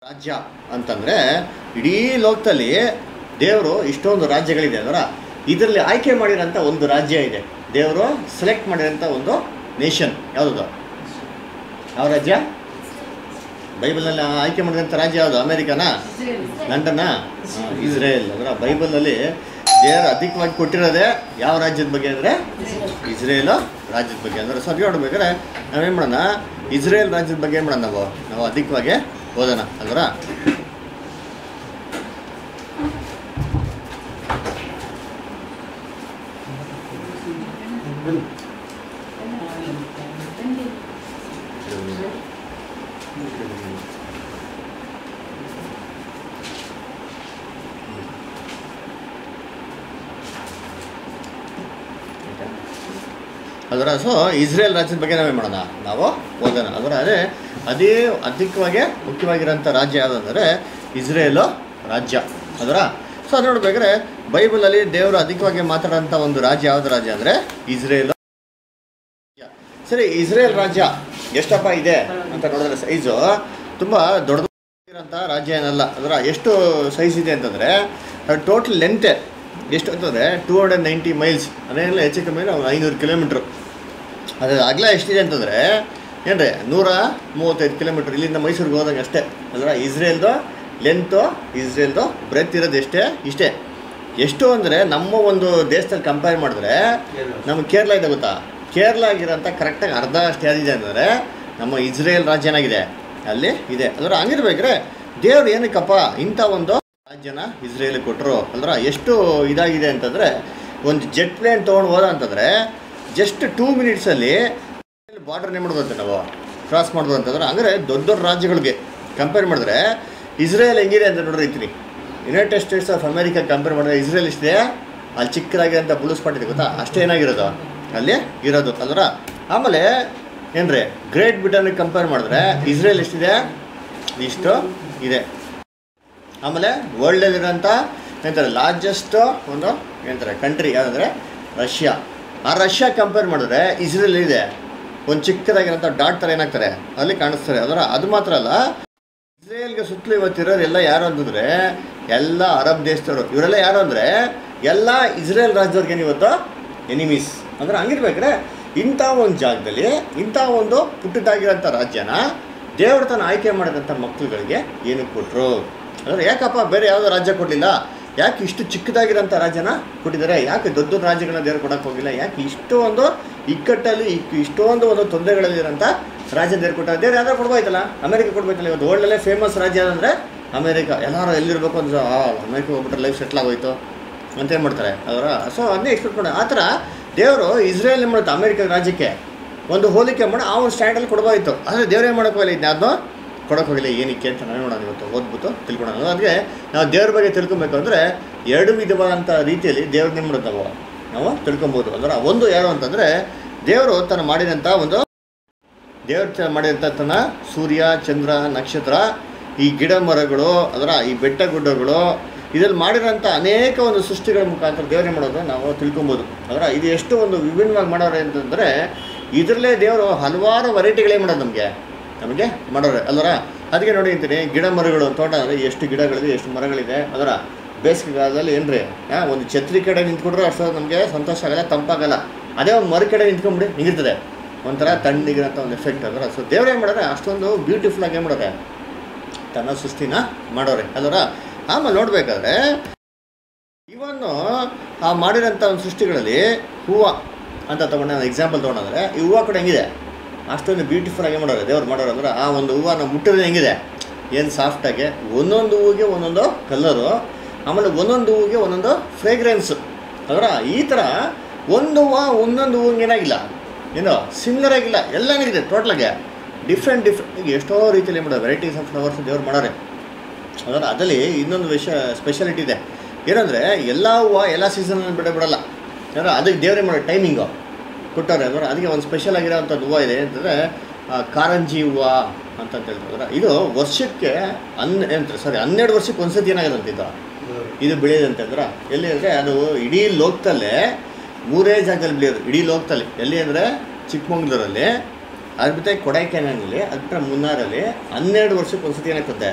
ರಾಜ್ಯ ಅಂತಂದರೆ ಇಡೀ ಲೋಕದಲ್ಲಿ ದೇವರು ಇಷ್ಟೊಂದು ರಾಜ್ಯಗಳಿದೆ ಅದರ ಇದರಲ್ಲಿ ಆಯ್ಕೆ ಮಾಡಿರೋಂಥ ಒಂದು ರಾಜ್ಯ ಇದೆ ದೇವರು ಸೆಲೆಕ್ಟ್ ಮಾಡಿರೋಂಥ ಒಂದು ನೇಷನ್ ಯಾವುದದು ಯಾವ ರಾಜ್ಯ ಬೈಬಲ್ನಲ್ಲಿ ಆಯ್ಕೆ ಮಾಡಿರೋಂಥ ರಾಜ್ಯ ಯಾವುದು ಅಮೇರಿಕನಾ ಲಂಡನ್ನ ಇಸ್ರೇಲ್ ಅದರ ಬೈಬಲ್ನಲ್ಲಿ ದೇವರು ಅಧಿಕವಾಗಿ ಕೊಟ್ಟಿರೋದೇ ಯಾವ ರಾಜ್ಯದ ಬಗ್ಗೆ ಅಂದರೆ ಇಸ್ರೇಲ್ ರಾಜ್ಯದ ಬಗ್ಗೆ ಅಂದರೆ ಸೊ ಅದಕ್ಕೆ ನೋಡ್ಬೇಕಾದ್ರೆ ನಾವೇನು ಮಾಡೋಣ ಇಸ್ರೇಲ್ ರಾಜ್ಯದ ಬಗ್ಗೆ ಏನು ಮಾಡೋಣ ನಾವು ನಾವು ಅಧಿಕವಾಗಿ ಓದೋಣ ಅಲ್ವರ ಅದರ ಸೊ ಇಸ್ರೇಲ್ ರಾಜ್ಯದ ಬಗ್ಗೆ ನಾವೇನು ಮಾಡೋಣ ನಾವು ಓದೋಣ ಅದರ ಅದೇ ಅದೇ ಅಧಿಕವಾಗಿ ಮುಖ್ಯವಾಗಿರೋಂಥ ರಾಜ್ಯ ಯಾವುದಂದರೆ ಇಸ್ರೇಲು ರಾಜ್ಯ ಅದರ ಸೊ ಅದು ನೋಡ್ಬೇಕಾದ್ರೆ ಬೈಬಲಲ್ಲಿ ದೇವರು ಅಧಿಕವಾಗಿ ಮಾತಾಡೋಂಥ ಒಂದು ರಾಜ್ಯ ಯಾವ್ದು ರಾಜ್ಯ ಅಂದರೆ ಇಸ್ರೇಲ್ ರಾಜ್ಯ. ಸರಿ ಇಸ್ರೇಲ್ ರಾಜ್ಯ ಎಷ್ಟಪ್ಪ ಇದೆ ಅಂತ ನೋಡಿದ್ರೆ ಸೈಜು ತುಂಬ ದೊಡ್ಡದಿರೋಂಥ ರಾಜ್ಯ ಏನಲ್ಲ ಅದರ ಎಷ್ಟು ಸೈಜ್ ಇದೆ ಅಂತಂದರೆ ಟೋಟಲ್ ಲೆಂತ್ ಎಷ್ಟು ಅಂತಂದರೆ ಟೂ ಹಂಡ್ರೆಡ್ ನೈಂಟಿ ಮೈಲ್ಸ್ ಅದೇನಿಲ್ಲ ಹೆಚ್ಚು ಕಮ್ಮಿ ಒಂದು ಐನೂರು ಕಿಲೋಮೀಟ್ರು ಅದು ಅಗಲ ಎಷ್ಟಿದೆ ಅಂತಂದರೆ ಏನ್ರಿ ನೂರ ಮೂವತ್ತೈದು ಕಿಲೋಮೀಟ್ರ್ ಇಲ್ಲಿಂದ ಮೈಸೂರಿಗೆ ಹೋದಂಗೆ ಅಷ್ಟೇ ಅಂದ್ರೆ ಇಸ್ರೇಲ್ದು ಲೆಂತು ಇಸ್ರೇಲ್ದು ಬ್ರೆತ್ ಇರೋದು ಎಷ್ಟೇ ಇಷ್ಟೇ ಎಷ್ಟು ಅಂದರೆ ನಮ್ಮ ಒಂದು ದೇಶದಲ್ಲಿ ಕಂಪೇರ್ ಮಾಡಿದ್ರೆ ನಮ್ಮ ಕೇರಳ ಇದೆ ಗೊತ್ತಾ ಕೇರಳ ಆಗಿರೋಂಥ ಕರೆಕ್ಟಾಗಿ ಅರ್ಧ ಅಷ್ಟು ಯಾವ್ದಿದೆ ಅಂತಂದರೆ ನಮ್ಮ ಇಸ್ರೇಲ್ ರಾಜ್ಯ ಏನಾಗಿದೆ ಅಲ್ಲಿ ಇದೆ ಅದರ ಹಂಗಿರ್ಬೇಕ್ರೆ ದೇವ್ರು ಏನಕ್ಕಪ್ಪ ಇಂಥ ಒಂದು ರಾಜ್ಯನ ಇಸ್ರೇಲ್ ಕೊಟ್ಟರು ಅಂದ್ರೆ ಎಷ್ಟು ಇದಾಗಿದೆ ಅಂತಂದರೆ ಒಂದು ಜೆಟ್ ಪ್ಲೇನ್ ತೊಗೊಂಡು ಹೋದ ಅಂತಂದರೆ ಜಸ್ಟ್ ಟೂ ಮಿನಿಟ್ಸಲ್ಲಿ ಬಾರ್ಡರ್ನೇ ಮಾಡ್ಬೋದು ನಾವು ಕ್ರಾಸ್ ಮಾಡ್ಬೋದು ಅಂತಂದ್ರೆ ಅಂದರೆ ದೊಡ್ಡ ದೊಡ್ಡ ರಾಜ್ಯಗಳಿಗೆ ಕಂಪೇರ್ ಮಾಡಿದ್ರೆ ಇಸ್ರೇಲ್ ಹೆಂಗಿದೆ ಅಂತ ನೋಡ್ರಿ ಇರ್ತೀನಿ United States of America compare ಮಾಡಿದ್ರೆ ಇಸ್ರೇಲ್ ಎಷ್ಟಿದೆ ಅಲ್ಲಿ ಚಿಕ್ಕದಾಗಿರೋಂಥ ಬ್ಲೂ ಸ್ಪಾಟ್ ಇದೆ ಗೊತ್ತಾ ಅಷ್ಟೇ ಏನಾಗಿರೋದು ಅಲ್ಲಿ ಇರೋದು ಅಲ್ರ ಆಮೇಲೆ ಏನ್ರಿ ಗ್ರೇಟ್ ಬ್ರಿಟನ್ಗೆ ಕಂಪೇರ್ ಮಾಡಿದ್ರೆ ಇಸ್ರೇಲ್ ಎಷ್ಟಿದೆ ಇಷ್ಟು ಇದೆ ಆಮೇಲೆ ವರ್ಲ್ಡಲ್ಲಿರೋಂಥ ಏನಂತಾರೆ ಲಾರ್ಜೆಸ್ಟ್ ಒಂದು ಏನಂತಾರೆ ಕಂಟ್ರಿ ಯಾವುದಂದ್ರೆ ರಷ್ಯಾ ಆ ರಷ್ಯಾ ಕಂಪೇರ್ ಮಾಡಿದ್ರೆ ಇಸ್ರೇಲ್ ಇದೆ ಒಂದು ಚಿಕ್ಕದಾಗಿರೋಂಥ ಡಾಟ್ ಥರ ಏನಾಗ್ತಾರೆ ಅಲ್ಲಿ ಕಾಣಿಸ್ತಾರೆ ಅದರ ಅದು ಮಾತ್ರ ಅಲ್ಲ ಇಸ್ರೇಲ್ಗೆ ಸುತ್ತಲೂ ಇವತ್ತಿರೋರು ಎಲ್ಲ ಯಾರು ಅಂತಂದರೆ ಎಲ್ಲ ಅರಬ್ ದೇಶದವರು ಇವರೆಲ್ಲ ಯಾರು ಅಂದರೆ ಎಲ್ಲ ಇಸ್ರೇಲ್ ರಾಜ್ಯದವ್ರಿಗೆ ಇವತ್ತು ಎನಿಮೀಸ್ ಅಂದ್ರೆ ಹಂಗಿರ್ಬೇಕ್ರೆ ಇಂಥ ಒಂದು ಜಾಗದಲ್ಲಿ ಇಂಥ ಒಂದು ಪುಟ್ಟದಾಗಿರೋಂಥ ರಾಜ್ಯನ ದೇವರು ತನ್ನ ಆಯ್ಕೆ ಮಾಡಿದಂಥ ಮಕ್ಕಳುಗಳಿಗೆ ಏನಕ್ಕೆ ಕೊಟ್ಟರು ಅಂದರೆ ಯಾಕಪ್ಪ ಬೇರೆ ಯಾವುದೋ ರಾಜ್ಯ ಕೊಡಲಿಲ್ಲ ಯಾಕೆ ಇಷ್ಟು ಚಿಕ್ಕದಾಗಿರೋಂಥ ರಾಜ್ಯನ ಕೊಟ್ಟಿದ್ದಾರೆ ಯಾಕೆ ದೊಡ್ಡ ದೊಡ್ಡ ರಾಜ್ಯಗಳನ್ನ ದೇವರು ಕೊಡೋಕೆ ಹೋಗಿಲ್ಲ ಯಾಕೆ ಇಷ್ಟು ಒಂದು ಇಕ್ಕಟ್ಟಲ್ಲಿ ಇಕ್- ಇಷ್ಟೊಂದು ಒಂದು ತೊಂದರೆಗಳಲ್ಲಿರೋಂಥ ರಾಜ್ಯ ದೇವ್ರು ಕೊಟ್ಟ ದೇವ್ರು ಯಾವ್ದಾರು ಕೊಡ್ಬೋಯ್ತಲ್ಲ ಅಮೆರಿಕ ಕೊಡ್ಬೋಯ್ತಲ್ಲ ಇವತ್ತು ವರ್ಲ್ಡಲ್ಲೇ ಫೇಮಸ್ ರಾಜ್ಯ ಅಂದರೆ ಅಮೇರಿಕ ಎಲ್ಲರೂ ಎಲ್ಲಿರ್ಬೇಕು ಅಂದ್ರೆ ಆ ಅಮೇರಿಕ ಹೋಗ್ಬಿಟ್ರೆ ಲೈಫ್ ಸೆಟ್ಲ್ ಆಗೋಯ್ತು ಅಂತ ಏನು ಮಾಡ್ತಾರೆ ಅವರ ಸೊ ಅದನ್ನೇ ಎಕ್ಸ್ಪೆಕ್ಟ್ ಮಾಡಿ ಆ ಥರ ದೇವರು ಇಸ್ರೇಲ್ ಏನು ಮಾಡುತ್ತೆ ಅಮೇರಿಕ ರಾಜ್ಯಕ್ಕೆ ಒಂದು ಹೋಲಿಕೆ ಮಾಡಿ ಆ ಒಂದು ಸ್ಟ್ಯಾಂಡಲ್ಲಿ ಕೊಡ್ಬೋಯಿತ್ತು ಆದರೆ ದೇವ್ರು ಏನು ಮಾಡೋಕೆ ಹೋಗಿಲ್ಲ ಇದನ್ನ ಕೊಡೋಕೆ ಹೋಗಿಲ್ಲ ಏನಕ್ಕೆ ಅಂತ ನಾನು ನೋಡೋಣ ಇವತ್ತು ಓದ್ಬಿಟ್ಟು ತಿಳ್ಕೊಳೋಣ ಅದಕ್ಕೆ ನಾವು ದೇವ್ರ ಬಗ್ಗೆ ತಿಳ್ಕೊಬೇಕು ಅಂದರೆ ಎರಡು ವಿಧವಾದಂಥ ರೀತಿಯಲ್ಲಿ ದೇವ್ರನ್ನ ಏನು ಮಾಡೋದು ನಾವು ನಾವು ತಿಳ್ಕೊಬೋದು ಅಂದ್ರೆ ಒಂದು ಯಾರು ಅಂತಂದರೆ ದೇವರು ತನ್ನ ಮಾಡಿದಂಥ ಒಂದು ದೇವ್ರ ತ- ಮಾಡಿದಂಥ ತನ್ನ ಸೂರ್ಯ ಚಂದ್ರ ನಕ್ಷತ್ರ ಈ ಗಿಡ ಮರಗಳು ಅದರ ಈ ಬೆಟ್ಟ ಗುಡ್ಡಗಳು ಇದ್ರಲ್ಲಿ ಮಾಡಿರೋಂಥ ಅನೇಕ ಒಂದು ಸೃಷ್ಟಿಗಳ ಮುಖಾಂತರ ದೇವ್ರೇ ಮಾಡೋದು ನಾವು ತಿಳ್ಕೊಬೋದು ಅದರ ಇದು ಎಷ್ಟು ಒಂದು ವಿಭಿನ್ನವಾಗಿ ಮಾಡೋರು ಅಂತಂದರೆ ಇದರಲ್ಲೇ ದೇವರು ಹಲವಾರು ವೆರೈಟಿಗಳೇ ಮಾಡೋದು ನಮಗೆ ನಮಗೆ ಮಾಡೋರೆ ಅಲ್ವರ ಅದಕ್ಕೆ ನೋಡಿ ಅಂತೀನಿ ಗಿಡ ಮರಗಳು ತೋಟ ಅಂದರೆ ಎಷ್ಟು ಗಿಡಗಳಿದೆ ಎಷ್ಟು ಮರಗಳಿದೆ ಅದರ ಬೇಸಿಗೆಗಾಲದಲ್ಲಿ ಏನ್ರಿ ಆ, ಒಂದು ಛತ್ರಿ ಕಡೆ ನಿಂತ್ಕೊಂಡ್ರೆ ಅಷ್ಟು ನಮಗೆ ಸಂತೋಷ ಆಗಲ್ಲ ತಂಪಾಗಲ್ಲ ಅದೇ ಒಂದು ಮರ ಕಡೆ ನಿಂತ್ಕೊಂಡ್ಬಿಡಿ ನಿಂಗಿರ್ತದೆ ಒಂಥರ ತಣ್ಣಗಿರೋಂಥ ಒಂದು ಎಫೆಕ್ಟ್ ಅದರ ಸೊ ದೇವ್ರು ಏನು ಮಾಡೋರೆ ಅಷ್ಟೊಂದು ಬ್ಯೂಟಿಫುಲ್ ಆಗಿ ಏನು ಮಾಡೋರೆ ತನ್ನ ಸೃಷ್ಟಿನ ಮಾಡೋರೆ ಅದರ ಆಮೇಲೆ ನೋಡಬೇಕಾದ್ರೆ ಇವನ್ನು ಆ ಮಾಡಿರೋಂಥ ಒಂದು ಸೃಷ್ಟಿಗಳಲ್ಲಿ ಹೂವು ಅಂತ ತೊಗೊಂಡು ನಾನು ಎಕ್ಸಾಂಪಲ್ ತೊಗೊಂಡ್ರೆ ಈ ಹೂವು ಕೂಡ ಹೆಂಗಿದೆ ಅಷ್ಟೊಂದು ಬ್ಯೂಟಿಫುಲ್ ಆಗಿ ಮಾಡೋರು ದೇವ್ರು ಮಾಡೋರು ಅಂದ್ರೆ ಆ ಒಂದು ಹೂವು ನಾವು ಮುಟ್ಟಿದ್ರೆ ಹೆಂಗಿದೆ ಏನು ಸಾಫ್ಟಾಗಿ ಒಂದೊಂದು ಹೂವಿಗೆ ಒಂದೊಂದು ಕಲರು ಆಮೇಲೆ ಒಂದೊಂದು ಹೂವಿಗೆ ಒಂದೊಂದು ಫ್ರೇಗ್ರೆನ್ಸು ಅದರ ಈ ಥರ ಒಂದು ಹೂವು ಒಂದೊಂದು ಹೂವಿಗೆ ಏನಾಗಿಲ್ಲ ಏನು ಸಿಮಿಲರ್ ಆಗಿಲ್ಲ ಎಲ್ಲನಿಗಿದೆ ಟೋಟ್ಲಾಗೆ ಡಿಫ್ರೆಂಟ್ ಡಿಫ್ರೆಂಟ್ ಈಗ ಎಷ್ಟೋ ರೀತಿಯಲ್ಲಿ ಮಾಡೋದು ವೆರೈಟೀಸ್ ಆಫ್ ಫ್ಲವರ್ಸ್ ದೇವ್ರು ಮಾಡೋರೆ ಅದರ ಅದರಲ್ಲಿ ಇನ್ನೊಂದು ವಿಷಯ ಸ್ಪೆಷಾಲಿಟಿ ಇದೆ ಏನಂದರೆ ಎಲ್ಲ ಹೂವು ಎಲ್ಲ ಸೀಸನಲ್ಲಿ ಬಿಡ ಬಿಡಲ್ಲ ಯಾರು ಅದಕ್ಕೆ ದೇವರೇ ಮಾಡೋ ಟೈಮಿಂಗು ಕೊಟ್ಟವ್ರೆ ಅಂದ್ರೆ ಅದಕ್ಕೆ ಒಂದು ಸ್ಪೆಷಲ್ ಆಗಿರೋವಂಥದ್ದು ಹೂವು ಇದೆ ಅಂತಂದರೆ ಕಾರಂಜಿ ಹೂವು ಅಂತಂತ ಹೇಳ್ತಾರೆ ಇದು ವರ್ಷಕ್ಕೆ ಹನ್ ಏನಂತಾರೆ ಸಾರಿ ಹನ್ನೆರಡು ವರ್ಷಕ್ಕೆ ಒಂದ್ಸತಿ ಏನಾಗುತ್ತೆ ಇದು ಇದು ಬೆಳೆಯೋದು ಅಂತಂದ್ರೆ ಎಲ್ಲಿ ಅಂದರೆ ಅದು ಇಡೀ ಲೋಕದಲ್ಲೇ ಮೂರೇ ಜಾಗದಲ್ಲಿ ಬೆಳೆಯೋದು ಇಡೀ ಲೋಕದಲ್ಲಿ ಎಲ್ಲಿ ಅಂದರೆ ಚಿಕ್ಕಮಂಗ್ಳೂರಲ್ಲಿ ಅದು ಬಿಟ್ಟರೆ ಕೊಡೈಕೆನಲ್ಲಿ ಅದು ಬಿಟ್ಟರೆ ಮುನ್ನಾರಲ್ಲಿ ಹನ್ನೆರಡು ವರ್ಷಕ್ಕೆ ಒಂದ್ಸತಿ ಏನಾಗ್ತದೆ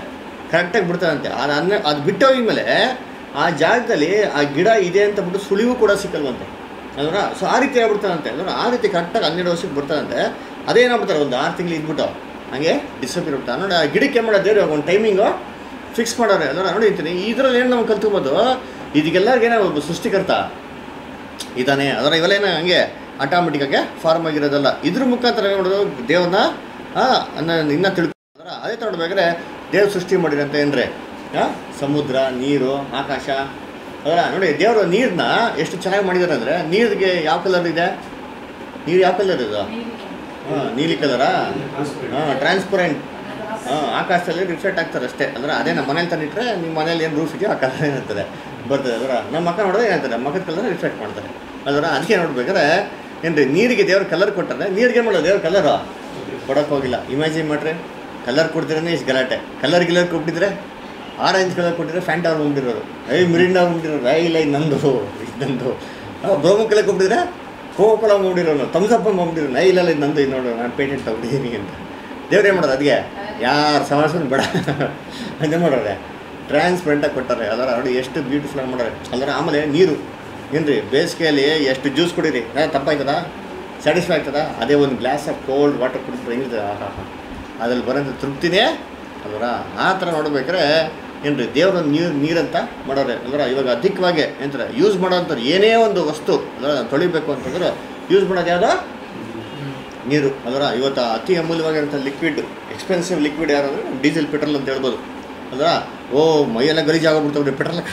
ಕರೆಕ್ಟಾಗಿ ಬಿಡ್ತದಂತೆ ಅದು ಅನ್ನ ಅದು ಬಿಟ್ಟೋಗಿದ್ಮೇಲೆ ಆ ಜಾಗದಲ್ಲಿ ಆ ಗಿಡ ಇದೆ ಅಂತ ಬಿಟ್ಟು ಸುಳಿವು ಕೂಡ ಸಿಕ್ಕಲ್ವಂತೆ ಅಲ್ವ ಸೊ ಆ ರೀತಿ ಆಗ್ಬಿಡ್ತಾರಂತೆ ಅಂದ್ರೆ ಆ ರೀತಿ ಕರೆಕ್ಟಾಗಿ ಹನ್ನೆರಡು ವರ್ಷಕ್ಕೆ ಬಿಡ್ತಾರಂತೆ ಅದೇನಾಗ್ಬಿಡ್ತಾರೆ ಒಂದು ಆರು ತಿಂಗಳು ಇದ್ಬಿಟ್ಟು ಹಂಗೆ ಡಿಸಪಿಯರ್ ಬಿಡ್ತಾರೆ ನೋಡಿ ಆ ಗಿಡಕ್ಕೆ ಏನು ಮಾಡೋದು ದೇವ್ರು ಒಂದು ಟೈಮಿಂಗು ಫಿಕ್ಸ್ ಮಾಡೋರೆ ಅದರ ನೋಡಿ ಅಂತೀನಿ ಇದ್ರಲ್ಲಿ ಏನು ನಾವು ಕಲ್ತ್ಕೊಬೋದು ಇದಕ್ಕೆಲ್ಲರಿಗೇನೋ ಒಬ್ಬ ಸೃಷ್ಟಿಕರ್ತ ಇದಾನೆ ಅದರ ಇವೆಲ್ಲೇನ ಹಂಗೆ ಆಟೋಮೆಟಿಕ್ಕಾಗಿ ಫಾರ್ಮ್ ಆಗಿರೋದಲ್ಲ ಇದ್ರ ಮುಖಾಂತರ ಏನು ಮಾಡೋದು ದೇವ್ರನ್ನ ಇನ್ನೂ ತಿಳ್ಕೊಂಡ್ರ ಅದೇ ನೋಡ್ಬೇಕಾದ್ರೆ ದೇವ್ರ ಸೃಷ್ಟಿ ಮಾಡಿರಂತ ಏನ್ರಿ ಆ, ಸಮುದ್ರ ನೀರು ಆಕಾಶ ಅದರ ನೋಡಿ ದೇವರು ನೀರನ್ನ ಎಷ್ಟು ಚೆನ್ನಾಗಿ ಮಾಡಿದಾರೆ ಅಂದರೆ ನೀರಿಗೆ ಯಾವ ಕಲರ್ ಇದೆ ನೀರು ಯಾವ ಕಲರ್ ಇದು ಹಾಂ ನೀಲಿ ಕಲರಾ ಹಾಂ ಟ್ರಾನ್ಸ್ಪರೆಂಟ್ ಹಾಂ ಆಕಾಶದಲ್ಲಿ ರಿಫ್ಲೆಕ್ಟ್ ಆಗ್ತಾರೆ ಅಷ್ಟೇ ಅಂದ್ರೆ ಅದೇ ನಮ್ಮ ಮನೇಲಿ ತಂದಿಟ್ರೆ ನಿಮ್ಮ ಮನೇಲಿ ಏನು ರೂಫ್ ಇದೆಯೋ ಆ ಕಲರ್ ಏನಿರ್ತದೆ ಬರ್ತದೆ ಅದರ ನಮ್ಮ ಮಕ್ಕ ನೋಡಿದ್ರೆ ಏನಾಗ್ತದೆ ಮಕ್ಕದ ಕಲರ್ ರಿಫ್ಲೆಕ್ಟ್ ಮಾಡ್ತಾರೆ ಅದರ ಅದಕ್ಕೆ ನೋಡ್ಬೇಕಾದ್ರೆ ಏನ್ರಿ ನೀರಿಗೆ ದೇವ್ರ ಕಲರ್ ಕೊಟ್ಟರೆ ನೀರಿಗೆ ಏನು ಮಾಡೋದು ದೇವ್ರ ಕಲರು ಕೊಡೋಕೆ ಹೋಗಿಲ್ಲ ಇಮ್ಯಾಜಿನ್ ಮಾಡ್ರಿ ಕಲರ್ ಕೊಡ್ತಿರೇ ಇಷ್ಟು ಗಲಾಟೆ ಕಲರ್ ಗಿಲರ್ ಕೊಟ್ಟಿದ್ರೆ ಆರೆಂಜ್ ಕಲರ್ ಕೊಟ್ಟಿದ್ರೆ ಫ್ಯಾಂಟ್ ಅವ್ರು ಬಂದಿರೋರು ಐ ಮಿರಿಂಡ ಬಂದಿರೋರು ಐ ಇಲ್ಲ ಇದು ನಂದು ಇದು ನಂದು ಬ್ರೋಮೋ ಕಲರ್ ಕೊಟ್ಟಿದ್ರೆ ಕೋಕೋ ಕೋಲ ಬಂದಿರೋನು ತಮ್ಸಪ್ಪ ಬಂದಿರೋನು ಐ ಇಲ್ಲ ಇದು ನಂದು ಇದು ನೋಡು ನಾನು ಪೇಟೆಂಟ್ ತಗೊಂಡಿದ್ದೀನಿ ಅಂತ ದೇವ್ರು ಏನು ಮಾಡೋದು ಅದಕ್ಕೆ ಯಾರು ಸಮಾಜ ಬೇಡ ಅದೇ ಮಾಡೋರೆ ಟ್ರಾನ್ಸ್ಪರೆಂಟಾಗಿ ಕೊಟ್ಟಾರೆ ಅದರ ನೋಡಿ ಎಷ್ಟು ಬ್ಯೂಟಿಫುಲ್ ಆಗಿ ಮಾಡೋರೆ ಅದರ ಆಮೇಲೆ ನೀರು ಏನ್ರಿ ಬೇಸಿಗೆಯಲ್ಲಿ ಎಷ್ಟು ಜ್ಯೂಸ್ ಕುಡೀರಿ ಏ, ತಪ್ಪಾಯ್ತದ ಸ್ಯಾಟಿಸ್ಫೈ ಆಗ್ತದ ಅದೇ ಒಂದು ಗ್ಲಾಸ್ ಆಫ್ ಕೋಲ್ಡ್ ವಾಟರ್ ಕುಡಿದ್ರೆ ಹೆಂಗಿರ್ತದೆ ಆಹಾ ಹಾ ಅದ್ರಲ್ಲಿ ಬರೋಂಥ ತೃಪ್ತಿನೇ ಅಲ್ವರ ಆ ಥರ ನೋಡ್ಬೇಕಾದ್ರೆ ಏನ್ರಿ ದೇವ್ರ ನೀರು ನೀರಂತ ಮಾಡೋರೆ ಅಲ್ವರ ಇವಾಗ ಅಧಿಕವಾಗಿ ಏನಂತಾರೆ ಯೂಸ್ ಮಾಡೋಂಥದ್ದು ಏನೇ ಒಂದು ವಸ್ತು ಅಲ್ವರ ತೊಳಿಬೇಕು ಅಂತಂದ್ರೆ ಯೂಸ್ ಮಾಡೋದು ಯಾವುದು ನೀರು ಅದರ ಇವತ್ತು ಅತಿ ಅಮೂಲ್ಯವಾಗಿರೋಂಥ ಲಿಕ್ವಿಡ್ ಎಕ್ಸ್ಪೆನ್ಸಿವ್ ಲಿಕ್ವಿಡ್ ಯಾರು ಅಂದರೆ ಡೀಸೆಲ್ ಪೆಟ್ರೋಲ್ ಅಂತ ಹೇಳ್ಬೋದು ಅದರ ಓ ಮೈಯೆಲ್ಲ ಗಲೀಜಾಗೋಗ್ಬಿಡ್ತಾವ್ರಿ ಪೆಟ್ರೋಲ್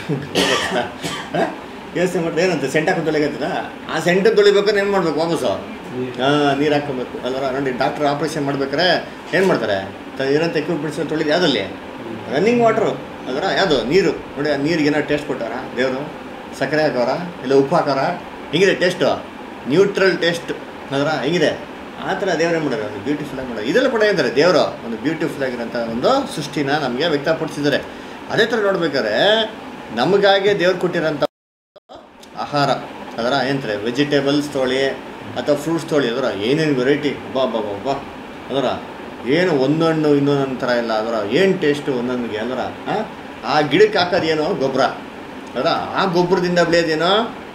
ಯೋಚನೆ ಮಾಡಿದ್ರೆ ಏನಂತ ಸೆಂಟ್ ಹಾಕೊಂಡು ತೊಳಿಗತ್ತದ ಆ ಸೆಂಟ್ ತೊಳಿಬೇಕಾದ್ರೆ ಏನು ಮಾಡ್ಬೇಕು ವಾಪಸ್ಸು ಹಾಂ ನೀರು ಹಾಕ್ಕೊಬೇಕು ಅಲ್ವರ ನೋಡಿ ಡಾಕ್ಟ್ರ್ ಆಪ್ರೇಷನ್ ಮಾಡ್ಬೇಕಾರೆ ಏನು ಮಾಡ್ತಾರೆ ತ ಇರೋಂಥ ಎಕ್ವಿಪ್ಮೆಂಟ್ಸ್ ತೊಳಿದು ಯಾವುದಲ್ಲಿ ರನ್ನಿಂಗ್ ವಾಟ್ರು ಅದರ ಯಾವುದು ನೀರು ನೋಡಿ ಆ ನೀರಿಗೆ ಏನೋ ಟೇಸ್ಟ್ ಕೊಟ್ಟಾರ ದೇವರು ಸಕ್ಕರೆ ಹಾಕೋರ ಇಲ್ಲ ಉಪ್ಪು ಹಾಕೋರ ಹೆಂಗಿದೆ ಟೇಸ್ಟು ನ್ಯೂಟ್ರಲ್ ಟೇಸ್ಟ್ ಅದರ ಹೆಂಗಿದೆ ಆ ಥರ ದೇವರೇ ಮಾಡೋರು ಒಂದು ಬ್ಯೂಟಿಫುಲ್ ಆಗಿ ಮಾಡೋರು ಇದೆಲ್ಲ ಕೂಡ ಏನಂತಾರೆ ದೇವರು ಒಂದು ಬ್ಯೂಟಿಫುಲ್ ಆಗಿರೋಂಥ ಒಂದು ಸೃಷ್ಟಿನ ನಮಗೆ ವ್ಯಕ್ತಪಡಿಸಿದ್ದಾರೆ ಅದೇ ಥರ ನೋಡ್ಬೇಕಾದ್ರೆ ನಮಗಾಗಿ ದೇವ್ರು ಕೊಟ್ಟಿರೋಂಥ ಆಹಾರ ಅದರ ಏನಂತಾರೆ ವೆಜಿಟೇಬಲ್ಸ್ ತೊಳಿ ಅಥವಾ ಫ್ರೂಟ್ಸ್ ತೊಳಿ ಅದರ ಏನೇನು ವೆರೈಟಿ ಬಾ ಬಾ ಬಾ ಬಾ ಅದರ ಏನು ಒಂದೊಂದು ಇನ್ನೊಂದೊಂದು ಥರ ಇಲ್ಲ ಅದರ ಏನು ಟೇಸ್ಟು ಒಂದೊಂದಿಗೆ ಅದರ ಆ? ಆ ಗಿಡಕ್ಕೆ ಹಾಕೋದೇನೋ ಗೊಬ್ಬರ ಅದರ ಆ ಗೊಬ್ಬರದಿಂದ ಬೆಳೆಯೋದೇನೋ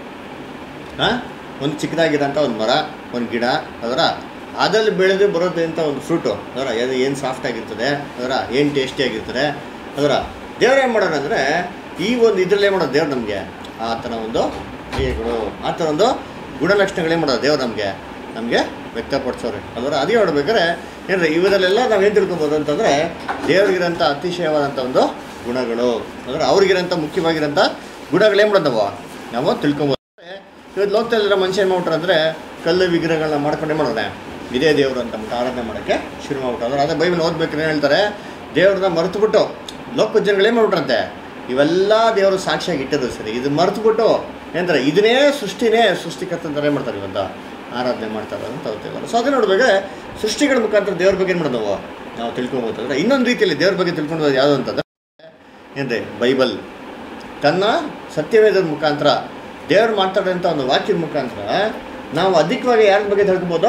ಹಾಂ ಒಂದು ಚಿಕ್ಕದಾಗಿರೋಂಥ ಒಂದು ಮರ ಒಂದು ಗಿಡ ಅದರ ಅದ್ರಲ್ಲಿ ಬೆಳೆದು ಬರೋದು ಅಂತ ಒಂದು ಫ್ರೂಟು ಅದರ ಅದು ಏನು ಸಾಫ್ಟ್ ಆಗಿರ್ತದೆ ಅದರ ಏನು ಟೇಸ್ಟಿಯಾಗಿರ್ತದೆ ಅದರ ದೇವ್ರು ಏನು ಮಾಡೋರು ಅಂದರೆ ಈ ಒಂದು ಇದರಲ್ಲೇ ಮಾಡೋದು ದೇವ್ರು ನಮಗೆ ಆ ಥರ ಒಂದು ಕ್ರಿಯೆಗಳು ಆ ಥರ ಒಂದು ಗುಣಲಕ್ಷಣಗಳೇ ಮಾಡೋದು ದೇವ್ರು ನಮಗೆ ನಮಗೆ ವ್ಯಕ್ತಪಡಿಸೋರು ಅದರ ಅದೇ ನೋಡ್ಬೇಕಾದ್ರೆ ಏನ್ರಿ ಇವರಲ್ಲೆಲ್ಲ ನಾವೇನು ತಿಳ್ಕೊಬೋದು ಅಂತಂದರೆ ದೇವ್ರಿಗಿರೋಂಥ ಅತಿಶಯವಾದಂಥ ಒಂದು ಗುಣಗಳು ಅಂದರೆ ಅವ್ರಿಗಿರೋಂಥ ಮುಖ್ಯವಾಗಿರೋಂಥ ಗುಣಗಳೇನು ಮಾಡೋದು ನಾವು ನಾವು ತಿಳ್ಕೊಬೋದು ಇವತ್ತು ಲೋಕದಲ್ಲಿರೋ ಮನುಷ್ಯ ಏನು ಮಾಡ್ಬಿಟ್ರೆ ಅಂದರೆ ಕಲ್ಲು ವಿಗ್ರಹಗಳನ್ನ ಮಾಡ್ಕೊಂಡೇ ಮಾಡೋದೆ ಇದೇ ದೇವರು ಅಂತ ಅಂದ್ಬಿಟ್ಟು ಆರಾಧನೆ ಮಾಡೋಕ್ಕೆ ಶುರು ಮಾಡ್ಬಿಟ್ಟು ಅಂದ್ರೆ ಅದೇ ಬೈಬಲ್ ಓದ್ಬೇಕಾದ್ರೆ ಏನು ಹೇಳ್ತಾರೆ ದೇವ್ರನ್ನ ಮರೆತುಬಿಟ್ಟು ಲೋಕ ಜನಗಳು ಏನು ಮಾಡ್ಬಿಟ್ರಂತೆ ಇವೆಲ್ಲ ದೇವರು ಸಾಕ್ಷಿಯಾಗಿ ಇಟ್ಟಿದ್ರು ಸರಿ ಇದು ಮರೆತುಬಿಟ್ಟು ಏನಂತಾರೆ ಇದನ್ನೇ ಸೃಷ್ಟಿನೇ ಸೃಷ್ಟಿಕರ್ತ ಅಂತ ಏನು ಮಾಡ್ತಾರೆ ಇವತ್ತು ಆರಾಧನೆ ಮಾಡ್ತಾರೆ ಅಂತ ಹೇಳ್ತೇವೆ ಸೊ ಅದೇ ನೋಡ್ಬೇಕಾದ್ರೆ ಸೃಷ್ಟಿಗಳ ಮುಖಾಂತರ ದೇವ್ರ ಬಗ್ಗೆ ಏನು ಮಾಡೋದು ನಾವು ನಾವು ತಿಳ್ಕೊಬೋದು ಅಂದರೆ ಇನ್ನೊಂದು ರೀತಿಯಲ್ಲಿ ದೇವ್ರ ಬಗ್ಗೆ ತಿಳ್ಕೊಂಡು ಯಾವುದು ಅಂತಂದ್ರೆ ಏನ್ರಿ ಬೈಬಲ್ ತನ್ನ ಸತ್ಯವೇದದ ಮುಖಾಂತರ ದೇವ್ರು ಮಾತಾಡೋಂಥ ಒಂದು ವಾಕ್ಯದ ಮುಖಾಂತರ ನಾವು ಅಧಿಕವಾಗಿ ಯಾರ ಬಗ್ಗೆ ತಿಳ್ಕೊಬೋದು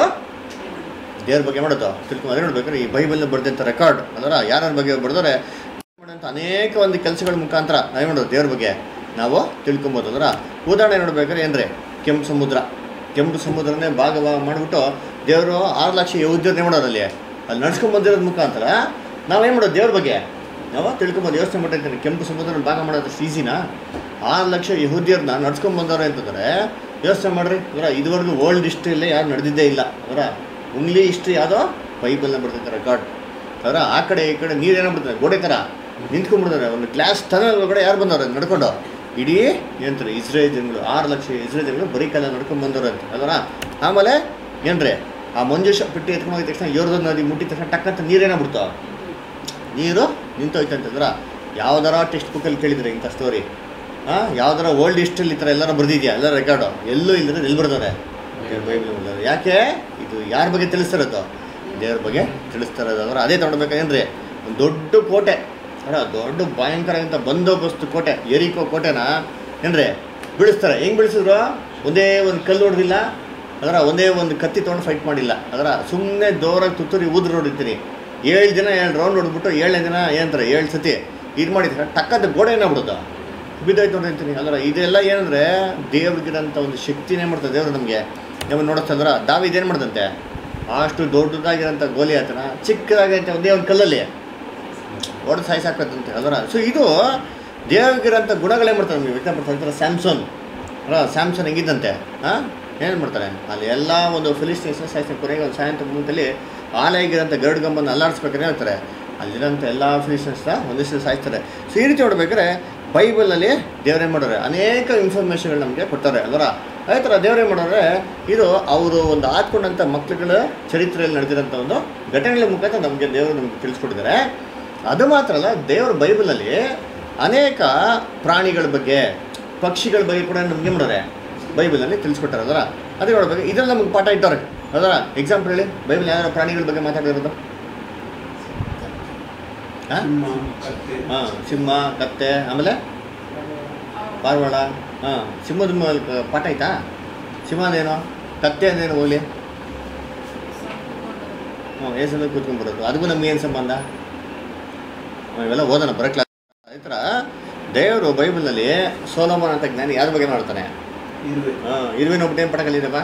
ದೇವ್ರ ಬಗ್ಗೆ ಮಾಡೋದು ತಿಳ್ಕೊಂಡು ಅದೇ ನೋಡ್ಬೇಕಾದ್ರೆ ಈ ಬೈಬಲ್ ಬರ್ದಂಥ ರೆಕಾರ್ಡ್ ಅದರ ಯಾರ್ಯಾರ ಬಗ್ಗೆ ಬರೆದ್ರೆ ಮಾಡೋಂಥ ಅನೇಕ ಒಂದು ಕೆಲಸಗಳ ಮುಖಾಂತರ ನಾವೇ ಮಾಡೋದು ದೇವ್ರ ಬಗ್ಗೆ ನಾವು ತಿಳ್ಕೊಬೋದು ಅದರ ಉದಾಹರಣೆ ನೋಡ್ಬೇಕಾದ್ರೆ ಏನ್ರಿ ಕೆಂಪು ಸಮುದ್ರ ಕೆಂಪು ಸಮುದ್ರನೇ ಭಾಗ ಭಾಗ ಮಾಡಿಬಿಟ್ಟು ದೇವರು ಆರು ಲಕ್ಷ ಯೌದ್ಯರನ್ನೇ ಮಾಡೋರು ಅಲ್ಲಿ ಅಲ್ಲಿ ನಡ್ಸ್ಕೊಂಡ್ ಬಂದಿರೋದ್ ಮುಖಾಂತರ ನಾವೇನು ಮಾಡೋದು ದೇವ್ರ ಬಗ್ಗೆ ನಾವು ತಿಳ್ಕೊಬೋದು ಯೋಚನೆ ಮಾಡಿರ್ತೀನಿ ಕೆಂಪು ಸಮುದ್ರನ ಭಾಗ ಮಾಡೋದಷ್ಟು ಈಸಿನಾ ಆರು ಲಕ್ಷ ಯಹೂದ್ಯರನ್ನ ನಡ್ಸ್ಕೊಂಡ್ ಬಂದವ್ರೆ ಅಂತಂದರೆ ಯೋಚನೆ ಮಾಡ್ರಿ ಅದರ ಇದುವರೆಗೂ ವರ್ಲ್ಡ್ ಹಿಸ್ಟ್ರಿಯಲ್ಲೇ ಯಾರು ನಡೆದಿದ್ದೇ ಇಲ್ಲ ಅದರ ಉಂಗ್ಲಿ ಹಿಸ್ಟ್ರಿ ಯಾವುದೋ ಬೈಬಲ್ನ ಬರ್ತೈತೆ ರೆಕಾರ್ಡ್ ಅದರ ಆ ಕಡೆ ಈ ಕಡೆ ನೀರೇನೋ ಬಿಡ್ತಾರೆ ಗೋಡೆ ಥರ ನಿಂತ್ಕೊಂಡ್ಬಿಡ್ತಾರೆ ಒಂದು ಕ್ಲಾಸ್ ಟನಲ್ ಒಳಗಡೆ ಯಾರು ಬಂದವ್ರೆ ನಡ್ಕೊಂಡು ಇಡೀ ಏನಂತಾರೆ ಇಸ್ರೇಲ್ ಜನಗಳು ಆರು ಲಕ್ಷ ಇಸ್ರೇಲ್ ಜನಗಳು ಬರೀ ಕಾಲ ನಡ್ಕೊಂಡು ಬಂದವ್ರು ಅಂತ ಅಲ್ವರ ಆಮೇಲೆ ಏನ್ರಿ ಆ ಮಂಜುಷ ಪೆಟ್ಟಿ ಎತ್ಕೊಂಡು ಹೋಗಿದ ತಕ್ಷಣ ಯೋರ್ದ ನದಿ ಮುಟ್ಟಿದ ತಕ್ಷಣ ಟಕ್ಕಂತ ನೀರೇನೋ ಬಿಡ್ತಾವ ನೀರು ನಿಂತೋಯ್ತು ಅಂತಂದ್ರೆ ಯಾವ್ದಾರ ಟೆಕ್ಸ್ಟ್ ಬುಕ್ಕಲ್ಲಿ ಕೇಳಿದ್ರೆ ಇಂಥ ಸ್ಟೋರಿ ಹಾಂ ಯಾವ್ದಾರ ಓಲ್ಡ್ ಹಿಸ್ಟ್ರಿಲಿ ಈ ಥರ ಎಲ್ಲರೂ ಬರ್ದಿದ್ಯಾ ಎಲ್ಲ ರೆಕಾರ್ಡು ಎಲ್ಲೂ ಇಲ್ಲದ್ರೆ ಎಲ್ಲಿ ಬರ್ತಾರೆ ದೇವ್ರ ಬೈಬಲ್ ಬರ್ತಾರೆ ಯಾಕೆ ಇದು ಯಾರ ಬಗ್ಗೆ ತಿಳಿಸ್ತಿರೋದು ದೇವ್ರ ಬಗ್ಗೆ ತಿಳಿಸ್ತಾ ಇರೋದು ಅಂದ್ರೆ ಅದೇ ತಗೊಳ್ಬೇಕೇನ್ರಿ ಒಂದು ದೊಡ್ಡ ಕೋಟೆ ಅಲ್ಲ ದೊಡ್ಡ ಭಯಂಕರ ಬಂದೋಬಸ್ತ್ ಕೋಟೆ ಎರಿಕೋ ಕೋಟೆನ ಏನ್ರಿ ಬೀಳಿಸ್ತಾರೆ ಹೆಂಗೆ ಬೀಳಿಸಿದ್ರು ಒಂದೇ ಒಂದು ಕಲ್ಲು ಹೊಡೆದಿಲ್ಲ ಅದರ ಒಂದೇ ಒಂದು ಕತ್ತಿ ತೊಗೊಂಡು ಫೈಟ್ ಮಾಡಿಲ್ಲ ಅದರ ಸುಮ್ಮನೆ ದೋರಾಗಿ ತುತ್ತೂರಿ ಊದ್ರು ನೋಡಿರ್ತೀನಿ ಏಳು ದಿನ ಏಳು ರೌಂಡ್ ಹೊಡ್ಬಿಟ್ಟು ಏಳನೇ ದಿನ ಏನಂತಾರೆ ಏಳು ಸತಿ ಇದು ಮಾಡಿದ್ರೆ ಟಕ್ಕದ ಗೋಡೆ ಏನಾಗ್ಬಿಡೋದು ಬಿದ್ದೋಯ್ತು ಅಂತ ಹೇಳ್ತೀನಿ ಅದರ ಇದೆಲ್ಲ ಏನಂದರೆ ದೇವ್ರಿಗಿರೋಂಥ ಒಂದು ಶಕ್ತಿನೇ ಮಾಡ್ತದೆ ದೇವ್ರು ನಮಗೆ ನಮಗೆ ನೋಡುತ್ತಂದ್ರೆ ದಾವಿ ಇದೇನು ಮಾಡ್ದಂತೆ ಅಷ್ಟು ದೊಡ್ಡದಾಗಿರೋಂಥ ಗೋಲಿ ಆತನ ಚಿಕ್ಕದಾಗೈತೆ ಒಂದೇ ಒಂದು ಕಲ್ಲಲ್ಲಿ ಹೊಡೆದು ಸಾಯಿಸಾಕತ್ತಂತೆ ಅದರ ಸೊ ಇದು ದೇವರಿಗಿರೋಂಥ ಗುಣಗಳೇನು ಮಾಡ್ತಾರೆ ನಮಗೆ ವ್ಯಕ್ತಪಡ್ತಾರೆ ಸ್ಯಾಮ್ಸನ್ ಅಲ್ಲ ಸ್ಯಾಮ್ಸನ್ ಹೆಂಗಿದ್ದಂತೆ ಹಾಂ ಏನು ಮಾಡ್ತಾರೆ ಅಲ್ಲಿ ಎಲ್ಲ ಒಂದು ಫಿಲಿಸ್ಟೀನ್ಸ್ನ ಸಾಯಿಸ್ತಾರೆ ಕೊನೆಗೆ ಒಂದು ಸಾಯಂಕಾಲ ಮುಂದಲ್ಲಿ ಆಲಯಗಿರೋಂಥ ಗರುಡ್ ಗಂಬನ್ನು ಅಲ್ಲಾಡಿಸ್ಬೇಕಾದ್ರೆ ಹೇಳ್ತಾರೆ ಅಲ್ಲಿರೋಂಥ ಎಲ್ಲ ಫಿಲಿಸ್ಟೀನ್ಸ್ನ ಒಂದಿಷ್ಟು ಸಾಯಿಸ್ತಾರೆ ಸೊ ಈ ರೀತಿ ನೋಡ್ಬೇಕಾದ್ರೆ ಬೈಬಲಲ್ಲಿ ದೇವರೇನು ಮಾಡೋರೆ ಅನೇಕ ಇನ್ಫಾರ್ಮೇಷನ್ಗಳು ನಮಗೆ ಕೊಡ್ತಾರೆ ಅಲ್ವರ ಅದೇ ಥರ ದೇವರೇನು ಮಾಡೋರೆ ಇದು ಅವರು ಒಂದು ಆದ್ಕೊಂಡಂಥ ಮಕ್ಳುಗಳ ಚರಿತ್ರೆಯಲ್ಲಿ ನಡೆದಿರೋಂಥ ಒಂದು ಘಟನೆಗಳ ಮುಖಾಂತರ ನಮಗೆ ದೇವರು ನಮಗೆ ತಿಳಿಸ್ಕೊಟ್ಟಿದ್ದಾರೆ ಅದು ಮಾತ್ರ ಅಲ್ಲ ದೇವರ ಬೈಬಲಲ್ಲಿ ಅನೇಕ ಪ್ರಾಣಿಗಳ ಬಗ್ಗೆ ಪಕ್ಷಿಗಳ ಬಗ್ಗೆ ಕೂಡ ನಮಗೆ ಮಾಡೋರೆ ಬೈಬಲಲ್ಲಿ ತಿಳಿಸ್ಕೊಟ್ಟಾರೆ ಅದರ ಅದೇ ನೋಡ್ಬೇಕು ಇದ್ರಲ್ಲಿ ನಮಗೆ ಪಾಠ ಇಟ್ಟವ್ರೆ ಅದರ ಎಕ್ಸಾಂಪಲ್ ಹೇಳಿ ಬೈಬಲ್ ಯಾವ್ಯಾವ ಪ್ರಾಣಿಗಳ ಬಗ್ಗೆ ಮಾತಾಡಿರೋದು ಹಾಂ ಹಾಂ ಸಿಂಹ ಕತ್ತೆ ಆಮೇಲೆ ಪಾರಿವಾಳ ಹಾಂ ಸಿಂಹದ ಮೂಲಕ ಪಾಠ ಆಯ್ತಾ ಸಿಂಹ ಅಂದೇನು ಕತ್ತೆ ಅಂದೇನು ಹೋಗ್ಲಿ ಹ್ಞೂ ಏಸಂದ್ರೆ ಕೂತ್ಕೊಂಡ್ಬಿಡೋದು ಅದಕ್ಕೂ ನಮ್ಗೆ ಏನು ಸಂಬಂಧ ಹ್ಮ್, ಇವೆಲ್ಲ ಓದೋಣ ಬರೋ ಕ್ಲಾಸ್ ಈ ಥರ ದೇವರು ಬೈಬಲ್ನಲ್ಲಿ ಸೋಲೋಮನ್ ಅಂತ ಜ್ಞಾನಿ ಯಾರ ಬಗ್ಗೆ ಮಾಡ್ತಾನೆ ಹಾಂ ಇರುವಿನ ಒಬ್ಬ ಏನು ಪಾಠ ಕಲಿದಪ್ಪ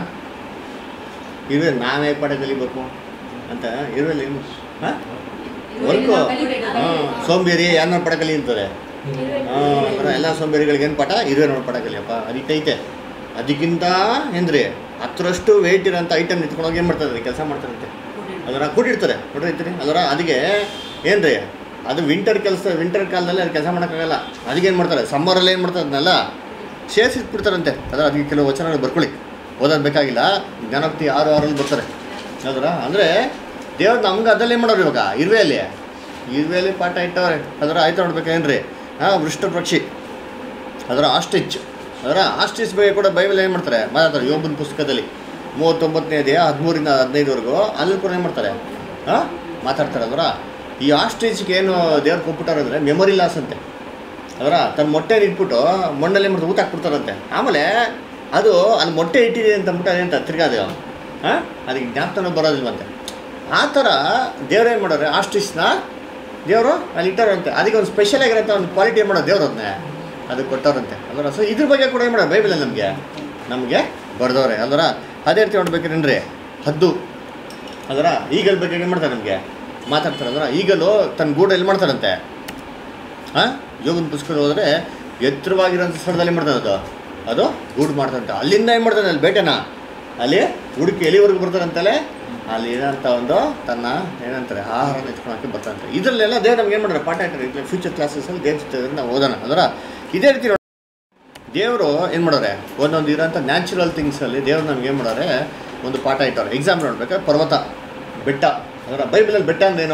ಇರುವೆ ನಾವೇ ಪಾಠ ಕಲಿಬೇಕು ಅಂತ ಇರುವೆಲ್ಲಿ ಹಾಂ ವರ್ಕು ಹಾಂ ಸೋಂಬೇರಿ ಯಾರನ್ನ ಪಾಠ ಕಲಿ ಅಂತಾರೆ ಹಾಂ ಎಲ್ಲ ಸೋಂಬೇರಿಗಳಿಗೆ ಏನು ಪಾಠ ಇರುವೆ ನೋಡಿ ಪಾಠ ಕಲಿಯಪ್ಪ ಅದಕ್ಕೈತೆ ಅದಕ್ಕಿಂತ ಏನ್ರಿ ಹತ್ತರಷ್ಟು ವೆಯ್ಟ್ ಇರೋಂಥ ಐಟಮ್ ನಿಂತ್ಕೊಂಡೋಗಿ ಏನು ಮಾಡ್ತಾರೆ ಕೆಲಸ ಮಾಡ್ತಾರಂತೆ ಅದರ ಕೂಡಿರ್ತಾರೆ ನೋಡ್ರಿ ಐತ್ರಿ ಅದರ ಅದಕ್ಕೆ ಏನ್ರಿ ಅದು ವಿಂಟರ್ ಕೆಲಸ ವಿಂಟರ್ ಕಾಲದಲ್ಲಿ ಅದು ಕೆಲಸ ಮಾಡೋಕ್ಕಾಗಲ್ಲ ಅದಕ್ಕೆ ಏನು ಮಾಡ್ತಾರೆ ಸಮ್ಮರಲ್ಲಿ ಏನು ಮಾಡ್ತಾರೆ ಅದನ್ನೆಲ್ಲ ಸೇರಿಸಿಟ್ಬಿಡ್ತಾರಂತೆ ಅದರ ಅದಕ್ಕೆ ಕೆಲವು ವಚನಗಳು ಬರ್ಕೊಳ್ಳಿ ಓದೋದು ಬೇಕಾಗಿಲ್ಲ ಜ್ಞಾನೋಕ್ತಿ ಆರು ಆರಲ್ಲಿ ಬರ್ತಾರೆ ಹೌದ್ರ ಅಂದರೆ ದೇವ್ರು ನಮ್ಗೆ ಅದಲ್ಲೇ ಮಾಡೋರು ಇವಾಗ ಇರುವೆಯಲ್ಲಿ ಇರುವೆಯಲ್ಲಿ ಪಾಠ ಇಟ್ಟವ್ರೆ ಅದರ ಆಯ್ತು ನೋಡ್ಬೇಕೇನ್ರಿ ಹಾಂ ವೃಷ್ಟ ಪಕ್ಷಿ ಅದರ ಆಸ್ಟಿಚ್ ಅದರ ಆಸ್ಟಿಚ್ ಬಗ್ಗೆ ಕೂಡ ಬೈಬಲ್ ಏನು ಮಾಡ್ತಾರೆ ಮಾತಾಡ್ತಾರೆ ಯೋಬನ ಪುಸ್ತಕದಲ್ಲಿ ಮೂವತ್ತೊಂಬತ್ತನೇ ಅಧ್ಯಾಯ ಹದಿಮೂರಿಂದ ಹದಿನೈದವರೆಗೂ ಅಲ್ಲಿ ಕೂಡ ಏನು ಮಾಡ್ತಾರೆ ಹಾಂ ಮಾತಾಡ್ತಾರೆ ಅದರ ಈ ಆಸ್ಟಿಚ್ಗೆ ಏನು ದೇವ್ರು ಕೊಟ್ಬಿಟ್ಟಾರೆ ಅಂದರೆ ಮೆಮೊರಿ ಲಾಸ್ ಅಂತೆ ಅದರ ತನ್ನ ಮೊಟ್ಟೆ ಇಟ್ಬಿಟ್ಟು ಮಣ್ಣಲ್ಲಿ ಮಾಡ್ತಾರೆ ಊಟ ಹಾಕ್ಬಿಡ್ತಾರಂತೆ ಆಮೇಲೆ ಅದು ಅಲ್ಲಿ ಮೊಟ್ಟೆ ಇಟ್ಟಿದೆ ಅಂತ ಅಂದ್ಬಿಟ್ಟು ಅದೇಂತ ತಿರ್ಗಾ ಅದು ಹಾಂ ಅದಕ್ಕೆ ಜ್ಞಾಪಕನೂ ಬರೋದಿಲ್ವಂತೆ ಆ ಥರ ದೇವ್ರೇನು ಮಾಡೋರೆ ಆಸ್ಟಿಸ್ನ ದೇವರು ಅಲ್ಲಿ ಇಟ್ಟಾರಂತೆ ಅದಕ್ಕೆ ಒಂದು ಸ್ಪೆಷಲ್ ಆಗಿರೋಂಥ ಒಂದು ಕ್ವಾಲಿಟಿ ಏನು ಮಾಡೋದು ದೇವ್ರು ಅದನ್ನೇ ಅದು ಕೊಟ್ಟವ್ರಂತೆ ಅದರ ಸೊ ಇದ್ರ ಬಗ್ಗೆ ಕೂಡ ಏನು ಮಾಡೋದು ಬೈಬಲಲ್ಲಿ ನಮಗೆ ನಮಗೆ ಬರೆದವ್ರೆ ಅದರ ಅದೇ ರೀತಿ ನೋಡ್ಬೇಕೇನ್ರಿ ಹದ್ದು ಅದರ ಈಗಲ್ ಬಗ್ಗೆ ಏನು ಮಾಡ್ತಾರೆ ನಮಗೆ ಮಾತಾಡ್ತಾರೆ ಅದರ ಈಗಲೂ ತನ್ನ ಗೂಡು ಎಲ್ಲಿ ಮಾಡ್ತಾರಂತೆ ಹಾಂ ಯೋಗನ ಪುಸ್ತಕ ಹೋದರೆ ಎತ್ತರವಾಗಿರೋಂಥ ಸ್ಥಳದಲ್ಲಿ ಮಾಡ್ತಾರೆ ಅದು ಅದು ಗೂಡು ಮಾಡ್ತಾರಂತೆ ಅಲ್ಲಿಂದ ಏನು ಮಾಡ್ತಾನೆ ಅಲ್ಲಿ ಬೇಟೆನ ಅಲ್ಲಿ ಹುಡುಕಿ ಎಲಿವರೆಗೂ ಬರ್ತಾರಂತಲೇ ಅಲ್ಲಿ ಏನಂತ ಒಂದು ತನ್ನ ಏನಂತಾರೆ ಆಹಾರ ನೆಚ್ಕೊಳಕ್ಕೆ ಬರ್ತಾರಂತೆ ಇದರಲ್ಲೆಲ್ಲ ದೇವ್ರು ನಮ್ಗೆ ಏನು ಮಾಡ್ತಾರೆ ಪಾಠ ಇಟ್ಟಾರೆ ಫ್ಯೂಚರ್ ಕ್ಲಾಸಸ್ಸಲ್ಲಿ ದೇವ್ರ ಚಿತ್ರದಲ್ಲಿ ನಾವು ಓದೋಣ ಅದರ ಇದೇ ರೀತಿ ನೋಡಿ ದೇವರು ಏನು ಮಾಡೋರೆ ಒಂದೊಂದು ಇರೋಂಥ ನ್ಯಾಚುರಲ್ ಥಿಂಗ್ಸಲ್ಲಿ ದೇವ್ರು ನಮ್ಗೆ ಏನು ಮಾಡೋರೆ ಒಂದು ಪಾಠ ಇಟ್ಟವ್ರೆ ಎಕ್ಸಾಮ್ ನೋಡ್ಬೇಕಾದ್ರೆ ಪರ್ವತ ಬೆಟ್ಟ ಅದರ ಬೈಬಲಲ್ಲಿ ಬೆಟ್ಟ ಅಂದ್ರೇನು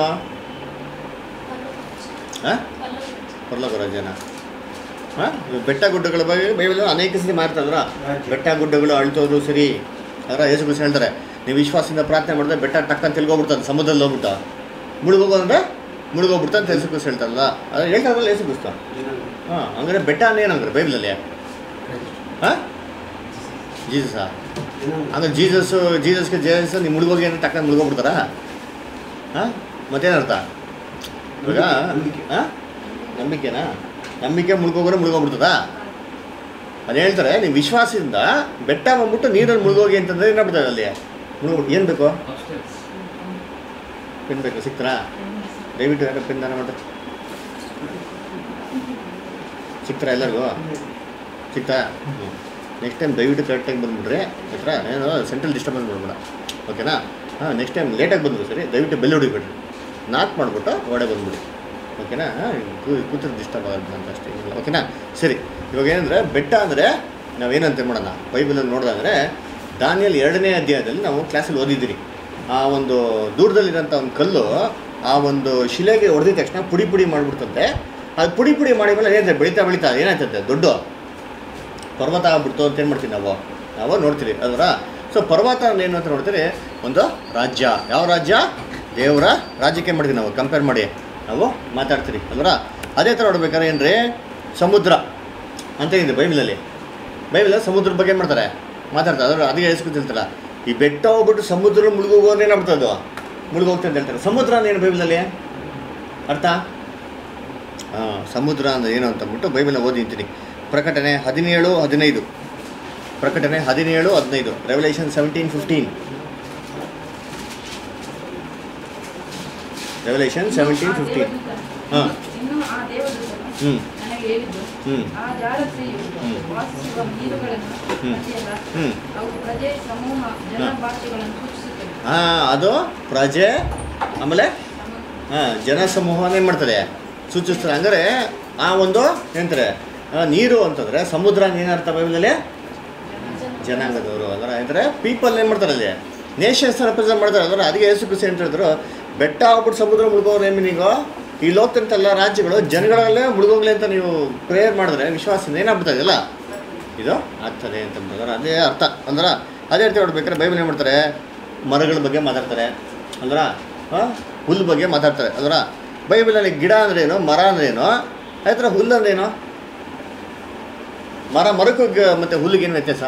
ಹಾಂ ಪರ್ಲೋಕ ಜನ ಹಾಂ ಬೆಟ್ಟ ಗುಡ್ಡಗಳ ಬಗ್ಗೆ ಬೈಬಲ್ ಅನೇಕ ಸರಿ ಮಾಡ್ತಾರಲ್ಲ ಬೆಟ್ಟ ಗುಡ್ಡಗಳು ಅಳ್ತೋದ್ರು ಸರಿ ಅದರ ಯೇಸು ಕ್ರಿಸ್ತ ಹೇಳ್ತಾರೆ ನೀವು ವಿಶ್ವಾಸದಿಂದ ಪ್ರಾರ್ಥನೆ ಮಾಡಿದ್ರೆ ಬೆಟ್ಟ ಟಕ್ ಅಂತ ತಿಳ್ಕೊಬಿಡ್ತಾನೆ ಸಮುದ್ರದಲ್ಲಿ ಹೋಗ್ಬಿಟ್ಟು ಮುಳುಗೋಗೋದಂದ್ರೆ ಮುಳುಗೋಗ್ಬಿಡ್ತಾ ಅಂತ ಯೇಸು ಕ್ರಿಸ್ತ ಹೇಳ್ತಾರಲ್ಲ ಅದ್ರ ಹೇಳ್ತಾರಲ್ಲ ಯೇಸು ಕ್ರಿಸ್ತ ಹಾಂ ಹಂಗಾರೆ ಬೆಟ್ಟ ಅಂದ್ರೆ ಏನಂದ್ರೆ ಬೈಬಲಲ್ಲಿ ಹಾಂ ಜೀಸಸಾ ಹಂಗಾರೆ ಜೀಸಸ್ಸು ಜೀಸಸ್ಗೆ ಜೇಸಸ್ ನೀವು ಮುಳುಗೋಗಿ ಅಂದ್ರೆ ಟಕ್ಕ ಮುಳುಗೋಗ್ಬಿಡ್ತಾರಾ ಹಾಂ ಮತ್ತೇನರ್ಥ ಇವಾಗ ಹಾಂ ನಂಬಿಕೆನಾ ನಂಬಿಕೆ ಮುಳುಗೋಗ್ರೆ ಮುಳುಗೋಗ್ಬಿಡ್ತದಾ ಅದು ಹೇಳ್ತಾರೆ ನೀವು ವಿಶ್ವಾಸದಿಂದ ಬೆಟ್ಟ ಬಂದ್ಬಿಟ್ಟು ನೀರಲ್ಲಿ ಮುಳುಗೋಗಿ ಅಂತಂದ್ರೆ ಏನಾಗ್ಬಿಡ್ತದೆ ಅಲ್ಲಿ ಮುಳುಗೋಗ್ಬಿಟ್ಟು ಏನು ಬೇಕು ಪೆನ್ ಬೇಕು ಸಿಕ್ತರಾ ದಯವಿಟ್ಟು ಯಾಕೆ ಪೆನ್ ದಾನ ಮಾಡ್ರಿ ಸಿಕ್ತಾರಾ ಎಲ್ಲರಿಗೂ ಸಿಕ್ತಾ ನೆಕ್ಸ್ಟ್ ಟೈಮ್ ದಯವಿಟ್ಟು ಕರೆಕ್ಟಾಗಿ ಬಂದುಬಿಡ್ರಿ ಆಯ್ತಾ ಏನು ಸೆಂಟ್ರಲ್ ಡಿಸ್ಟರ್ಬೆನ್ಸ್ ಮಾಡ್ಬೇಡ ಓಕೆನಾ ಹಾಂ ನೆಕ್ಸ್ಟ್ ಟೈಮ್ ಲೇಟಾಗಿ ಬಂದರು ಸರಿ ದಯವಿಟ್ಟು ಬೆಲ್ ಹೊಡಿಬೇಡ್ರಿ ನಾಕ್ ಮಾಡಿಬಿಟ್ಟು ಒಡೆ ಬಂದ್ಬಿಡಿ ಓಕೆನಾ ಕೂತಿರು ಡಿಸ್ಟರ್ಬ್ ಆಗುತ್ತೆ ಅಂತ ಅಷ್ಟೇ ಏನಿಲ್ಲ ಓಕೆನಾ ಸರಿ ಇವಾಗ ಏನಂದರೆ ಬೆಟ್ಟ ಅಂದರೆ ನಾವೇನಂತ ಮಾಡೋಣ ಬೈಬಲಲ್ಲಿ ನೋಡೋದಂದರೆ ದಾನಿಯಲ್ ಎರಡನೇ ಅಧ್ಯಾಯದಲ್ಲಿ ನಾವು ಕ್ಲಾಸಲ್ಲಿ ಓದಿದ್ದೀರಿ ಆ ಒಂದು ದೂರದಲ್ಲಿರೋಂಥ ಒಂದು ಕಲ್ಲು ಆ ಒಂದು ಶಿಲೆಗೆ ಹೊಡೆದಿದ ತಕ್ಷಣ ಪುಡಿ ಪುಡಿ ಮಾಡಿಬಿಡ್ತಂತೆ ಅದು ಪುಡಿ ಪುಡಿ ಮಾಡಿದ್ಮೇಲೆ ಏನಿದೆ ಬೆಳೀತಾ ಬೆಳೀತಾ ಏನಾಯ್ತಂತೆ ದೊಡ್ಡ ಪರ್ವತ ಆಗ್ಬಿಡ್ತು ಅಂತ ಏನು ಮಾಡ್ತೀವಿ ನಾವು ನಾವು ನೋಡ್ತೀರಿ ಅದರ ಸೊ ಪರ್ವತ ಅಂದ್ರೆ ಏನು ಅಂತ ನೋಡ್ತೀರಿ ಒಂದು ರಾಜ್ಯ ಯಾವ ರಾಜ್ಯ ದೇವರ ರಾಜ್ಯಕ್ಕೆ ಏನು ಮಾಡ್ತೀವಿ ನಾವು ಕಂಪೇರ್ ಮಾಡಿ ನಾವು ಮಾತಾಡ್ತೀರಿ ಅಲ್ವರ ಅದೇ ಥರ ನೋಡ್ಬೇಕಾದ್ರೆ ಏನ್ರಿ ಸಮುದ್ರ ಅಂತ ಇದೆ ಬೈಬಲಲ್ಲಿ ಬೈಬಲಲ್ಲಿ ಸಮುದ್ರದ ಬಗ್ಗೆ ಏನು ಮಾಡ್ತಾರೆ ಮಾತಾಡ್ತಾರೆ ಅದ್ರ ಅದಕ್ಕೆ ಹೇಳ್ಸ್ಕೊತಿರ್ತಾರ ಈ ಬೆಟ್ಟ ಹೋಗ್ಬಿಟ್ಟು ಸಮುದ್ರ ಮುಳುಗೋಗೋದ್ರೆ ಏನಾಗ್ಬಿಡ್ತದೆ ಅದು ಮುಳುಗೋಗ್ತದೆ ಅಂತ ಹೇಳ್ತಾರೆ ಸಮುದ್ರ ಏನು ಬೈಬಲಲ್ಲಿ ಅರ್ಥ ಆ, ಸಮುದ್ರ ಅಂದ್ರೆ ಏನು ಅಂತ ಅಂದ್ಬಿಟ್ಟು ಬೈಬಲ್ನ ಓದಿದ್ದೀನಿ ಪ್ರಕಟಣೆ ಹದಿನೇಳು ಹದಿನೈದು ಪ್ರಕಟಣೆ ಹದಿನೇಳು ಹದಿನೈದು revelation seventeen fifteen revelation seventeen fifteen ಹಾ. ಇನ್ನು ಆ ದೇವದೂತನು ಹ್ಞೂ ನನಗೆ ಹೇಳಿದ್ದು ಹ್ಮ್. ಆ ಜಾಲಸ್ತ್ರೀಯು ಹ್ಮ್. ವಾಸಿಸುವ ನೀರುಗಳನ್ನು ಹ್ಮ್. ಮಧ್ಯದ ಹ್ಞೂ ಅವು ಪ್ರಜೆ ಸಮೂಹ ಜನ ಹಾ. ಭಾಷೆಗಳನ್ನು ಸೂಚಿಸುತ್ತವೆ ಹಾಂ ಅದು ಪ್ರಜೆ ಆಮೇಲೆ ಸಮ- ಹಾಂ ಜನಸಮೂಹನೇ ಮಾಡ್ತದೆ ಸೂಚಿಸ್ತಾರೆ ಅಂದರೆ ಆ ಒಂದು ಏನಂತಾರೆ ಆ, ನೀರು ಅಂತಂದರೆ ಸಮುದ್ರ ಏನರ್ಥ ಬೈಬಲಲ್ಲಿ ಜನಾಂಗದವರು ಅದರ ಅಂದರೆ ಪೀಪಲ್ ಏನು ಮಾಡ್ತಾರೆ ಅಲ್ಲಿ ನೇಷನ್ಸ್ ರೆಪ್ರೆಸೆಂಟ್ ಮಾಡ್ತಾರೆ ಅದರ ಅದಕ್ಕೆ ಯೇಸು ಕ್ರಿಸ್ತ ಅಂತ ಹೇಳಿದ್ರು ಬೆಟ್ಟ ಆಗ್ಬಿಟ್ಟು ಸಮುದ್ರ ಮುಳುಗೋರು ಏನು ಮೀನಿಂಗು ಈ ಲೋಕದಂತ ಎಲ್ಲ ರಾಜ್ಯಗಳು ಜನಗಳಲ್ಲೇ ಮುಳುಗೋಗ್ಲಿ ಅಂತ ನೀವು ಪ್ರೇಯರ್ ಮಾಡಿದ್ರೆ ವಿಶ್ವಾಸದಿಂದ ಏನಾಗ್ಬಿಡ್ತದೆ ಅಲ್ಲ ಇದು ಆಗ್ತದೆ ಅಂತ ಅಂತಾರೆ ಅದೇ ಅರ್ಥ ಅಂದ್ರೆ ಅದೇ ಅರ್ಥ ನೋಡ್ಬೇಕಾದ್ರೆ ಬೈಬಲ್ ಏನು ಮಾಡ್ತಾರೆ ಮರಗಳ ಬಗ್ಗೆ ಮಾತಾಡ್ತಾರೆ ಅಂದ್ರ ಹುಲ್ಲು ಬಗ್ಗೆ ಮಾತಾಡ್ತಾರೆ ಅದರ ಬೈಬಲಲ್ಲಿ ಗಿಡ ಅಂದ್ರೇನು ಮರ ಅಂದ್ರೇನು ಅದೇ ಥರ ಹುಲ್ಲು ಅಂದ್ರೇನು ಮರ ಮರಕ್ಕೂ ಗ- ಮತ್ತೆ ಹುಲ್ಲಿಗೆ ಏನು ವ್ಯತ್ಯಾಸ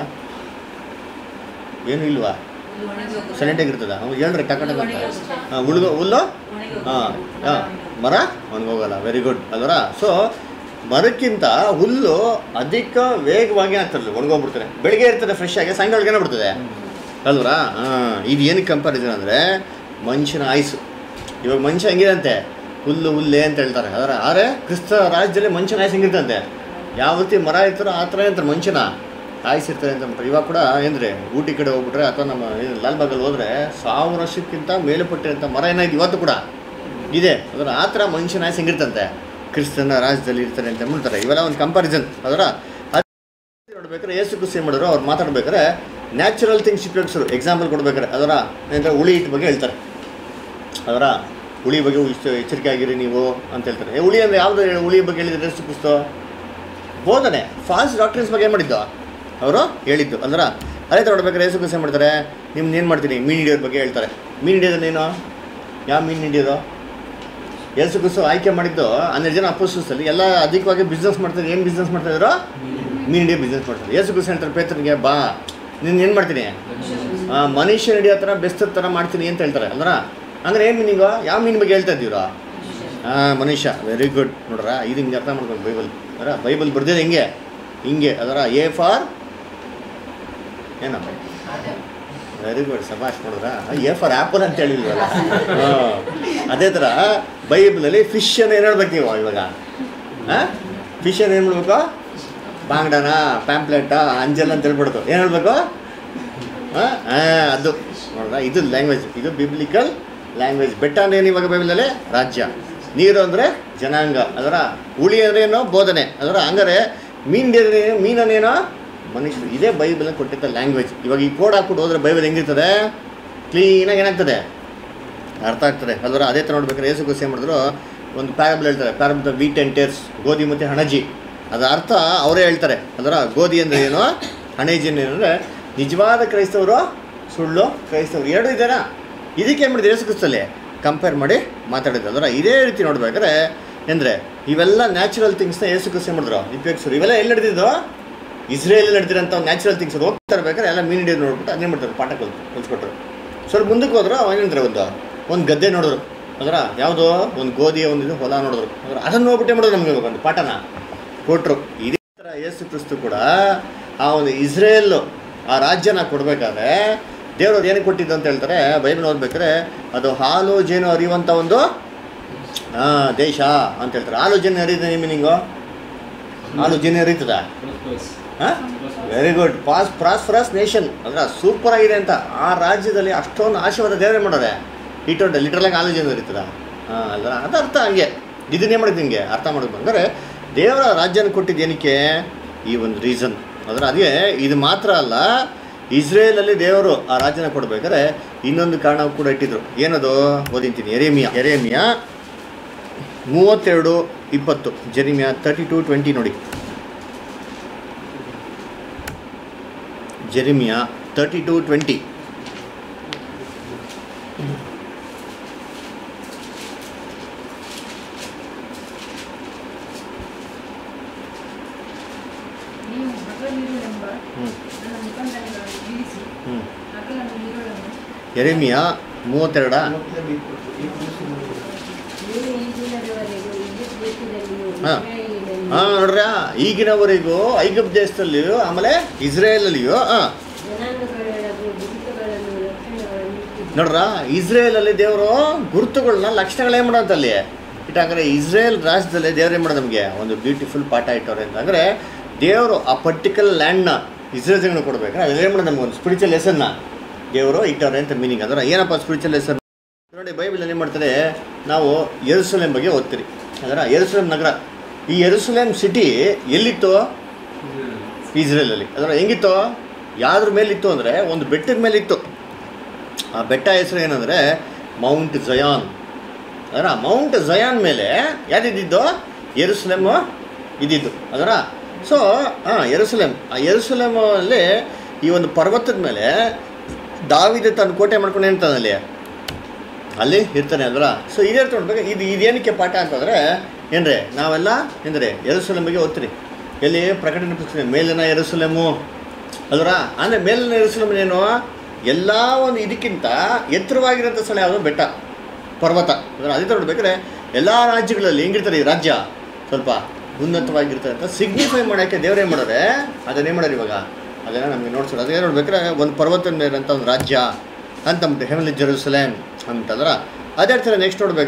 ಏನು ಇಲ್ವಾ ಸೈಲೆಂಟಾಗಿ ಇರ್ತದ ಅವ್ನು ಹೇಳ್ರಿ ಟಕಟ ಹಾಂ ಹುಡುಗ ಹುಲ್ಲು ಹಾಂ ಹಾಂ ಮರ ಒಣಗೋಗಲ್ಲ ವೆರಿ ಗುಡ್ ಅದರ ಸೊ ಮರಕ್ಕಿಂತ ಹುಲ್ಲು ಅಧಿಕ ವೇಗವಾಗಿ ಆಗ್ತದೆ ಒಣಗೋಗ್ಬಿಡ್ತಾರೆ ಬೆಳಿಗ್ಗೆ ಇರ್ತದೆ ಫ್ರೆಶ್ ಆಗಿ ಸಾಯಂಕಾಲಕ್ಕೆ ಬಿಡ್ತದೆ ಅಲ್ವರಾ ಹಾಂ ಇದು ಏನಕ್ಕೆ ಕಂಪಾರಿಸನ್ ಅಂದರೆ ಮನುಷ್ಯನ ಆಯುಸ್ಸು ಇವಾಗ ಮನುಷ್ಯ ಹೆಂಗಿದಂತೆ ಹುಲ್ಲು ಹುಲ್ಲೆ ಅಂತ ಹೇಳ್ತಾರೆ ಅದರ ಆದರೆ ಕ್ರಿಸ್ತ ರಾಜ್ಯದಲ್ಲಿ ಮನುಷ್ಯನ ಆಯುಸ್ ಹೆಂಗಿರ್ತಂತೆ ಯಾವ ರೀತಿ ಮರ ಇರ್ತಾರೋ ಆ ಥರ ಇರ್ತಾರೆ ಮನುಷ್ಯನ ಆಯುಸಿರ್ತಾರೆ ಅಂತ ಅಂದ್ಬಿಟ್ರೆ ಇವಾಗ ಕೂಡ ಏನ್ರಿ ಊಟಿ ಕಡೆ ಹೋಗ್ಬಿಟ್ರೆ ಅಥವಾ ನಮ್ಮ ಏನು ಲಾಲ್ಬಾಗಲ್ಲಿ ಹೋದರೆ ಸಾವಿರ ವರ್ಷಕ್ಕಿಂತ ಮೇಲುಪಟ್ಟಿರೋಂಥ ಮರ ಏನಾಯ್ತು ಇವತ್ತು ಕೂಡ ಇದೆ ಅದರ ಆ ಥರ ಮನುಷ್ಯನ ಆಯುಸ್ ಹೆಂಗಿರ್ತಂತೆ ಕ್ರಿಸ್ತನ ರಾಜ್ಯದಲ್ಲಿ ಇರ್ತಾರೆ ಅಂತ ಹೇಳ್ತಾರೆ ಇವೆಲ್ಲ ಒಂದು ಕಂಪಾರಿಸನ್ ಅದರ ನೋಡ್ಬೇಕಾದ್ರೆ ಏಸು ಕ್ರಿಸ್ತ ಏನು ಮಾಡಿದ್ರು ಅವ್ರು ಮಾತಾಡ್ಬೇಕಾದ್ರೆ ನ್ಯಾಚುರಲ್ ಥಿಂಗ್ಸ್ ಉಪಯೋಗಿಸರು ಎಕ್ಸಾಂಪಲ್ ಕೊಡ್ಬೇಕಾದ್ರೆ ಅದರ ಏನಂದ್ರೆ ಉಳಿ ಇಟ್ಟು ಬಗ್ಗೆ ಹೇಳ್ತಾರೆ ಅದರ ಹುಳಿ ಬಗ್ಗೆ ಇಷ್ಟು ಎಚ್ಚರಿಕೆ ಆಗಿರಿ ನೀವು ಅಂತ ಹೇಳ್ತಾರೆ ಏ, ಹುಳಿ ಅಂದರೆ ಯಾವುದು ಹುಳಿ ಬಗ್ಗೆ ಹೇಳಿದ್ರೆ ಎಷ್ಟು ಪುಸ್ತ ಬೋಧನೆ ಫಾಸ್ಟ್ ಡಾಕ್ಟ್ರಿನ್ಸ್ ಬಗ್ಗೆ ಏನು ಮಾಡಿದ್ದು ಅವರು ಹೇಳಿದ್ದು ಅಂದ್ರೆ ಅದೇ ಥರ ನೋಡ್ಬೇಕಾದ್ರೆ ಏಸು ಕ್ರಿಸ್ತ ಏನ್ ಮಾಡ್ತಾರೆ ನಿಮ್ದು ಏನು ಮಾಡ್ತೀನಿ ಮೀನು ಹಿಡಿಯೋದ್ರ ಬಗ್ಗೆ ಹೇಳ್ತಾರೆ ಮೀನು ಹಿಡಿಯೋದನ್ನೇನು ಯಾವ ಮೀನು ಹಿಡಿಯೋದು ಯೇಸು ಕ್ರಿಸ್ತು ಆಯ್ಕೆ ಮಾಡಿದ್ದು ಹನ್ನೆರಡು ಜನ ಅಪೋಸಿಸ್ಟಲ್ಲಿ ಎಲ್ಲ ಅಧಿಕವಾಗಿ ಬಿಸ್ನೆಸ್ ಮಾಡ್ತಾರೆ ಏನು ಬಿಸ್ನೆಸ್ ಮಾಡ್ತಾ ಇದ್ರು ಮೀನು ಹಿಡಿಯೋ ಬಿಸ್ನೆಸ್ ಮಾಡ್ತಾರೆ ಯೇಸು ಕ್ರಿಸ್ತು ಹೇಳ್ತಾರೆ ಪೇತ್ರನಿಗೆ ಬಾ ನೀನು ಏನು ಮಾಡ್ತೀನಿ ಆ, ಮನುಷ್ಯ ಹಿಡಿಯೋ ಥರ ಬೆಸ್ತದ ಥರ ಮಾಡ್ತೀನಿ ಅಂತ ಹೇಳ್ತಾರೆ ಅಂದ್ರೆ ಅಂದ್ರೆ ಏನು ಮೀನಿಂಗು ಯಾವ ಮೀನು ಬಗ್ಗೆ ಹೇಳ್ತಾ ಇದ್ದೀರಾ ಹಾಂ ಮನುಷ್ಯ ವೆರಿ ಗುಡ್ ನೋಡ್ರ ಇದು ಹಿಂಗೆ ಅರ್ಥ ಮಾಡ್ಕೊಂಡು ಬೈಬಲ್ ಅದರ ಬೈಬಲ್ ಬರ್ದಿದೆ ಹಿಂಗೆ ಹಿಂಗೆ ಅದರ ಎ ಫಾರ್ ಏನಪ್ಪ ವೆರಿ ಗುಡ್ ಸಭಾಷ್ ನೋಡಿದ್ರ ಎ ಫಾರ್ ಆ್ಯಪಲ್ ಅಂತ ಹೇಳಿಲ್ವಲ್ಲ ಹಾಂ ಅದೇ ಥರ ಬೈಬಲಲ್ಲಿ ಫಿಶ್ ಅನ್ನು ಏನು ಹೇಳ್ಬೇಕು ನೀವು ಇವಾಗ ಹಾಂ ಫಿಶ್ ಅನ್ನು ಏನು ಮಾಡ್ಬೇಕು ಬಾಂಗ್ಡನ ಪ್ಯಾಂಪ್ಲೆಟ ಅಂಜಲ್ ಅಂತ ಹೇಳ್ಬಿಡ್ತು ಏನು ಹೇಳ್ಬೇಕು ಹಾಂ ಅದು ನೋಡ್ರ ಇದು ಲ್ಯಾಂಗ್ವೇಜ್ ಇದು ಬಿಬ್ಲಿಕಲ್ ಲ್ಯಾಂಗ್ವೇಜ್ ಬೆಟ್ಟ ಅಂದ್ರೆ ಏನು ಇವಾಗ ಬೈಬಲಲ್ಲಿ ರಾಜ್ಯ ನೀರು ಅಂದರೆ ಜನಾಂಗ ಅದರ ಹುಳಿ ಅಂದ್ರೆ ಏನು ಬೋಧನೆ ಅದರ ಹಂಗಾರೆ ಮೀನು ಮೀನನ್ನೇನೋ ಮನುಷ್ಯರು ಇದೇ ಬೈಬಲ್ ಕೊಟ್ಟಿದ್ದ ಲ್ಯಾಂಗ್ವೇಜ್ ಇವಾಗ ಈ ಕೋಡ್ ಹಾಕ್ಬಿಟ್ಟು ಹೋದ್ರೆ ಬೈಬಲ್ ಹೆಂಗಿರ್ತದೆ ಕ್ಲೀನಾಗಿ ಏನಾಗ್ತದೆ ಅರ್ಥ ಆಗ್ತದೆ ಅದರ ಅದೇ ಥರ ನೋಡ್ಬೇಕಾದ್ರೆ ಯೇಸು ಕ್ರಿಸ್ತ ಏನು ಮಾಡಿದ್ರು ಒಂದು ಪ್ಯಾರಬಲ್ ಹೇಳ್ತಾರೆ parable the wheat and tares ಗೋಧಿ ಮತ್ತು ಹಣಜಿ ಅದರ ಅರ್ಥ ಅವರೇ ಹೇಳ್ತಾರೆ ಅದರ ಗೋಧಿ ಅಂದರೆ ಏನು ಹಣಜಿ ಏನು ಅಂದರೆ ನಿಜವಾದ ಕ್ರೈಸ್ತವರು ಸುಳ್ಳು ಕ್ರೈಸ್ತವರು ಎರಡು ಇದ್ದಾರಾ ಇದಕ್ಕೆ ಏನು ಮಾಡಿದ್ರು ಯೇಸು ಕ್ರಿಸ್ತಲ್ಲಿ ಕಂಪೇರ್ ಮಾಡಿ ಮಾತಾಡಿದ್ರು ಅದರ ಇದೇ ರೀತಿ ನೋಡ್ಬೇಕಾದ್ರೆ ಅಂದರೆ ಇವೆಲ್ಲ ನ್ಯಾಚುರಲ್ ಥಿಂಗ್ಸ್ನ ಯೇಸು ಕ್ರಿಸ್ತ ಮಾಡಿದ್ರು ಉಪಯೋಗಿಸೋರು ಇವೆಲ್ಲ ಎಲ್ಲಿ ನಡೆದಿದ್ದು ಇಸ್ರೇಲ್ ನಡೆದಿರೋಂಥ ನ್ಯಾಚುರಲ್ ಥಿಂಗ್ಸ್ ಹೋಗ್ತಾ ಇರ್ಬೇಕಾದ್ರೆ ಎಲ್ಲ ಮೀನು ಹಿಡಿಯೋದು ನೋಡ್ಬಿಟ್ಟು ಅದನ್ನೇ ಮಾಡ್ತಾರೆ ಪಾಠ ಕಲ್ ಕಲ್ಸ್ಕೊಟ್ರು ಸ್ವಲ್ಪ ಮುಂದಕ್ಕೆ ಹೋದ್ರು ಏನಂದ್ರೆ ಒಂದು ಒಂದು ಗದ್ದೆ ನೋಡಿದ್ರು ಅದರ ಯಾವುದೋ ಒಂದು ಗೋಧಿಯ ಒಂದು ಇದು ಹೊಲ ನೋಡಿದ್ರು ಅಂದ್ರೆ ಅದನ್ನು ನೋಡ್ಬಿಟ್ಟೆ ಮಾಡಿದ್ರು ನಮಗೆ ಇವಾಗ ಒಂದು ಪಾಠನ ಕೊಟ್ಟರು ಇದೇ ಥರ ಯೇಸು ಕ್ರಿಸ್ತು ಕೂಡ ಆ ಒಂದು ಇಸ್ರೇಲ್ ಆ ರಾಜ್ಯನ ಕೊಡಬೇಕಾದ್ರೆ ದೇವರು ಏನಕ್ಕೆ ಕೊಟ್ಟಿದ್ದು ಅಂತ ಹೇಳ್ತಾರೆ ಬೈಬಲ್ ಓದ್ಬೇಕಾದ್ರೆ ಅದು ಹಾಲು ಜೇನು ಹರಿಯುವಂಥ ಒಂದು ಆ, ದೇಶ ಅಂತ ಹೇಳ್ತಾರೆ ಹಾಲು ಜೇನು ಹರಿಯುತ್ತೆ ಮೀನಿಂಗು ಹಾಲು ಜೇನು ಹರಿತದ ಹಾಂ ವೆರಿ ಗುಡ್ ಪಾಸ್ ಪ್ರಾಸ್ಪರಸ್ ನೇಷನ್ ಅಂದ್ರೆ ಸೂಪರ್ ಆಗಿದೆ ಅಂತ ಆ ರಾಜ್ಯದಲ್ಲಿ ಅಷ್ಟೊಂದು ಆಶೀರ್ವಾದ ದೇವರೇ ಮಾಡೋದೆ ಇಟ್ಟೊಂಡೆ ಲಿಟ್ರಲಾಗಿ ಆಲೋಚನೆ ಇರ್ತದ ಹಾಂ ಅಲ್ಲ ಅದು ಅರ್ಥ ಹಂಗೆ ಇದನ್ನೇ ಮಾಡಿದ್ದು ಹಿಂಗೆ ಅರ್ಥ ಮಾಡೋದು ಅಂದರೆ ದೇವರ ರಾಜ್ಯನ ಕೊಟ್ಟಿದ್ದು ಏನಕ್ಕೆ ಈ ಒಂದು ರೀಸನ್ ಅಂದ್ರೆ ಅದೇ ಇದು ಮಾತ್ರ ಅಲ್ಲ ಇಸ್ರೇಲಲ್ಲಿ ದೇವರು ಆ ರಾಜ್ಯನ ಕೊಡ್ಬೇಕಾದ್ರೆ ಇನ್ನೊಂದು ಕಾರಣ ಕೂಡ ಇಟ್ಟಿದ್ರು ಏನದು ಓದಿಂತೀನಿ ಎರೇಮಿಯಾ ಎರೇಮಿಯಾ ಮೂವತ್ತೆರಡು ಇಪ್ಪತ್ತು ಜೆರಿಮಿಯಾ ತರ್ಟಿ ಟು ಟ್ವೆಂಟಿ ನೋಡಿ ಜೆರಿಮಿಯಾ ತರ್ಟಿ ಟು ಟ್ವೆಂಟಿ ನೀವು ಹಗಲಿರುಳೆಂಬ ಹ್ಞೂ ನನ್ನ ನಿಬಂಧನೆಗಳನ್ನು ಇರಿಸಿ ಹ್ಞೂ ಹಗಲನ್ನು ಇರುಳನ್ನು ಎರೆಮಿಯಾ ಮೂವತ್ತೆರಡ ನೀವು ಈ ದಿನದವರೆಗೂ ಈಜಿಪ್ಟ್ ಐಗುಪ್ತದಲ್ಲಿಯೂ ಹಾ. ಇಸ್ರಾಯೇಲಿನಲ್ಲಿಯೂ ಹಾಂ ನೋಡ್ರ ಈಗಿನವರೆಗೂ ಐಗುಪ್ತ ದೇಶದಲ್ಲಿಯೂ ಆಮೇಲೆ ಇಸ್ರೇಲಲ್ಲಿಯೂ ಹಾಂ ಜನಾಂಗಗಳೊಳಗೆ ಗುರುತುಗಳನ್ನು ಲಕ್ಷಣಗಳನ್ನು ಇಟ್ಟಿದ್ದು. ನೋಡ್ರ ಇಸ್ರೇಲಲ್ಲಿ ದೇವರು ಗುರುತುಗಳನ್ನ ಲಕ್ಷಣಗಳೇನು ಮಾಡೋದು ಅಲ್ಲಿ ಇಟ್ಟಂದ್ರೆ ಇಸ್ರೇಲ್ ರಾಜ್ಯದಲ್ಲಿ ದೇವ್ರು ಏನು ಮಾಡೋದು ನಮಗೆ ಒಂದು ಬ್ಯೂಟಿಫುಲ್ ಪಾಠ ಇಟ್ಟವ್ರೆ ಅಂತಂದರೆ ದೇವರು ಆ ಪರ್ಟಿಕ್ಯುಲರ್ ಲ್ಯಾಂಡ್ನ ಇಸ್ರೇಲ್ ಜನಗಳು ಕೊಡ್ಬೇಕಾದ್ರೆ ಅದ್ರಲ್ಲಿ ಏನು ಮಾಡೋದು ನಮ್ಗೆ ಒಂದು ಸ್ಪಿರಿಚುವಲ್ ಲೆಸನ್ನ ದೇವರು ಇಟ್ಟವ್ರೆ ಅಂತ ಮೀನಿಂಗ್ ಅಂದ್ರೆ ಏನಪ್ಪ ಸ್ಪಿರಿಚುವಲ್ ಲೆಸನ್ ನೋಡಿ ಬೈಬಲಲ್ಲಿ ಏನು ಮಾಡ್ತಾರೆ ನಾವು ಯೆರೂಸಲೇಮ್ ಬಗ್ಗೆ ಓದ್ತೀರಿ ಅದರ ಯೆರೂಸಲೇಮ್ ನಗರ ಈ ಯೆರೂಸಲೇಮ್ ಸಿಟಿ ಎಲ್ಲಿತ್ತು ಇಸ್ರೇಲಲ್ಲಿ ಅದರ ಹೆಂಗಿತ್ತು ಯಾವ್ದ್ರ ಮೇಲಿತ್ತು ಅಂದರೆ ಒಂದು ಬೆಟ್ಟದ ಮೇಲಿತ್ತು ಆ ಬೆಟ್ಟ ಹೆಸರು ಏನಂದರೆ ಮೌಂಟ್ ಜಯಾನ್ ಅದರ ಮೌಂಟ್ ಜಯಾನ್ ಮೇಲೆ ಯಾವ್ದಿದ್ದು ಯೆರೂಸಲೇಮ್ ಇದ್ದಿದ್ದು ಅದರ ಸೊ ಹಾಂ ಯೆರೂಸಲೇಮ್ ಆ ಯೆರೂಸಲೇಮಲ್ಲಿ ಈ ಒಂದು ಪರ್ವತದ ಮೇಲೆ ದಾವಿದ ತನ್ನ ಕೋಟೆ ಮಾಡ್ಕೊಂಡು ಏನ್ತಾನೆ ಅಲ್ಲಿ ಅಲ್ಲಿ ಇರ್ತಾನೆ ಅಲ್ವರ ಸೊ ಇದೇ ತೊಗೊಂಡ್ಬೇಕು ಇದು ಇದೇನಕ್ಕೆ ಪಾಠ ಅಂತಂದರೆ ಏನ್ರಿ ನಾವೆಲ್ಲ ಏನ್ರಿ ಯೆರೂಸಲೇಮ್ ಬಗ್ಗೆ ಓದ್ತೀರಿ ಎಲ್ಲಿ ಪ್ರಕಟಣೆ ಪುಸ್ತಕ ಮೇಲಿನ ಯೆರೂಸಲೇಮು ಅಲ್ವರ ಅಂದರೆ ಮೇಲಿನ ಯೆರೂಸಲೇಮ್ ಏನು ಎಲ್ಲ ಒಂದು ಇದಕ್ಕಿಂತ ಎತ್ತರವಾಗಿರೋಂಥ ಸ್ಥಳ ಯಾವುದು ಬೆಟ್ಟ ಪರ್ವತ ಅದರ ಅದೇ ನೋಡ್ಬೇಕಾದ್ರೆ ಎಲ್ಲ ರಾಜ್ಯಗಳಲ್ಲಿ ಹೆಂಗಿರ್ತಾರೆ ಈ ರಾಜ್ಯ ಸ್ವಲ್ಪ ಉನ್ನತವಾಗಿರ್ತಾರೆ ಅಂತ ಸಿಗ್ನಿಫೈ ಮಾಡೋಕ್ಕೆ ದೇವ್ರು ಏನು ಮಾಡೋರೆ ಅದನ್ನೇ ಮಾಡೋರು ಇವಾಗ ಅದನ್ನು ನಮಗೆ ನೋಡ್ಸೋದು ಅದೇ ನೋಡ್ಬೇಕಾದ್ರೆ ಒಂದು ಪರ್ವತದ ಮೇಲೆ ಅಂತ ಒಂದು ರಾಜ್ಯ ಅಂತಂದ್ಬಿಟ್ಟು ಹೆಮಲಿ ಜೆರೂಸಲೇಮ್ ಅಂತಂದ್ರೆ ಅದೇ ಥರ ನೆಕ್ಸ್ಟ್ ನೋಡ್ಬೇಕು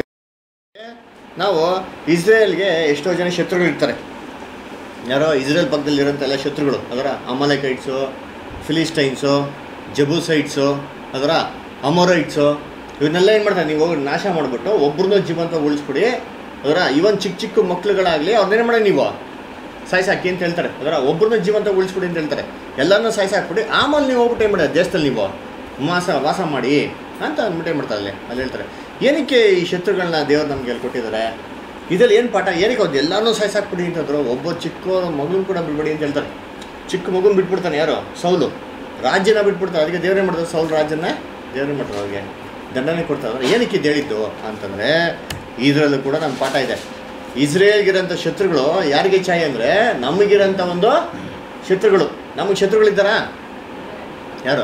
ನಾವು ಇಸ್ರೇಲ್ಗೆ ಎಷ್ಟೋ ಜನ ಶತ್ರುಗಳು ಇರ್ತಾರೆ ಯಾರೋ ಇಸ್ರೇಲ್ ಪಕ್ಕದಲ್ಲಿರೋಂಥ ಎಲ್ಲ ಶತ್ರುಗಳು ಅದರ ಅಮಲಕೈಟ್ಸು ಫಿಲಿಸ್ಟೈನ್ಸು ಜಬೂಸೈಟ್ಸು ಅದರ ಅಮೋರೈಟ್ಸು ಇವನ್ನೆಲ್ಲ ಏನು ಮಾಡ್ತಾರೆ ನೀವು ಹೋಗಿ ನಾಶ ಮಾಡಿಬಿಟ್ಟು ಒಬ್ರನ್ನೂ ಜೀವಂತ ಉಳಿಸ್ಬಿಡಿ ಅದರ ಇವನ್ ಚಿಕ್ಕ ಚಿಕ್ಕ ಮಕ್ಳುಗಳಾಗಲಿ ಅವ್ರನ್ನೇನು ಮಾಡಿ ನೀವು ಸಾಯಿಸಾಕಿ ಅಂತ ಹೇಳ್ತಾರೆ ಅದರ ಒಬ್ರನ್ನ ಜೀವಂತ ಉಳಿಸ್ಬಿಡಿ ಅಂತ ಹೇಳ್ತಾರೆ ಎಲ್ಲರನ್ನೂ ಸಾಯಿಸಾಕ್ಬಿಡಿ ಆಮೇಲೆ ನೀವು ಹೋಗ್ಬಿಟ್ಟು ಏನು ಮಾಡಿ ದೇಶದಲ್ಲಿ ನೀವು ವಾಸ ವಾಸ ಮಾಡಿ ಅಂತ ಅಂದ್ಬಿಟ್ಟು ಏನು ಮಾಡ್ತಾರೆ ಅಲ್ಲಿ ಅಲ್ಲಿ ಹೇಳ್ತಾರೆ ಏನಕ್ಕೆ ಈ ಶತ್ರುಗಳನ್ನ ದೇವ್ರು ನಮ್ಗೆ ಹೇಳಿ ಕೊಟ್ಟಿದ್ದಾರೆ ಇದ್ರಲ್ಲಿ ಏನು ಪಾಠ ಏನಕ್ಕೆ ಅವ್ರು ಎಲ್ಲಾನು ಸಾಯಿಸಾಕ್ಬಿಡಿ ಅಂತಂದ್ರು ಒಬ್ಬ ಚಿಕ್ಕ ಮಗುನ ಕೂಡ ಬಿಡ್ಬೇಡಿ ಅಂತ ಹೇಳ್ತಾರೆ ಚಿಕ್ಕ ಮಗುನ ಬಿಟ್ಬಿಡ್ತಾನೆ ಯಾರು ಸೌಲು ರಾಜ್ಯನ ಬಿಟ್ಬಿಡ್ತಾರೆ ಅದಕ್ಕೆ ದೇವ್ರೇನು ಮಾಡ್ತಾರೆ ಸೌಲು ರಾಜ್ಯನ ದೇವ್ರೇನು ಮಾಡ್ತಾರೆ ಅವ್ರಿಗೆ ದಂಡನೆ ಕೊಡ್ತಾರೆ ಏನಕ್ಕೆ ಇದು ಹೇಳಿದ್ದು ಅಂತಂದರೆ ಇದರಲ್ಲೂ ಕೂಡ ನಮ್ಮ ಪಾಠ ಇದೆ ಇಸ್ರೇಲ್ಗಿರೋಂಥ ಶತ್ರುಗಳು ಯಾರಿಗೆ ಛಾಯೆ ಅಂದರೆ ನಮಗಿರೋಂಥ ಒಂದು ಶತ್ರುಗಳು ನಮಗೆ ಶತ್ರುಗಳಿದ್ದಾರಾ ಯಾರು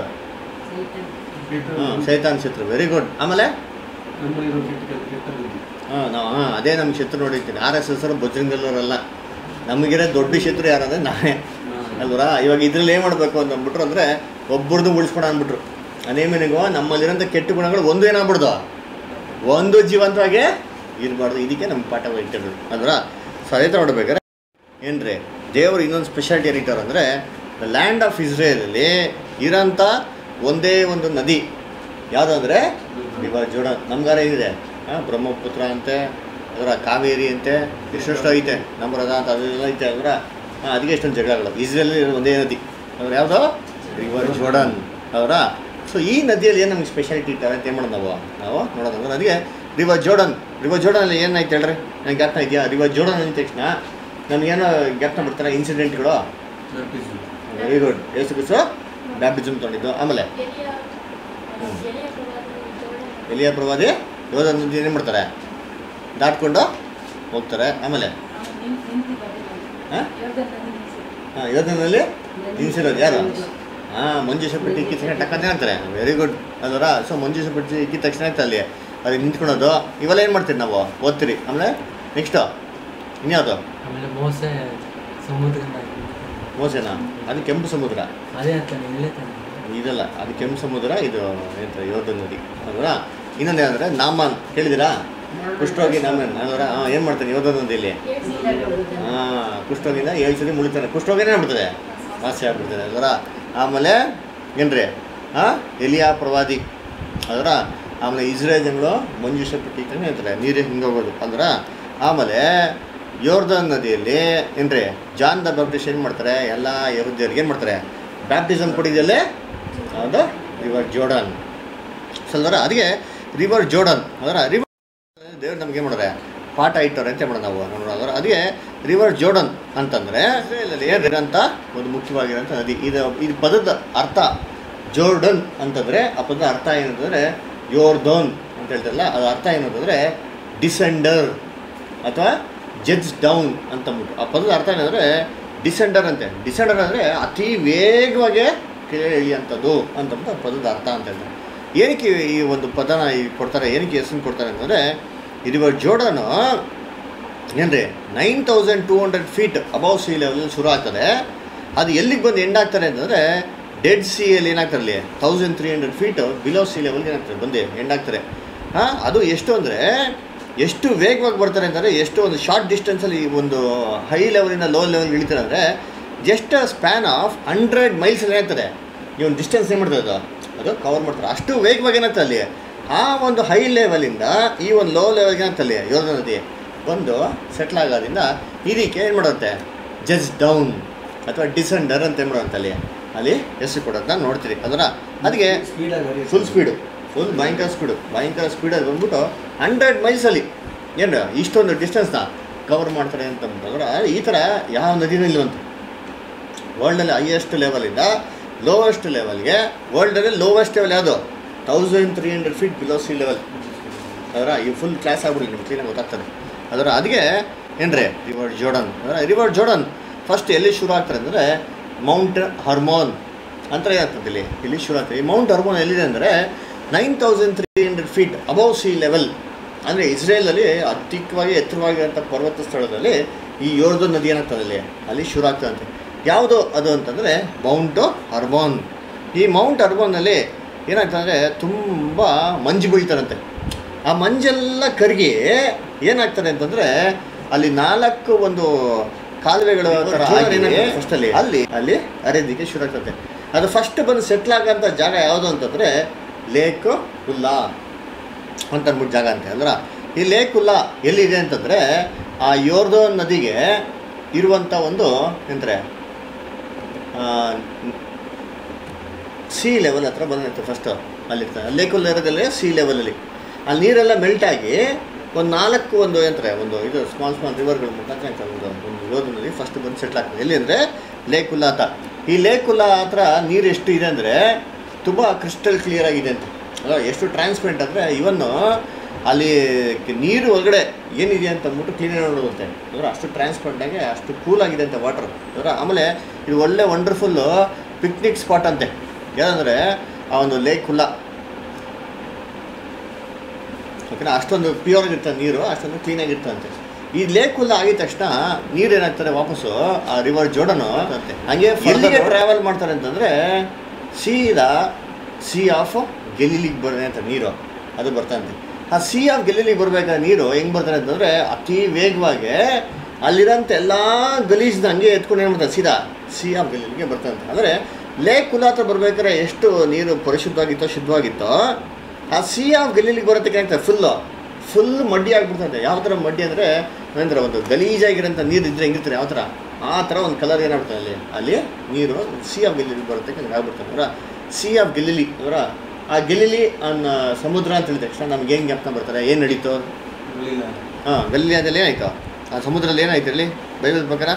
ಹ್ಞೂ ಸೈತಾನ್ ಶತ್ರು ವೆರಿ ಗುಡ್ ಆಮೇಲೆ ನಮ್ಮಲ್ಲಿರೋ ಕೆಟ್ಟ ಕೆಟ್ಟ ಕೆಟ್ಟ ಬುದ್ಧಿ. ಹಾಂ ನಾವು ಹಾಂ ಅದೇ ನಮ್ಮ ಶತ್ರು ನೋಡಿರ್ತೀನಿ ಆರ್ ಎಸ್ ಎಸ್ ಬಜರಂಗಲ್ಲವರಲ್ಲ ನಮಗಿರೋ ದೊಡ್ಡ ಶತ್ರು ಯಾರಂದ್ರೆ ನಾನೇ ಅಲ್ವರಾ ಇವಾಗ ಇದ್ರಲ್ಲಿ ಏನು ಮಾಡಬೇಕು ಅಂತ ಅಂದ್ಬಿಟ್ರು ಅಂದರೆ ಒಬ್ಬರದ್ದು ಉಳಿಸ್ಕೊಳ ಅಂದ್ಬಿಟ್ರು ಅನೇಮಿನಿಗೋ ನಮ್ಮಲ್ಲಿರೋಂಥ ಕೆಟ್ಟ ಗುಣಗಳು ಒಂದು ಏನಾಗ್ಬಿಡ್ದು ಒಂದು ಜೀವಂತವಾಗಿ ಇರಬಾರ್ದು ಇದಕ್ಕೆ ನಮ್ಮ ಪಾಠ ಇಟ್ಟಿರೋದು ಅಲ್ವರ ಸೊ ಅದೇ ಥರ ನೋಡ್ಬೇಕಾದ್ರೆ ಏನ್ರಿ ದೇವರು ಇನ್ನೊಂದು ಸ್ಪೆಷಾಲಿಟಿ ಏನಿಟ್ಟಾರೆ ಅಂದರೆ ದ ಲ್ಯಾಂಡ್ ಆಫ್ ಇಸ್ರೇಲಲ್ಲಿ ಇರೋಂಥ ಒಂದೇ ಒಂದು ನದಿ ಯಾವುದು ಅಂದರೆ ರಿವರ್ ಜೋಡನ್ ನಮ್ಗಾರ ಏನಿದೆ ಹಾಂ ಬ್ರಹ್ಮಪುತ್ರ ಅಂತೆ ಅದರ ಕಾವೇರಿ ಅಂತೆ ಎಷ್ಟೆಷ್ಟು ಐತೆ ನಮ್ರದ ಅಂತ ಅದೆಲ್ಲ ಐತೆ ಅದರ ಹಾಂ ಅದಕ್ಕೆ ಎಷ್ಟೊಂದು ಜಗಳಗಳು ಇಸ್ರೇಲಲ್ಲಿ ಇರೋ ಒಂದೇ ನದಿ ಅದ್ರ ಯಾವುದು ರಿವರ್ ಜೋಡನ್ ಅವರ ಸೊ ಈ ನದಿಯಲ್ಲಿ ಏನು ನಮ್ಗೆ ಸ್ಪೆಷಾಲಿಟಿ ಇಟ್ಟಾರೆ ಅಂತ ಏನು ಮಾಡೋದು ನಾವು ನಾವು ನೋಡೋದಂದ್ರೆ ಅದಕ್ಕೆ ರಿವರ್ ಜೋಡನ್ ರಿವರ್ ಜೋಡನಲ್ಲಿ ಏನಾಯ್ತು ಹೇಳ್ರಿ ನನಗೆ ಜ್ಞಾಪನ ಇದೆಯಾ ರಿವರ್ ಜೋಡನ್ ಅಂದ ತಕ್ಷಣ ನನಗೇನೋ ಜ್ಞಾಪನ ಬರ್ತಾರೆ ಇನ್ಸಿಡೆಂಟ್ಗಳು Baptism. ವೆರಿ ಗುಡ್ ಎಷ್ಟು ದಿವಸ ಬ್ಯಾಪ್ಟಿಸಮ್ ತೊಗೊಂಡಿದ್ದು ಆಮೇಲೆ ಎಲಿಯ ಪ್ರವಾದಿ ಯೋಧ ನದಿ ಏನು ಮಾಡ್ತಾರೆ ದಾಟ್ಕೊಂಡು ಹೋಗ್ತಾರೆ ಆಮೇಲೆ ಹಾಂ ಹಾಂ ಯೋಧನಲ್ಲಿ ನಿಲ್ಸಿರೋದು ಯಾರು ಹಾಂ ಮಂಜುಷ ಪಟ್ಟಿ ಇಕ್ಕಿದ ತಕ್ಷಣ ಟಕ್ಕಂತ ಹೇಳ್ತಾರೆ ವೆರಿ ಗುಡ್ ಅಲ್ವರ ಸೊ ಮಂಜುಷ ಪಟ್ಟಿ ಇಕ್ಕಿದ ತಕ್ಷಣ ಆಯ್ತು ಅಲ್ಲಿ ಅಲ್ಲಿ ನಿಂತ್ಕೊಳೋದು ಇವೆಲ್ಲ ಏನು ಮಾಡ್ತೀರಿ ನಾವು ಓದ್ತೀರಿ ಆಮೇಲೆ ನೆಕ್ಸ್ಟು ಇನ್ಯಾವುದು ಆಮೇಲೆ ಮೋಸೆ ಸಮುದ್ರ ಮೋಸೆನಾ ಅದು ಕೆಂಪು ಸಮುದ್ರ ಅದೇ ಅಂತಾನೆ ಇಲ್ಲೇ ತಾನೆ ಇದಲ್ಲ ಅದು ಕೆಂಪು ಸಮುದ್ರ ಇದು ಎಂತ ಯೋಧ ನದಿ ಅಲ್ವರ ಇನ್ನೊಂದು ಏನಂದರೆ ನಾಮನ್ ಕೇಳಿದಿರಾ ಕುಷ್ಠರೋಗಿ ನಾಮನ್ ಅಲ್ವರ ಹಾಂ ಏನು ಮಾಡ್ತಾನೆ ಯೋಧ ನದಿಯಲ್ಲಿ ಹಾಂ ಕುಷ್ಠರೋಗಿಂದ ಏಳು ಸರಿ ಮುಳಿತಾನೆ ಕುಷ್ಠರೋಗಿನೇ ಆಗ್ಬಿಡ್ತದೆ ವಾಸಿ ಆಗ್ಬಿಡ್ತದೆ ಅಲ್ವರ ಆಮೇಲೆ ಏನ್ರಿ ಹಾಂ ಎಲಿಯಾ ಪ್ರವಾದಿ ಅದರ ಆಮೇಲೆ ಇಸ್ರೇಲ್ ಜನಗಳು ಮಂಜುಷ ಪಟ್ಟಿ ತಾನೆ ಹೇಳ್ತಾರೆ ನೀರೇ ಹಿಂಗೋಗೋದು ಅಲ್ವರ ಆಮೇಲೆ ಯೋರ್ಧನ್ ನದಿಯಲ್ಲಿ ಏನ್ರಿ ಜಾನ್ ದ ಬ್ಯಾಪ್ಟಿಸ್ಟ್ ಏನು ಮಾಡ್ತಾರೆ ಎಲ್ಲ ಯಹುದ್ಯರಿಗೆ ಏನು ಮಾಡ್ತಾರೆ ಬ್ಯಾಪ್ಟಿಸಮ್ ಕೊಟ್ಟಿದ್ದಲ್ಲೇ ಅದು ರಿವರ್ ಜೋಡನ್ ಸಲ್ವರ ಅದಕ್ಕೆ ರಿವರ್ ಜೋಡನ್ ಅದರ ರಿವರ್ ದೇವ್ರು ನಮ್ಗೆ ಏನು ಮಾಡಿದ್ರೆ ಪಾಠ ಇಟ್ಟವ್ರೆ ಅಂತ ಮಾಡೋದು ನಾವು ನೋಡೋದ್ರ ಅದಕ್ಕೆ ರಿವರ್ ಜೋಡನ್ ಅಂತಂದರೆ ಇಸ್ರೇಲಲ್ಲಿ ಏನಿರೋಂಥ ಒಂದು ಮುಖ್ಯವಾಗಿರೋಂಥ ನದಿ ಇದು ಇದು ಪದದ ಅರ್ಥ ಜೋರ್ಡನ್ ಅಂತಂದರೆ ಆ ಪದದ ಅರ್ಥ ಏನಂತಂದರೆ ಯೋರ್ದೋನ್ ಅಂತ ಹೇಳ್ತಾರಲ್ಲ ಅದು ಅರ್ಥ ಏನಂತಂದರೆ ಡಿಸೆಂಡರ್ ಅಥವಾ ಜಡ್ಜ್ ಡೌನ್ ಅಂತಂದ್ಬಿಟ್ಟು ಆ ಪದದ ಅರ್ಥ ಏನಂದರೆ ಡಿಸೆಂಡರ್ ಅಂತೆ ಡಿಸೆಂಡರ್ ಅಂದರೆ ಅತಿ ವೇಗವಾಗಿ ಕೆಳಗೆ ಇಳಿಯುವಂಥದ್ದು ಅಂತಂದ್ಬಿಟ್ಟು ಆ ಪದದ ಅರ್ಥ ಅಂತ ಹೇಳ್ತಾರೆ ಏನಕ್ಕೆ ಈ ಒಂದು ಪದನ ಈ ಕೊಡ್ತಾರೆ ಏನಕ್ಕೆ ಹೆಸರು ಕೊಡ್ತಾರೆ ಅಂತಂದರೆ ಇರುವ ಜೋಡನು ಏನ್ರಿ nine thousand two hundred feet above sea level ಶುರು ಆಗ್ತದೆ ಅದು ಎಲ್ಲಿಗೆ ಬಂದು ಎಂಡ್ ಆಗ್ತಾರೆ ಅಂತಂದರೆ ಡೆಡ್ ಸಿಯಲ್ಲಿ ಏನಾಗ್ತಾರೆ ಅಲ್ಲಿ thousand three hundred feet below sea ಲೆವೆಲ್ಗೆ ಏನಾಗ್ತಾರೆ ಬಂದು ಎಂಡ್ ಆಗ್ತಾರೆ ಹಾಂ ಅದು ಎಷ್ಟು ಅಂದರೆ ಎಷ್ಟು ವೇಗವಾಗಿ ಬರ್ತಾರೆ ಅಂತಂದರೆ ಎಷ್ಟು ಒಂದು ಶಾರ್ಟ್ ಡಿಸ್ಟೆನ್ಸಲ್ಲಿ ಒಂದು ಹೈ ಲೆವೆಲಿಂದ ಲೋ ಲೆವೆಲ್ಗೆ ಇಳಿತಾರೆ ಅಂದರೆ just span of hundred miles ಏನಾಗ್ತದೆ ಈ ಒಂದು ಡಿಸ್ಟೆನ್ಸ್ ಏನು ಮಾಡ್ತದೆ ಅದು ಅದು ಕವರ್ ಮಾಡ್ತಾರೆ ಅಷ್ಟು ವೇಗವಾಗಿ ಏನಾಗ್ತದೆ ಅಲ್ಲಿ ಆ ಒಂದು ಹೈ ಲೆವೆಲಿಂದ ಈ ಒಂದು ಲೋ ಲೆವೆಲ್ಗೆ ಏನಾಗ್ತದೆ ಅಲ್ಲಿ ಯೋಧ ನದಿ ಬಂದು ಸೆಟ್ಲ್ ಆಗೋದ್ರಿಂದ ಇದಕ್ಕೆ ಏನು ಮಾಡುತ್ತೆ ಜಸ್ಟ್ ಡೌನ್ ಅಥವಾ ಡಿಸೆಂಡರ್ ಅಂತ ಏನು ಮಾಡುತ್ತೆ ಅಲ್ಲಿ ಅಲ್ಲಿ ಹೆಸರು ಕೊಡೋದನ್ನ ನೋಡ್ತೀರಿ ಅದರ ಅದಕ್ಕೆ ಸ್ಪೀಡಾಗಿ ಫುಲ್ ಸ್ಪೀಡು ಫುಲ್ ಭಯಂಕರ ಸ್ಪೀಡು ಭಯಂಕರ ಸ್ಪೀಡಲ್ಲಿ ಬಂದ್ಬಿಟ್ಟು ಹಂಡ್ರೆಡ್ ಮೈಲ್ಸಲ್ಲಿ ಏನು ಇಷ್ಟೊಂದು ಡಿಸ್ಟೆನ್ಸ್ನ ಕವರ್ ಮಾಡ್ತಾರೆ ಅಂತ ಅಂದ್ಬಿಟ್ಟು ಈ ಥರ ಯಾವ ನದಿನೂ ಅಂತ ವರ್ಲ್ಡಲ್ಲಿ ಹೈಯೆಸ್ಟ್ ಲೆವೆಲಿಂದ ಲೋವೆಸ್ಟ್ ಲೆವೆಲ್ಗೆ ವರ್ಲ್ಡಲ್ಲಿ ಲೋವೆಸ್ಟ್ ಲೆವೆಲ್ ಯಾವುದು thousand three hundred feet below sea level ಅದರ ಈ ಫುಲ್ ಕ್ಲಾಸ್ ಆಗ್ಬಿಡಿ ನಿಮ್ಗೆ ಕ್ಲೀನಾಗಿ ಗೊತ್ತಾಗ್ತದೆ ಅದರ ಅದಕ್ಕೆ ಏನ್ರಿ ರಿವರ್ ಜೋಡನ್ ಅದರ ರಿವರ್ ಜೋಡನ್ ಫಸ್ಟ್ ಎಲ್ಲಿ ಶುರು ಆಗ್ತಾರೆ ಅಂದರೆ ಮೌಂಟ್ ಹರ್ಮೋನ್ ಅಂತ ಏನಾಗ್ತದೆ ಇಲ್ಲಿ ಇಲ್ಲಿ ಶುರು ಆಗ್ತದೆ ಈ ಮೌಂಟ್ ಹರ್ಮೋನ್ ಎಲ್ಲಿದೆ ಅಂದರೆ nine thousand three hundred feet above sea level ಅಂದರೆ ಇಸ್ರೇಲಲ್ಲಿ ಅಧಿಕವಾಗಿ ಎತ್ತರವಾಗಿರುವಂಥ ಪರ್ವತ ಸ್ಥಳದಲ್ಲಿ ಈ ಯೋರ್ದು ನದಿ ಏನಾಗ್ತದೆ ಅಲ್ಲಿ ಅಲ್ಲಿ ಶುರು ಆಗ್ತದಂತೆ ಯಾವುದು ಅದು ಅಂತಂದರೆ ಮೌಂಟು ಹರ್ಮೋನ್ ಈ ಮೌಂಟ್ ಹರ್ಮೋನಲ್ಲಿ ಏನಾಗ್ತದೆ ಅಂದರೆ ತುಂಬ ಮಂಜು ಬೀಳ್ತಾರಂತೆ ಆ ಮಂಜೆಲ್ಲ ಕರಗಿ ಏನಾಗ್ತದೆ ಅಂತಂದರೆ ಅಲ್ಲಿ ನಾಲ್ಕು ಒಂದು ಕಾಲುವೆಗಳ ಥರ ಫಸ್ಟ್ ಅಲ್ಲಿ ಅಲ್ಲಿ ಅಲ್ಲಿ ಹರಿಯೋದಕ್ಕೆ ಶುರು ಆಗ್ತದೆ ಅದು ಫಸ್ಟ್ ಬಂದು ಸೆಟ್ಲ್ ಆಗೋಂಥ ಜಾಗ ಯಾವುದು ಅಂತಂದರೆ ಲೇಕ್ ಉಲ್ಲಾ ಅಂತ ಅಂದ್ಬಿಟ್ಟು ಜಾಗ ಅಂತೆ ಅಂದ್ರೆ ಈ ಲೇಕ್ ಉಲ್ಲಾ ಎಲ್ಲಿದೆ ಅಂತಂದರೆ ಆ ಯೋರ್ದೋನ್ ನದಿಗೆ ಇರುವಂಥ ಒಂದು ಎಂದರೆ ಸಿ ಲೆವೆಲ್ ಹತ್ರ ಬಂದಿರುತ್ತೆ ಫಸ್ಟು ಅಲ್ಲಿರ್ತಾರೆ ಲೇಕುಲ್ಲ ಇರೋದಲ್ಲೇ ಸಿ ಲೆವೆಲಲ್ಲಿ ಅಲ್ಲಿ ನೀರೆಲ್ಲ ಮೆಲ್ಟ್ ಆಗಿ ಒಂದು ನಾಲ್ಕು ಒಂದು ಏನಂತಾರೆ ಒಂದು ಇದು ಸ್ಮಾಲ್ ಸ್ಮಾಲ್ ರಿವರ್ಗಳ ಮುಖಾಂತರ ಏನ್ತಾರೆ ಒಂದು ಒಂದು ಯೋಧ ನದಿ ಫಸ್ಟ್ ಬಂದು ಸೆಟ್ಲ್ ಆಗ್ತದೆ ಎಲ್ಲಿ ಅಂದರೆ ಲೇಕುಲ್ಲ ಅಂತ ಈ ಲೇಕುಲ್ಲ ಹತ್ರ ನೀರು ಎಷ್ಟು ಇದೆ ಅಂದರೆ ತುಂಬ ಕ್ರಿಸ್ಟಲ್ ಕ್ಲಿಯರ್ ಆಗಿದೆ ಅಂತ ಅಲ್ಲ ಎಷ್ಟು ಟ್ರಾನ್ಸ್ಪರೆಂಟ್ ಅಂದರೆ ಇವನ್ನು ಅಲ್ಲಿ ಕ- ನೀರು ಒಳಗಡೆ ಏನಿದೆ ಅಂತ ಅಂದ್ಬಿಟ್ಟು ಕ್ಲೀನಾಗಿ ನೋಡುತ್ತೆ ಅಂದ್ರೆ ಅಷ್ಟು ಟ್ರಾನ್ಸ್ಪರೆಂಟ್ ಆಗಿ ಅಷ್ಟು ಕೂಲ್ ಆಗಿದೆ ಅಂತ ವಾಟರ್ ಅಂದ್ರೆ ಆಮೇಲೆ ಇದು ಒಳ್ಳೆ ವಂಡರ್ಫುಲ್ಲು ಪಿಕ್ನಿಕ್ ಸ್ಪಾಟ್ ಅಂತೆ ಏನಂದರೆ ಆ ಒಂದು ಲೇಕ್ ಹುಲ್ಲ ಓಕೆನಾ ಅಷ್ಟೊಂದು ಪ್ಯೂರ್ ಆಗಿರ್ತದೆ ನೀರು ಅಷ್ಟೊಂದು ಕ್ಲೀನಾಗಿರ್ತಂತೆ ಈ ಲೇಕ್ ಹುಲ್ಲ ಆಗಿದ ತಕ್ಷಣ ನೀರು ಏನಾಗ್ತದೆ ವಾಪಸ್ಸು ಆ ರಿವರ್ ಜೋಡನು ಅಂತೆ ಹಂಗೆ ಎಲ್ಲಿಗೆ ಟ್ರಾವೆಲ್ ಮಾಡ್ತಾರೆ ಅಂತಂದರೆ ಸೀದಾ ಸಿ ಆಫ್ ಗೆಲಿಲಿಗೆ ಬರ್ತದೆ ಅಂತ ನೀರು ಅದು ಬರ್ತಂತೆ ಆ ಸಿ ಆಫ್ ಗೆಲಿಲಿಗೆ ಬರಬೇಕಾದ ನೀರು ಹೆಂಗೆ ಬರ್ತಾರೆ ಅಂತಂದರೆ ಅತಿ ವೇಗವಾಗಿ ಅಲ್ಲಿರೋಂಥ ಎಲ್ಲ ಗಲೀಜ್ನ ಹಂಗೆ ಎತ್ಕೊಂಡು ಏನು ಮಾಡ್ತಾರೆ ಸೀದಾ ಸಿ ಆಫ್ ಗೆಲಿಲಿಗೆ ಬರ್ತಂತೆ ಅಂದರೆ ಲೇಕ್ ಕುಲ ಹತ್ರ ಬರ್ಬೇಕಾದ್ರೆ ಎಷ್ಟು ನೀರು ಪರಿಶುದ್ಧವಾಗಿತ್ತೋ ಶುದ್ಧವಾಗಿತ್ತೋ ಆ ಸಿ ಆಫ್ ಗಲೀಲಿಗೆ ಬರೋದಕ್ಕೆ ಏನಾಗ್ತದೆ ಫುಲ್ಲು ಫುಲ್ ಮಡ್ಡಿ ಆಗಿಬಿಡ್ತದೆ ಯಾವ ಥರ ಮಡ್ಡಿ ಅಂದರೆ ಅಂದರೆ ಒಂದು ಗಲೀಜಾಗಿರೋಂಥ ನೀರು ಇದ್ರೆ ಹೆಂಗಿರ್ತಾರೆ ಯಾವ ಥರ ಆ ಥರ ಒಂದು ಕಲರ್ ಏನಾಗ್ಬಿಡ್ತದೆ ಅಲ್ಲಿ ಅಲ್ಲಿ ನೀರು ಸಿ ಆಫ್ ಗೆಲ್ಲಿಲಿ ಬರುತ್ತೆ ಹಂಗೆ ಆಗ್ಬಿಡ್ತದೆ ಅಂದ್ರೆ ಸಿ ಆಫ್ ಗೆಲ್ಲಿಲಿ ಅಂದ್ರೆ ಆ ಗೆಲ್ಲಿಲಿ ಅನ್ನೋ ಸಮುದ್ರ ಅಂತ ಹೇಳಿದ ತಕ್ಷಣ ನಮ್ಗೆ ಹೆಂಗೆ ಜ್ಞಾಪಕ ಬರ್ತಾರೆ ಏನು ನಡೀತು ಗೊಳಿಲ್ಲ ಹಾಂ ಗಲ್ಲಿಯಾದಲ್ಲಿ ಏನಾಯ್ತು ಆ ಸಮುದ್ರದಲ್ಲಿ ಏನಾಯ್ತು ಇಲ್ಲಿ ಬೈಬಲ್ ಪ್ರಕಾರ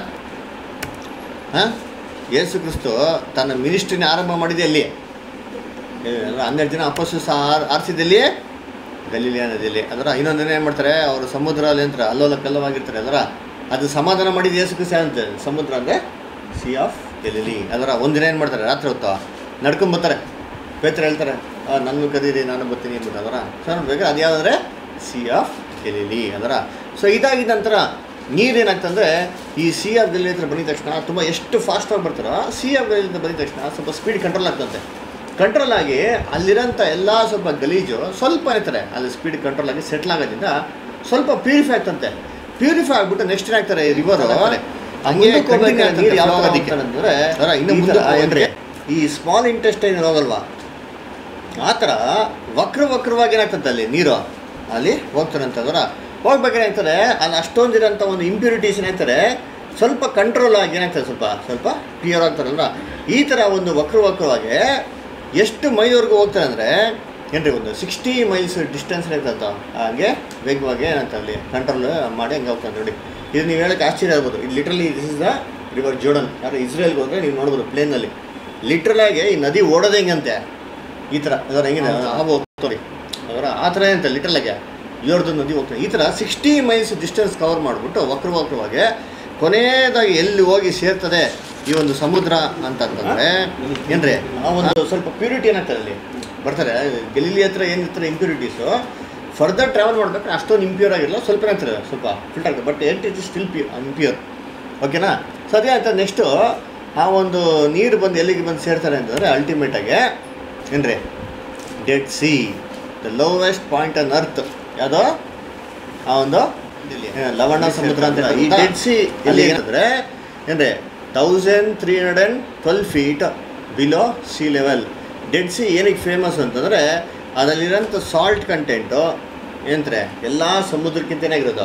ಹಾಂ ಯೇಸು ಕ್ರಿಸ್ತು ತನ್ನ ಮಿನಿಸ್ಟ್ರಿನ ಆರಂಭ ಮಾಡಿದೆ ಅಲ್ಲಿ ಏ, ಅಂದ್ರೆ ಹನ್ನೆರಡು ಜನ ಅಪಸ್ಸು ಸಹ ಆರಿಸಿದಲ್ಲಿ ಗಲೀಲಿಯ ನದಿಯಲ್ಲಿ ಅದರ ಇನ್ನೊಂದಿನ ಏನು ಮಾಡ್ತಾರೆ ಅವರು ಸಮುದ್ರ ಅಲ್ಲಿ ಅಂತ ಅಲ್ಲೋಲ ಕಲ್ಲವಾಗಿರ್ತಾರೆ ಅದರ ಅದು ಸಮಾಧಾನ ಮಾಡಿದ ಯೇಸು ಕ್ರಿಸ್ತ ಅಂತ ಸಮುದ್ರ ಅಂದರೆ ಸಿ ಆಫ್ ಗೆಲಿಲಿ ಅದರ ಒಂದಿನ ಏನು ಮಾಡ್ತಾರೆ ರಾತ್ರಿ ಹೊತ್ತು ನಡ್ಕೊಂಬರ್ತಾರೆ ಪೇತ್ರ ಹೇಳ್ತಾರೆ "ಆ, ನನ್ನ ಕದೀರಿ ನಾನು ಬರ್ತೀನಿ ಅಂದ್ಬಿಟ್ಟು ಅದರ ಸೊ ನೋಡ್ಬೇಕು ಅದು ಯಾವುದಂದ್ರೆ ಸಿ ಆಫ್ ಗೆಲಿಲಿ ಅದರ ಸೊ ಇದಾಗಿದ ನಂತರ ನೀರೇನಾಗ್ತಂದ್ರೆ ಈ ಸಿ ಆಫ್ ಗೆಲಿ ಹತ್ರ ಬಂದಿದ ತಕ್ಷಣ ತುಂಬ ಎಷ್ಟು ಫಾಸ್ಟಾಗಿ ಬರ್ತಾರೋ ಸಿ ಆಫ್ ಗೆಲಿ ಹತ್ರ ಬಂದಿದ ತಕ್ಷಣ ಸ್ವಲ್ಪ ಸ್ಪೀಡ್ ಕಂಟ್ರೋಲ್ ಆಗ್ತಂತೆ ಕಂಟ್ರೋಲ್ ಆಗಿ ಅಲ್ಲಿರೋಂಥ ಎಲ್ಲ ಸ್ವಲ್ಪ ಗಲೀಜು ಸ್ವಲ್ಪ ಇರ್ತಾರೆ ಅಲ್ಲಿ ಸ್ಪೀಡ್ ಕಂಟ್ರೋಲ್ ಆಗಿ ಸೆಟ್ಲ್ ಆಗೋದ್ರಿಂದ ಸ್ವಲ್ಪ ಪ್ಯೂರಿಫೈ ಆಗ್ತಂತೆ ಪ್ಯೂರಿಫೈ ಆಗ್ಬಿಟ್ಟು ನೆಕ್ಸ್ಟ್ ಏನಾಗ್ತಾರೆ ರಿವರ್ ಹಂಗೆ ಮುಂದಕ್ಕೆ ನೀರು ಯಾವ ಹೋಗ್ಬೇಕಾದ್ರೆ ಅಂದ್ರೆ ಇನ್ನು ಮುಂದೆ ಏನ್ರಿ ಈ ಸ್ಮಾಲ್ ಇಂಟೆಸ್ಟೈನ್ ಹೋಗಲ್ವಾ ಆ ಥರ ವಕ್ರ ವಕ್ರವಾಗಿ ಏನಾಗ್ತದೆ ಅಲ್ಲಿ ನೀರು ಅಲ್ಲಿ ಹೋಗ್ತಾರೆ ಅಂತಂದ್ರ ಹೋಗ್ಬೇಕಾದ್ರೆ ಏನಾಗ್ತದೆ ಅಲ್ಲಿ ಅಷ್ಟೊಂದು ಇರೋಂಥ ಒಂದು ಇಂಪ್ಯೂರಿಟೀಸ್ ಏನಾಗ್ತಾರೆ ಸ್ವಲ್ಪ ಕಂಟ್ರೋಲ್ ಆಗಿ ಏನಾಗ್ತದೆ ಸ್ವಲ್ಪ ಸ್ವಲ್ಪ ಕ್ಲಿಯರ್ ಆಗ್ತಾರಲ್ವ ಈ ಥರ ಒಂದು ವಕ್ರ ವಕ್ರವಾಗಿ ಎಷ್ಟು ಮೈಲ್ವರೆಗೂ ಹೋಗ್ತಾರೆ ಅಂದರೆ ಏನ್ರಿ ಒಂದು ಸಿಕ್ಸ್ಟಿ ಮೈಲ್ಸ್ ಡಿಸ್ಟೆನ್ಸ್ ಇರ್ತಂತ ಹಾಗೆ ವೇಗವಾಗಿ ಏನಂತ ಅಲ್ಲಿ ಕಂಟ್ರೋಲ್ ಮಾಡಿ ಹಂಗೆ ಹೋಗ್ತಾರೆ ನೋಡಿ ಇದು ನೀವು ಹೇಳೋಕ್ಕೆ ಆಶ್ಚರ್ಯ ಆಗ್ಬೋದು ಇದು literally this is the river Jordan ಯಾರು ಇಸ್ರೇಲ್ಗೆ ಹೋದರೆ ನೀವು ನೋಡ್ಬೋದು ಪ್ಲೇನಲ್ಲಿ ಲಿಟ್ರಲಾಗಿ ಈ ನದಿ ಓಡೋದು ಹೆಂಗಂತೆ ಈ ಥರ ಅದರ ಹೆಂಗಿದೆ ಹಾವು ಹೋಗ್ತಾರೆ ಅದರ ಆ ಥರ ಅಂತ ಲಿಟ್ರಲಾಗೆ ಏಳ್ದು ನದಿ ಹೋಗ್ತಾರೆ ಈ ಥರ ಸಿಕ್ಸ್ಟಿ ಮೈಲ್ಸ್ ಡಿಸ್ಟೆನ್ಸ್ ಕವರ್ ಮಾಡಿಬಿಟ್ಟು ವಕ್ರ ವಕ್ರವಾಗಿ ಕೊನೆಯದಾಗಿ ಎಲ್ಲಿ ಹೋಗಿ ಸೇರ್ತದೆ ಈ ಒಂದು ಸಮುದ್ರ ಅಂತಂತಂದರೆ ಏನ್ರಿ ಆ ಒಂದು ಸ್ವಲ್ಪ ಪ್ಯೂರಿಟಿ ಏನಾಗ್ತದೆ ಅಲ್ಲಿ ಬರ್ತಾರೆ ಗೆಲಿಲಿ ಹತ್ರ ಏನಿರ್ತಾರೆ ಇಂಪ್ಯೂರಿಟೀಸು ಫರ್ದರ್ ಟ್ರಾವೆಲ್ ಮಾಡ್ಬೇಕಾದ್ರೆ ಅಷ್ಟೊಂದು ಇಂಪ್ಯೂರ್ ಆಗಿರಲ್ಲ ಸ್ವಲ್ಪ ಆಗ್ತದೆ ಸ್ವಲ್ಪ ಫಿಲ್ಟರ್ ಆಗ್ತದೆ but and it is still ಪ್ಯೂ ಇಂಪ್ಯೂರ್ ಓಕೆನಾ ಸೊ ಅದೇ ಅಂತ ನೆಕ್ಸ್ಟು ಆ ಒಂದು ನೀರು ಬಂದು ಎಲ್ಲಿಗೆ ಬಂದು ಸೇರ್ತಾರೆ ಅಂತಂದರೆ ಅಲ್ಟಿಮೇಟಾಗಿ ಏನ್ರಿ Dead Sea the lowest point on earth ಯಾವುದೋ ಆ ಒಂದು ಏ, ಲವಣ ಸಮುದ್ರ ಅಂತ ಹೇಳ್ತಾರೆ. ಈ ಡೆಡ್ ಸಿ ಎಲ್ಲಿ ಏನಂದ್ರೆ ಏನ್ರಿ thousand three hundred and twelve feet below sea level Dead Sea ಏನಕ್ಕೆ ಫೇಮಸ್ ಅಂತಂದರೆ ಅದರಲ್ಲಿರೋಂಥ ಸಾಲ್ಟ್ ಕಂಟೆಂಟು ಏನಂತಾರೆ ಎಲ್ಲ ಸಮುದ್ರಕ್ಕಿಂತ ಏನಾಗಿರೋದು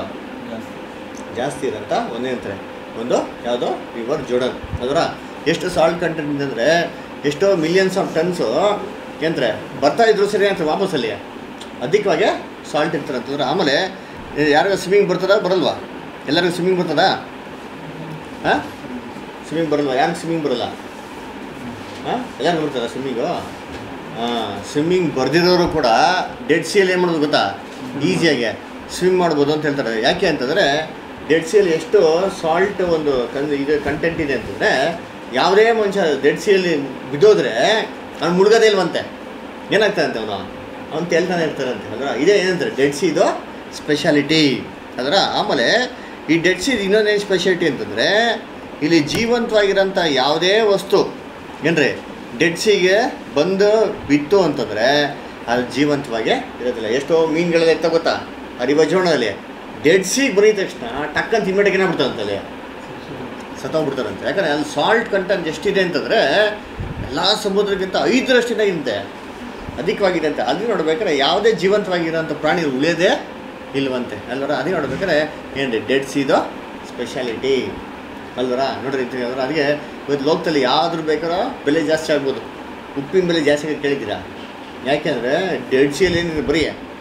ಜಾಸ್ತಿ ಇರೋಂಥ ಒಂದೇನಂತಾರೆ ಒಂದು ಯಾವುದೋ ರಿವರ್ ಜೋಡನ್ ಅದರ ಎಷ್ಟು ಸಾಲ್ಟ್ ಕಂಟೆಂಟ್ ಅಂದರೆ ಎಷ್ಟೋ ಮಿಲಿಯನ್ಸ್ ಆಫ್ ಟನ್ಸು ಏನಂತಾರೆ ಬರ್ತಾ ಇದ್ರು ಸರಿ ಅಂತ ವಾಪಸ್ಸಲ್ಲಿ ಅಧಿಕವಾಗಿ ಸಾಲ್ಟ್ ಇರ್ತಾರೆ ಅಂತಂದ್ರೆ ಆಮೇಲೆ ಯಾರಿಗ ಸ್ವಿಮ್ಮಿಂಗ್ ಬರ್ತದಾ ಬರಲ್ವಾ ಎಲ್ಲರಿಗೂ ಸ್ವಿಮ್ಮಿಂಗ್ ಬರ್ತದಾ ಹಾಂ ಸ್ವಿಮ್ಮಿಂಗ್ ಬರಲ್ವಾ ಯಾರಿಗೆ ಸ್ವಿಮ್ಮಿಂಗ್ ಬರಲ್ಲ ಹಾಂ ಎಲ್ಲರಿಗೂ ಬರ್ತದಾ ಸ್ವಿಮ್ಮಿಂಗು ಹಾಂ ಸ್ವಿಮ್ಮಿಂಗ್ ಬರ್ದಿರೋರು ಕೂಡ ಡೆಡ್ ಸಿಯಲ್ಲಿ ಏನು ಮಾಡೋದು ಗೊತ್ತಾ ಈಸಿಯಾಗಿ ಸ್ವಿಮ್ ಮಾಡ್ಬೋದು ಅಂತ ಹೇಳ್ತಾರೆ ಯಾಕೆ ಅಂತಂದರೆ ಡೆಡ್ ಸಿಯಲ್ಲಿ ಎಷ್ಟು ಸಾಲ್ಟ್ ಒಂದು ಕನ್ ಇದು ಕಂಟೆಂಟ್ ಇದೆ ಅಂತಂದರೆ ಯಾವುದೇ ಮನುಷ್ಯ ಡೆಡ್ ಸಿಯಲ್ಲಿ ಬಿದ್ದೋದ್ರೆ ಅವ್ನು ಮುಳುಗೋದೇ ಇಲ್ವಂತೆ ಏನಾಗ್ತದೆ ಅಂತ ಅವನು ಅವ್ನು ತೇಲ್ತಾನೆ ಇರ್ತಾರಂತೆ ಅದರ ಇದೇ ಏನಂತಾರೆ ಡೆಡ್ ಸಿ ಇದು ಸ್ಪೆಷಾಲಿಟಿ ಅದರ ಆಮೇಲೆ ಈ ಡೆಡ್ ಸಿ ಇನ್ನೊಂದೇನು ಸ್ಪೆಷಾಲಿಟಿ ಅಂತಂದರೆ ಇಲ್ಲಿ ಜೀವಂತವಾಗಿರೋಂಥ ಯಾವುದೇ ವಸ್ತು ಏನ್ರಿ ಡೆಡ್ ಸಿಗೆ ಬಂದು ಬಿತ್ತು ಅಂತಂದರೆ ಅದು ಜೀವಂತವಾಗಿ ಇರೋದಿಲ್ಲ ಎಷ್ಟೋ ಮೀನುಗಳೆಲ್ಲ ಎತ್ತ ಗೊತ್ತಾ ಹರಿವಜೋಣದಲ್ಲಿ ಡೆಡ್ ಸಿಗೆ ಬರೀದ ತಕ್ಷಣ ಟಕ್ಕಂತ ಇಮ್ಮಿಡಿಯೇಟ್ ಏನಾಗ್ಬಿಡ್ತಾರಂತಲ್ಲಿ ಸತ್ತೋಗ್ಬಿಡ್ತಾರಂತೆ ಯಾಕಂದರೆ ಅಲ್ಲಿ ಸಾಲ್ಟ್ ಕಂಟೆಂಟ್ ಎಷ್ಟಿದೆ ಅಂತಂದರೆ ಎಲ್ಲ ಸಮುದ್ರಕ್ಕಿಂತ ಐದರಷ್ಟಿದೆ ಇಂತೆ ಅಧಿಕವಾಗಿದೆ ಅಂತ ಅಲ್ಲಿ ನೋಡ್ಬೇಕಾದ್ರೆ ಯಾವುದೇ ಜೀವಂತವಾಗಿರೋಂಥ ಪ್ರಾಣಿ ಉಳಿಯೋದೇ ಇಲ್ವಂತೆ ಅಲ್ವರ ಅದೇ ನೋಡ್ಬೇಕಾದ್ರೆ ಏನ್ರಿ ಡೆಡ್ ಸಿದು ಸ್ಪೆಷಾಲಿಟಿ ಅಲ್ವರ ನೋಡ್ರಿ ಅಂತೀನಿ ಅಲ್ವರ ಅದಕ್ಕೆ ಇವತ್ತು ಲೋಕದಲ್ಲಿ ಯಾವ್ದ್ರ ಬೇಕಾರೋ ಬೆಲೆ ಜಾಸ್ತಿ ಆಗ್ಬೋದು ಉಪ್ಪಿನ ಬೆಲೆ ಜಾಸ್ತಿ ಆಗಿ ಕೇಳಿದ್ದೀರಾ ಯಾಕೆಂದರೆ ಡೆಡ್ ಸಿಯಲ್ಲಿ ಏನಿದೆ ಬರೀ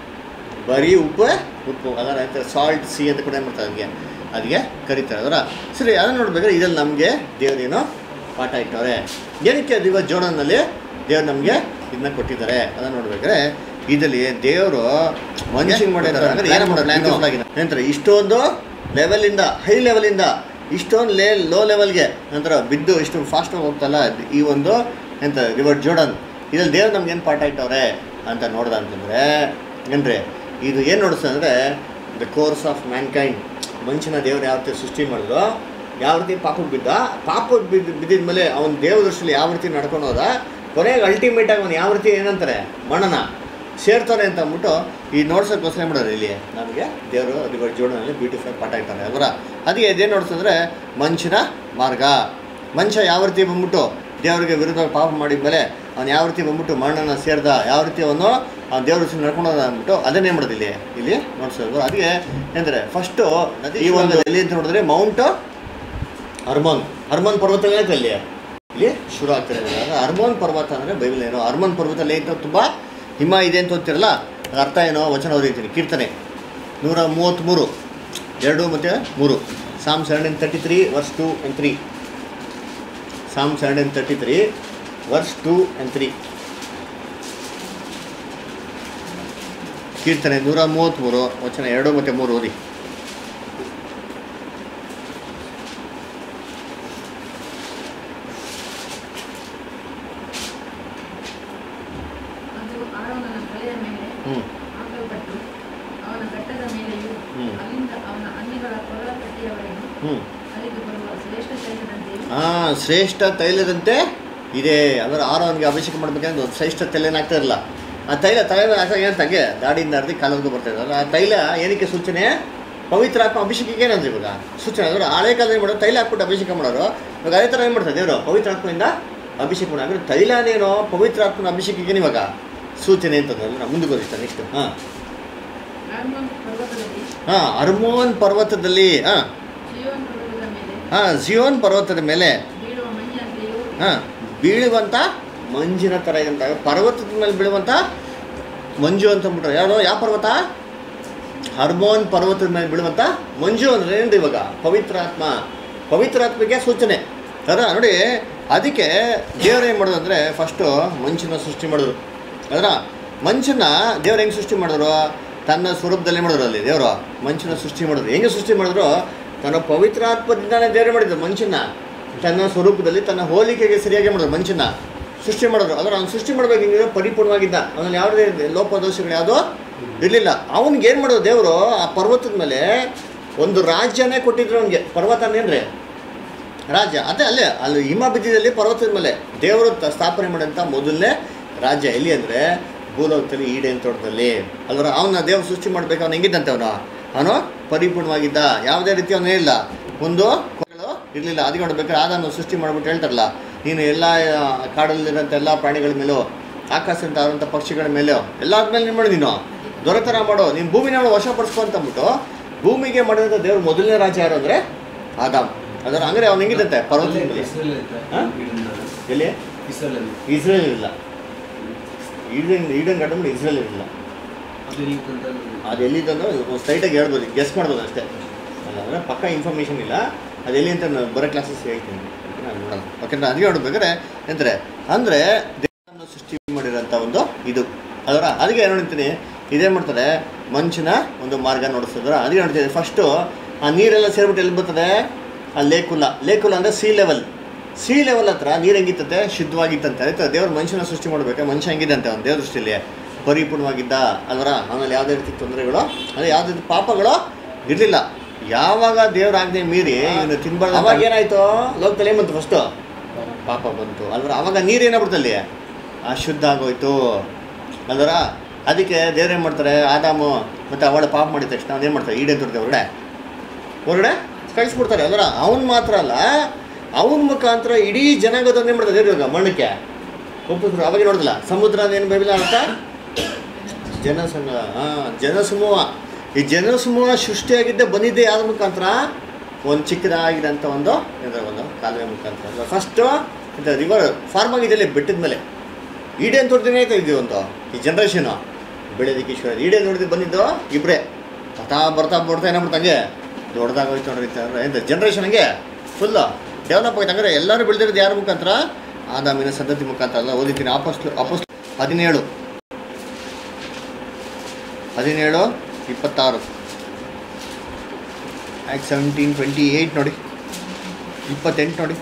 ಬರೀ ಉಪ್ಪು ಉಪ್ಪು ಅದರ ಸಾಲ್ಟ್ ಸಿ ಅಂತ ಕೂಡ ಏನು ಮಾಡ್ತಾರೆ ಅದಕ್ಕೆ ಅದಕ್ಕೆ ಕರೀತಾರೆ ಅದರ ಸರಿ ಅದನ್ನು ನೋಡ್ಬೇಕಾದ್ರೆ ಇದ್ರಲ್ಲಿ ನಮಗೆ ದೇವರೇನೋ ಪಾಠ ಇಟ್ಟವ್ರೆ ಏನಕ್ಕೆ ಅದು ಇವತ್ತು ಜೋಡನಲ್ಲಿ ದೇವ್ರು ನಮಗೆ ಇದನ್ನ ಕೊಟ್ಟಿದ್ದಾರೆ ಅದನ್ನು ನೋಡ್ಬೇಕಾದ್ರೆ ಇದರಲ್ಲಿ ದೇವರು ಮನುಷ್ಯನ್ ಮಾಡಿದ್ದಾರೆ ಅಂದ್ರೆ ಏನು ಮಾಡೋದು ಏನಂತಾರೆ ಇಷ್ಟೊಂದು ಲೆವೆಲಿಂದ ಹೈ ಲೆವೆಲಿಂದ ಇಷ್ಟೊಂದು ಲೇ ಲೋ ಲೆವೆಲ್ಗೆ ನಂತರ ಬಿದ್ದು ಇಷ್ಟು ಫಾಸ್ಟಾಗಿ ಹೋಗ್ತಲ್ಲ ಈ ಒಂದು ಎಂತ ರಿವರ್ ಜೋಡನ್ ಇದ್ರಲ್ಲಿ ದೇವ್ರು ನಮ್ಗೆ ಏನು ಪಾಠ ಇಟ್ಟವ್ರೆ ಅಂತ ನೋಡ್ದ ಅಂತಂದರೆ ಏನ್ರಿ ಇದು ಏನು ನೋಡಿಸ್ತದೆ ಅಂದರೆ ದ ಕೋರ್ಸ್ ಆಫ್ ಮ್ಯಾನ್ಕೈಂಡ್ ಮನುಷ್ಯನ ದೇವ್ರು ಯಾವ ರೀತಿ ಸೃಷ್ಟಿ ಮಾಡಿದ್ರು ಯಾವ ರೀತಿ ಪಾಪಕ್ಕೆ ಬಿದ್ದ ಪಾಪಕ್ಕೆ ಬಿದ್ದು ಬಿದ್ದಿದ ಮೇಲೆ ಅವನ ದೇವ್ರ ದೃಷ್ಟಿಯಲ್ಲಿ ಯಾವ ರೀತಿ ನಡ್ಕೊಂಡು ಹೋದ ಕೊನೆಗೆ ಅಲ್ಟಿಮೇಟಾಗಿ ಅವನು ಯಾವ ರೀತಿ ಏನಂತಾರೆ ಮಣ್ಣನ ಸೇರ್ತಾನೆ ಅಂತ ಅಂದ್ಬಿಟ್ಟು ಈ ನೋಡ್ಸೋಕ್ಕೋಸ್ಕರ ಏನು ಮಾಡೋದು ಇಲ್ಲಿ ನಮಗೆ ದೇವರು ರಿವರ್ ಜೋಡನಲ್ಲಿ ಬ್ಯೂಟಿಫುಲ್ ಪಾಠ ಇಟ್ಟಾರೆ ಅವರ ಅದಕ್ಕೆ ಇದೇನು ನೋಡ್ತಂದ್ರೆ ಮನುಷ್ಯನ ಮಾರ್ಗ ಮನುಷ್ಯ ಯಾವ ರೀತಿ ಬಂದ್ಬಿಟ್ಟು ದೇವರಿಗೆ ವಿರುದ್ಧ ಪಾಪ ಮಾಡಿದ ಮೇಲೆ ಅವ್ನು ಯಾವ ರೀತಿ ಬಂದ್ಬಿಟ್ಟು ಮಣ್ಣನ್ನು ಸೇರ್ದ ಯಾವ ರೀತಿ ಅವನು ಆ ದೇವ್ರ ಹೆಸರು ನಡ್ಕೊಂಡು ಹೋದ ಅಂದ್ಬಿಟ್ಟು ಅದನ್ನೇ ಮಾಡೋದು ಇಲ್ಲಿ ಇಲ್ಲಿ ನೋಡ್ಸೋದು ಅದಕ್ಕೆ ಏನಂದರೆ ಫಸ್ಟು ಈ ಒಂದು ಎಲ್ಲಿ ಅಂತ ನೋಡಿದ್ರೆ ಮೌಂಟ್ ಹರ್ಮೋನ್ ಹರ್ಮೋನ್ ಪರ್ವತ ಏನೈತೆ ಅಲ್ಲಿ ಇಲ್ಲಿ ಶುರು ಆಗ್ತದೆ ಇವಾಗ ಹರ್ಮೋನ್ ಪರ್ವತ ಅಂದರೆ ಬೈಬಲ್ ಏನೋ ಹರ್ಮೋನ್ ಪರ್ವತದಲ್ಲಿ ಅಂತ ತುಂಬ ಹಿಮ ಇದೆ ಅಂತ ಓದ್ತಿರಲ್ಲ ಅದ್ರ ಅರ್ಥ ಏನೋ ವಚನ ಓದಿರ್ತೀನಿ ಕೀರ್ತನೆ ನೂರ ಮೂವತ್ತ್ಮೂರು ಎರಡು ಮತ್ತು ಮೂರು psalm seven and thirty three verse two and three psalm seven and thirty three verse two and three ಕೀರ್ತನೆ ನೂರ ಮೂವತ್ತ್ಮೂರು ವಚನ ಎರಡು ಮತ್ತು ಮೂರು ಓದಿ ಅದು ಆರೋನನ ತಲೆಯ ಮೇಲೆ ಹ್ಞೂ ಹಾಕಲ್ಪಟ್ಟು ಅವನ ಘಟ್ಟದ ಮೇಲೆಯೂ ಹ್ಮ್. ಅಲ್ಲಿಂದ ಅವನ ಅನ್ನಿಗಳ ಕೊರಳ ಪಟ್ಟಿಯವರೆಗೂ ಹ್ಞೂ ಅಲ್ಲಿಗೆ ಬರುವ ಶ್ರೇಷ್ಠ ಶೈಲದಂತೆಯೂ ಹಾಂ ಶ್ರೇಷ್ಠ ತೈಲದಂತೆ ಇದೆ ಅದರ ಆರೋನ್ಗೆ ಅಭಿಷೇಕ ಮಾಡ್ಬೇಕಂದ್ರೆ ಒಂದು ಶ್ರೇಷ್ಠ ತೈಲ ಏನಾಗ್ತಾ ಇರಲ್ಲ ಆ ತೈಲ ತಲೆ ಮೇಲೆ ಹಾಕೋ ಏನು ತಗೆ ದಾಡಿಯಿಂದ ಅರ್ಧಿ ಕಾಲವರೆಗೂ ಬರ್ತಾ ಇದ್ದಲ್ಲ ಆ ತೈಲ ಏನಕ್ಕೆ ಸೂಚನೆ ಪವಿತ್ರ ಆತ್ಮ ಅಭಿಷೇಕಕ್ಕೆ ಏನಂದ್ರೆ ಇವಾಗ ಸೂಚನೆ ಅಂದ್ರೆ ಹಳೆ ಕಾಲದಲ್ಲಿ ಮಾಡೋದು ತೈಲ ಹಾಕ್ಬಿಟ್ಟು ಅಭಿಷೇಕ ಮಾಡೋರು ಇವಾಗ ಅದೇ ಥರ ಏನು ಮಾಡ್ತಾರೆ ದೇವರು ಪವಿತ್ರ ಆತ್ಮದಿಂದ ಅಭಿಷೇಕ ಮಾಡೋದು ಅಂದರೆ ತೈಲನೇನೋ ಪವಿತ್ರ ಆತ್ಮನ ಅಭಿಷೇಕಕ್ಕೆ ಇವಾಗ ಸೂಚನೆ ಅಂತಂದ್ರೆ ನಾವು ಮುಂದೆ ಓದಿಸ್ತಾರೆ ನೆಕ್ಸ್ಟ್ ಹಾಂ ಆರ್ಮೋನ್ ಪರ್ವತದಲ್ಲಿ ಹಾಂ ಅರ್ಮೋನ್ ಪರ್ವತದಲ್ಲಿ ಹಾಂ ಜೀವನ್ ಪರ್ವತದ ಮೇಲೆ ಹಾಂ ಜಿಯೋನ್ ಪರ್ವತದ ಮೇಲೆ ಬೀಳುವ ಮಂಜಿನಂತೆಯೂ ಹಾಂ ಬೀಳುವಂಥ ಮಂಜಿನ ಥರ ಇದೆ ಅಂತ ಪರ್ವತದ ಮೇಲೆ ಬೀಳುವಂಥ ಮಂಜು ಅಂತ ಅಂದ್ಬಿಟ್ರೆ ಯಾವುದು ಯಾವ ಪರ್ವತ ಹರ್ಮೋನ್ ಪರ್ವತದ ಮೇಲೆ ಬೀಳುವಂಥ ಮಂಜು ಅಂದರೆ ಏನ್ರಿ ಇವಾಗ ಪವಿತ್ರ ಆತ್ಮ ಪವಿತ್ರ ಆತ್ಮಕ್ಕೆ ಸೂಚನೆ ಅದ ನೋಡಿ ಅದಕ್ಕೆ ದೇವ್ರು ಏನು ಮಾಡೋದು ಅಂದರೆ ಫಸ್ಟು ಮಂಚನ್ನ ಸೃಷ್ಟಿ ಮಾಡಿದ್ರು ಅದರ ಮಂಚನ್ನ ದೇವ್ರು ಹೆಂಗೆ ಸೃಷ್ಟಿ ಮಾಡಿದ್ರು ತನ್ನ ಸ್ವರೂಪದಲ್ಲಿ ಮಾಡಿದ್ರು ಅಲ್ಲಿ ದೇವರು ಮಂಚನ ಸೃಷ್ಟಿ ಮಾಡಿದ್ರು ಹೆಂಗೆ ಸೃಷ್ಟಿ ಮಾಡಿದ್ರು ತನ್ನ ಪವಿತ್ರಾತ್ಮದಿಂದಾನೇ ದೇವ್ರು ಮಾಡಿದ್ರು ಮಂಚನ್ನ ತನ್ನ ಸ್ವರೂಪದಲ್ಲಿ ತನ್ನ ಹೋಲಿಕೆಗೆ ಸರಿಯಾಗಿ ಮಾಡಿದ್ರು ಮಂಚನ್ನ ಸೃಷ್ಟಿ ಮಾಡಿದ್ರು ಅದರ ಅವ್ನು ಸೃಷ್ಟಿ ಮಾಡ್ಬೇಕು ಹಿಂಗೆ ಪರಿಪೂರ್ಣವಾಗಿದ್ದ ಅವನಲ್ಲಿ ಯಾವುದೇ ಲೋಪದೋಷಗಳು ಯಾವುದೋ ಇರಲಿಲ್ಲ ಅವನಿಗೆ ಏನು ಮಾಡೋದು ದೇವರು ಆ ಪರ್ವತದ ಮೇಲೆ ಒಂದು ರಾಜ್ಯನೇ ಕೊಟ್ಟಿದ್ರು ಅವನಿಗೆ ಪರ್ವತನೇನ್ರಿ ರಾಜ್ಯ ಅದೇ ಅಲ್ಲೇ ಅಲ್ಲಿ ಹಿಮ ಬಿದ್ದಿದಲ್ಲಿ ಪರ್ವತದ ಮೇಲೆ ದೇವರು ತ- ಸ್ಥಾಪನೆ ಮಾಡಿದಂಥ ಮೊದಲನೇ ರಾಜ್ಯ ಎಲ್ಲಿ ಅಂದರೆ ಭೂಲೋಕದಲ್ಲಿ ಈಡೇನ್ ತೋಟದಲ್ಲಿ ಅಲ್ವರ ಅವನ ದೇವ್ರು ಸೃಷ್ಟಿ ಮಾಡ್ಬೇಕು ಅವನು ಹೆಂಗಿದ್ದಂತೆ ಅವನು ಅವನು ಪರಿಪೂರ್ಣವಾಗಿದ್ದ ಯಾವುದೇ ರೀತಿ ಅವನೇ ಇಲ್ಲ ಒಂದು ಇರಲಿಲ್ಲ ಅದಕ್ಕೆ ನೋಡ್ಬೇಕಾದ್ರೆ ಆದನ್ನು ಸೃಷ್ಟಿ ಮಾಡ್ಬಿಟ್ಟು ಹೇಳ್ತಾರಲ್ಲ ನೀನು ಎಲ್ಲ ಆ, ಕಾಡಲ್ಲಿರೋಂಥ ಎಲ್ಲ ಪ್ರಾಣಿಗಳ ಮೇಲೂ ಆಕಾಶದಿಂದ ಆದಂಥ ಪಕ್ಷಿಗಳ ಮೇಲೂ ಎಲ್ಲಾದ ಮೇಲೆ ನೀನು ಮಾಡಿ ನೀನು ದೊರೆತನ ಮಾಡೋ ನೀನು ಭೂಮಿನ ವಶಪಡಿಸ್ಕೊ ಅಂತ ಅಂದ್ಬಿಟ್ಟು ಭೂಮಿಗೆ ಮಾಡಿದಂಥ ದೇವ್ರು ಮೊದಲನೇ ರಾಜ್ಯ ಯಾರು ಅಂದರೆ ಆದಾಮ್ ಅದರ ಹಂಗಾರೆ ಅವ್ನು ಹೆಂಗಿದಂತೆ ಪರ್ವತದ ಮೇಲೆ ಇಸ್ರೇಲ್ ಐತೆ ಹಾ? Eden garden. ಎಲ್ಲಿ ಇಸ್ರೇಲ್ ಅಲ್ಲಿ ಇಸ್ರೇಲ್ ಇಲ್ಲ ಈಡನ್ ಈಡನ್ ಗಾರ್ಡನ್ ಇಸ್ರೇಲ್ ಇಲ್ಲ ಅದು ಇಲ್ಲಿ ತಂದಲ್ಲಿ ಅದು ಎಲ್ಲಿದ್ದಂದ್ರೆ ಸ್ಟ್ರೈಟಾಗಿ ಹೇಳ್ಬೋದು ಗೆಸ್ ಮಾಡ್ಬೋದು ಅಷ್ಟೇ ಅಲ್ಲ ಅಂದರೆ ಪಕ್ಕ ಇನ್ಫಾರ್ಮೇಷನ್ ಇಲ್ಲ ಅದು ಎಲ್ಲಿ ಅಂತ ನಾನು ಬರೋ ಕ್ಲಾಸಸ್ ಹೇಳ್ತೀನಿ ನಾನು ನೋಡೋಣ ಓಕೆ ನಾನು ಅದಕ್ಕೆ ನೋಡ್ಬೇಕಾದ್ರೆ ಎಂದರೆ ಅಂದರೆ ದೇವರನ್ನು ಸೃಷ್ಟಿ ಮಾಡಿರೋಂಥ ಒಂದು ಇದು ಅದರ ಅದಕ್ಕೆ ಏನು ನೋಡ್ತೀನಿ ಇದೇನು ಮಾಡ್ತಾರೆ ಮನುಷ್ಯನ ಒಂದು ಮಾರ್ಗ ನೋಡಿಸಿದ್ರ ಅದಕ್ಕೆ ನೋಡ್ತೀನಿ ಫಸ್ಟು ಆ ನೀರೆಲ್ಲ ಸೇರಿಬಿಟ್ಟು ಎಲ್ಲಿ ಬರ್ತದೆ ಆ ಲೇಕುಲ ಲೇಕುಲ ಅಂದರೆ ಸಿ ಲೆವೆಲ್ ಸಿ ಲೆವೆಲ್ ಹತ್ರ ನೀರು ಹೆಂಗಿತ್ತಂತೆ ಶುದ್ಧವಾಗಿತ್ತಂತೆ ಆಯ್ತಾ ದೇವ್ರ ಮನುಷ್ಯನ ಸೃಷ್ಟಿ ಮಾಡಬೇಕು ಮನುಷ್ಯ ಹೆಂಗಿದಂತೆ ಅವ್ನು ದೇವ್ರ ದೃಷ್ಟಿಯಲ್ಲಿ ಪರಿಪೂರ್ಣವಾಗಿದ್ದ ಅಲ್ವರ ಆಮೇಲೆ ಯಾವುದೇ ರೀತಿ ತೊಂದರೆಗಳು ಅಂದರೆ ಯಾವುದೇ ರೀತಿ ಪಾಪಗಳು ಇರಲಿಲ್ಲ ಯಾವಾಗ ದೇವ್ರ ಆಜ್ಞೆ ಮೀರಿ ಇವನು ತಿನ್ಬಾರ್ದು ಅವಾಗ ಏನಾಯ್ತು ಲೋಕದಲ್ಲಿ ಏನು ಬಂತು ಫಸ್ಟು ಪಾಪ ಬಂತು ಅಲ್ವರ ಅವಾಗ ನೀರು ಏನಾಗ್ಬಿಡ್ತು ಅಲ್ಲಿ ಅಶುದ್ಧ ಆಗೋಯ್ತು ಅಲ್ವರ ಅದಕ್ಕೆ ದೇವ್ರು ಏನು ಮಾಡ್ತಾರೆ ಆದಾಮು ಮತ್ತು ಅವಳ ಪಾಪ ಮಾಡಿದ ತಕ್ಷಣ ಅವ್ನು ಏನು ಮಾಡ್ತಾರೆ ಈಡೇ ತೊಡ್ದೆ ಹೊರಗಡೆ ಹೊರಗಡೆ ಕಳಿಸ್ಬಿಡ್ತಾರೆ ಅಲ್ವರ ಅವ್ನು ಮಾತ್ರ ಅಲ್ಲ ಅವನ ಮುಖಾಂತರ ಇಡೀ ಜನಾಂಗದವ್ರು ಏನು ಮಾಡ್ತಾರೆ ದೇವ್ರು ಇವಾಗ ಮಣ್ಣಕ್ಕೆ ಒಪ್ಪಿದ್ರು ಅವಾಗ ನೋಡಿದಿಲ್ಲ ಸಮುದ್ರ ಏನು ಬೈಬಿಲ್ಲ ಅಂತ ಜನಸಂಘ ಹಾಂ ಜನಸಮೂಹ ಈ ಜನಸಮೂಹ ಸೃಷ್ಟಿಯಾಗಿದ್ದೇ ಬಂದಿದ್ದೆ ಯಾವ್ದ್ರ ಮುಖಾಂತರ ಒಂದು ಚಿಕ್ಕದಾಗಿರೋಂಥ ಒಂದು ಇದರ ಒಂದು ಕಾಲುವೆ ಮುಖಾಂತರ ಫಸ್ಟು ಇದು ರಿವರ್ ಫಾರ್ಮ್ ಆಗಿದೆಯಲ್ಲಿ ಬೆಟ್ಟದ ಮೇಲೆ ಈಡೇನು ತೋರ್ದಿನೇ ಆಯ್ತಾ ಇದು ಒಂದು ಈ ಜನ್ರೇಷನು ಬೆಳೆದಕ್ಕೆ ಈಶ್ವರ ಈಡೇನು ನೋಡಿದ್ದು ಬಂದಿದ್ದು ಇಬ್ಬರೇ ಬರ್ತಾ ಬರ್ತಾ ಬರ್ತಾ ಏನಾಗ್ಬಿಡ್ತು ಹಂಗೆ ದೊಡ್ಡದಾಗ ಹೋಯ್ತು ನೋಡ್ರಿ ಅಂತ ಎಂತ ಜನ್ರೇಷನ್ ಹಂಗೆ ಫುಲ್ಲು ಡೆವಲಪ್ ಆಯ್ತು ಹಂಗಾರೆ ಎಲ್ಲರೂ ಬೆಳೆದಿರೋದು ಯಾರ ಮುಖಾಂತರ ಆದಾಮಿನ ಸದ್ಧತಿ ಮುಖಾಂತರ ಅಲ್ಲ ಓದಿದ್ದೀನಿ ಅಪಸ್ಲು ಅಪಸ್ಲು ಹದಿನೇಳು ಹದಿನೇಳು ಇಪ್ಪತ್ತಾರು ಆ್ಯಕ್ಟ್ ಸೆವೆಂಟೀನ್ ಟ್ವೆಂಟಿ ಏಯ್ಟ್ ನೋಡಿ ಇಪ್ಪತ್ತೆಂಟು ನೋಡಿ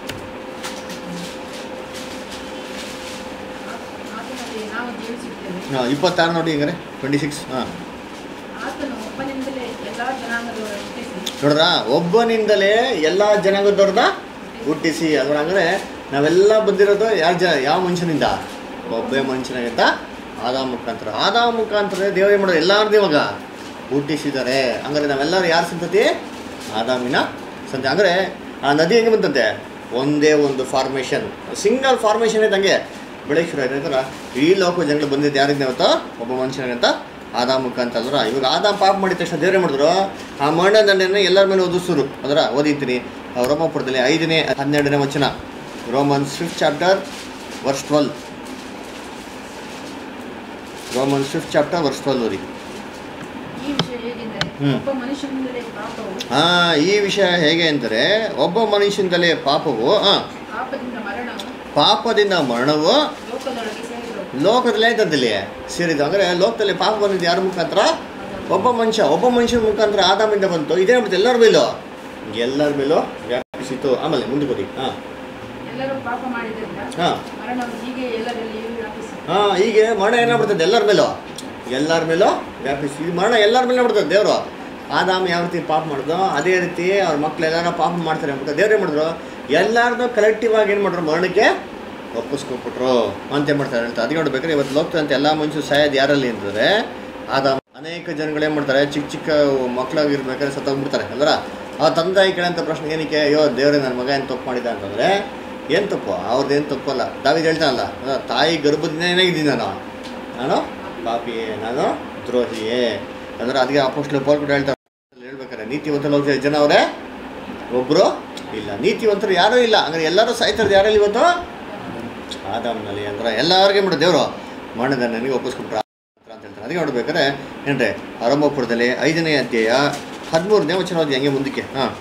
ಆತನಲ್ಲಿ ನಾವು ಜೀವಿಸುತ್ತೇವೆ ಹಾಂ ಇಪ್ಪತ್ತಾರು ನೋಡಿ ಹಿಂಗಾರೆ ಟ್ವೆಂಟಿ ಸಿಕ್ಸ್ ಹಾಂ ಆತನು ಒಬ್ಬನಿಂದಲೇ ಎಲ್ಲಾ ಜನಾಂಗದವರ ಹುಟ್ಟಿಸಿ ನೋಡ್ರ ಒಬ್ಬನಿಂದಲೇ ಎಲ್ಲ ಜನಾಂಗದವ್ರನ್ನ ಹುಟ್ಟಿಸಿ ಅದ್ರ ಹಂಗಾರೆ ನಾವೆಲ್ಲ ಬಂದಿರೋದು ಯಾರ ಜ ಯಾವ ಮನುಷ್ಯನಿಂದ ಒಬ್ಬೇ ಮನುಷ್ಯನಾಗಿದ್ದ ಆದಾ ಮುಖಾಂತರ ಆದಾ ಮುಖಾಂತರ ದೇವರು ಏನು ಮಾಡೋದು ಎಲ್ಲಾರ್ದು ಇವಾಗ ಹುಟ್ಟಿಸಿದ್ದಾರೆ ಹಂಗಾರೆ ನಾವೆಲ್ಲರೂ ಯಾರ ಸಂತತಿ ಆದಾಮಿನ ಸಂತೆ ಅಂದರೆ ಆ ನದಿ ಹೆಂಗೆ ಬಂತಂತೆ ಒಂದೇ ಒಂದು ಫಾರ್ಮೇಷನ್ ಸಿಂಗಲ್ ಫಾರ್ಮೇಷನ್ ಇದ್ದಂಗೆ ಬೆಳಗ್ಗೆ ಶುರು ಆಯ್ತು ಅಂತಾರೆ ಈ ಲೋಕ ಜನಗಳು ಬಂದಿದ್ದು ಯಾರಿಂದ ಇವತ್ತು ಒಬ್ಬ ಮನುಷ್ಯನಿಗಂತ ಆದಾಮ್ ಮುಖಾಂತ ಅಲ್ರ ಇವಾಗ ಆದಾಮ್ ಪಾಪ ಮಾಡಿದ ತಕ್ಷಣ ದೇವ್ರೇ ಮಾಡಿದ್ರು ಆ ಮರಣ ದಂಡೆಯನ್ನು ಎಲ್ಲರ ಮೇಲೆ ಓದಿಸ್ರು ಅದರ ಓದಿದ್ದೀನಿ ಆ ರೋಮಾಪುರದಲ್ಲಿ ಐದನೇ ಹನ್ನೆರಡನೇ ವಚನ Romans fifth chapter verse twelve Romans fifth chapter verse twelve ಓದಿ ಈ ವಿಷಯ ಹೇಗೆಂದರೆ ಹ್ಮ್. ಒಬ್ಬ ಮನುಷ್ಯನಿಂದಲೇ ಪಾಪವು ಹಾಂ ಈ ವಿಷಯ ಹೇಗೆ ಅಂದರೆ ಒಬ್ಬ ಮನುಷ್ಯನಿಂದಲೇ ಪಾಪವು ಹಾಂ ಪಾಪದಿಂದ ಮರಣವು ಪಾಪದಿಂದ ಮರಣವು ಲೋಕದೊಳಗೆ ಸೇರಿದರು ಲೋಕದಲ್ಲೇ ಇದ್ದದ್ದಲ್ಲಿ ಸೇರಿದ್ದು ಅಂದರೆ ಲೋಕದಲ್ಲಿ ಪಾಪ ಬಂದಿದ್ದು ಯಾರ ಮುಖಾಂತರ ಒಬ್ಬ ಮನುಷ್ಯ ಒಬ್ಬ ಮನುಷ್ಯನ ಮುಖಾಂತರ ಆದಾಮಿಂದ ಬಂತು ಇದೇ ಬಿಟ್ಟು ಎಲ್ಲರ ಮೇಲೂ ಎಲ್ಲರ ಮೇಲೂ ವ್ಯಾಪಿಸಿತು ಆಮೇಲೆ ಮುಂದಕ್ಕೆ ಹೋಗಿ ಹಾಂ ಎಲ್ಲರೂ ಪಾಪ ಮಾಡಿದ್ದರಿಂದ ಹಾಂ ಮರಣವು ಹೀಗೆ ಎಲ್ಲರಲ್ಲಿಯೂ ವ್ಯಾಪಿಸಿ ಹಾಂ ಹೀಗೆ ಮರಣ ಏನಾಗ್ಬಿಡ್ತದೆ ಎಲ್ಲರ ಮೇಲೂ ಎಲ್ಲರ ಮೇಲೂ ವ್ಯಾಪಿಸಿ ಈ ಮರಣ ಎಲ್ಲರ ಮೇಲೆ ಬಿಡ್ತದೆ ದೇವರು ಆದಾಮ ಯಾವ ರೀತಿ ಪಾಪ ಮಾಡಿದ್ರು ಅದೇ ರೀತಿ ಅವ್ರ ಮಕ್ಳು ಎಲ್ಲಾರ ಪಾಪ ಮಾಡ್ತಾರೆ ಅಂದ್ಬಿಟ್ಟು ದೇವ್ರು ಏನು ಮಾಡಿದ್ರು ಎಲ್ಲರನ್ನೂ ಕಲೆಕ್ಟಿವ್ ಆಗಿ ಏನು ಮಾಡ್ರು ಮರಣಕ್ಕೆ ಒಪ್ಪಿಸ್ಕೊಟ್ಬಿಟ್ರು ಅಂತ ಏನ್ ಮಾಡ್ತಾರೆ ಅಂತ ಅದಕ್ಕೆ ನೋಡ್ಬೇಕಾದ್ರೆ ಇವತ್ತು ಲೋಕದಂತೆ ಎಲ್ಲ ಮನುಷ್ಯರು ಸಾಯೋದು ಯಾರಲ್ಲಿ ಅಂತಂದರೆ ಆದಾಮ ಅನೇಕ ಜನಗಳು ಏನು ಮಾಡ್ತಾರೆ ಚಿಕ್ಕ ಚಿಕ್ಕ ಮಕ್ಕಳಾಗಿರ್ಬೇಕಾದ್ರೆ ಸತ್ತೋಗ್ಬಿಡ್ತಾರೆ ಅಲ್ವರ ಆ ತಂದೆ ತಾಯಿ ಕೇಳೋಂಥ ಪ್ರಶ್ನೆ ಏನಕ್ಕೆ ಅಯ್ಯೋ ದೇವ್ರೆ ನನ್ನ ಮಗ ಏನು ತಪ್ಪು ಮಾಡಿದ ಅಂತಂದರೆ ಏನು ತಪ್ಪು ಅವ್ರದ್ದು ಏನು ತಪ್ಪಲ್ಲ ದಾವಿದ್ ಹೇಳ್ತಾನಲ್ಲ ಅಲ್ಲ, ತಾಯಿ ಗರ್ಭದಿಂದ ಏನಾಗಿದ್ದೀನಿ ನಾನು ನಾನು ಪಾಪಿಯೇ ನಾನು ದ್ರೋಹಿಯೇ ಅಂದ್ರೆ ಅದಕ್ಕೆ ಅಪೋಸ್ಟ್ಲು ಪೋಲ್ಬಿಟ್ಟು ಹೇಳ್ತಾರೆ ಹೇಳ್ಬೇಕಾರೆ ನೀತಿವಂತ ಲೋಕ ಜನ ಅವರೇ ಒಬ್ಬರು ಇಲ್ಲ ನೀತಿವಂತರು ಯಾರೂ ಇಲ್ಲ ಅಂದ್ರೆ ಎಲ್ಲರೂ ಸಾಯ್ತಾರೆ ಯಾರಲ್ಲಿ ಇವತ್ತು ಆದಾಮ್ನಲ್ಲಿ ಅಂದ್ರೆ ಎಲ್ಲರಿಗೆ ಮಾಡು ದೇವರು ಮಣ್ಣದ ನನಗೆ ಒಪ್ಪಿಸ್ಕೊಟ್ರ ಅಂತ ಹೇಳ್ತಾರೆ ಅದಕ್ಕೆ ನೋಡ್ಬೇಕಾದ್ರೆ ಏನ್ರಿ ಆರಂಭಪುರದಲ್ಲಿ ಐದನೇ ಅಧ್ಯಾಯ ಹದಿಮೂರನೇ ವಚನ ಓದಿ ಹಂಗೆ ಮುಂದಕ್ಕೆ ಹಾಂ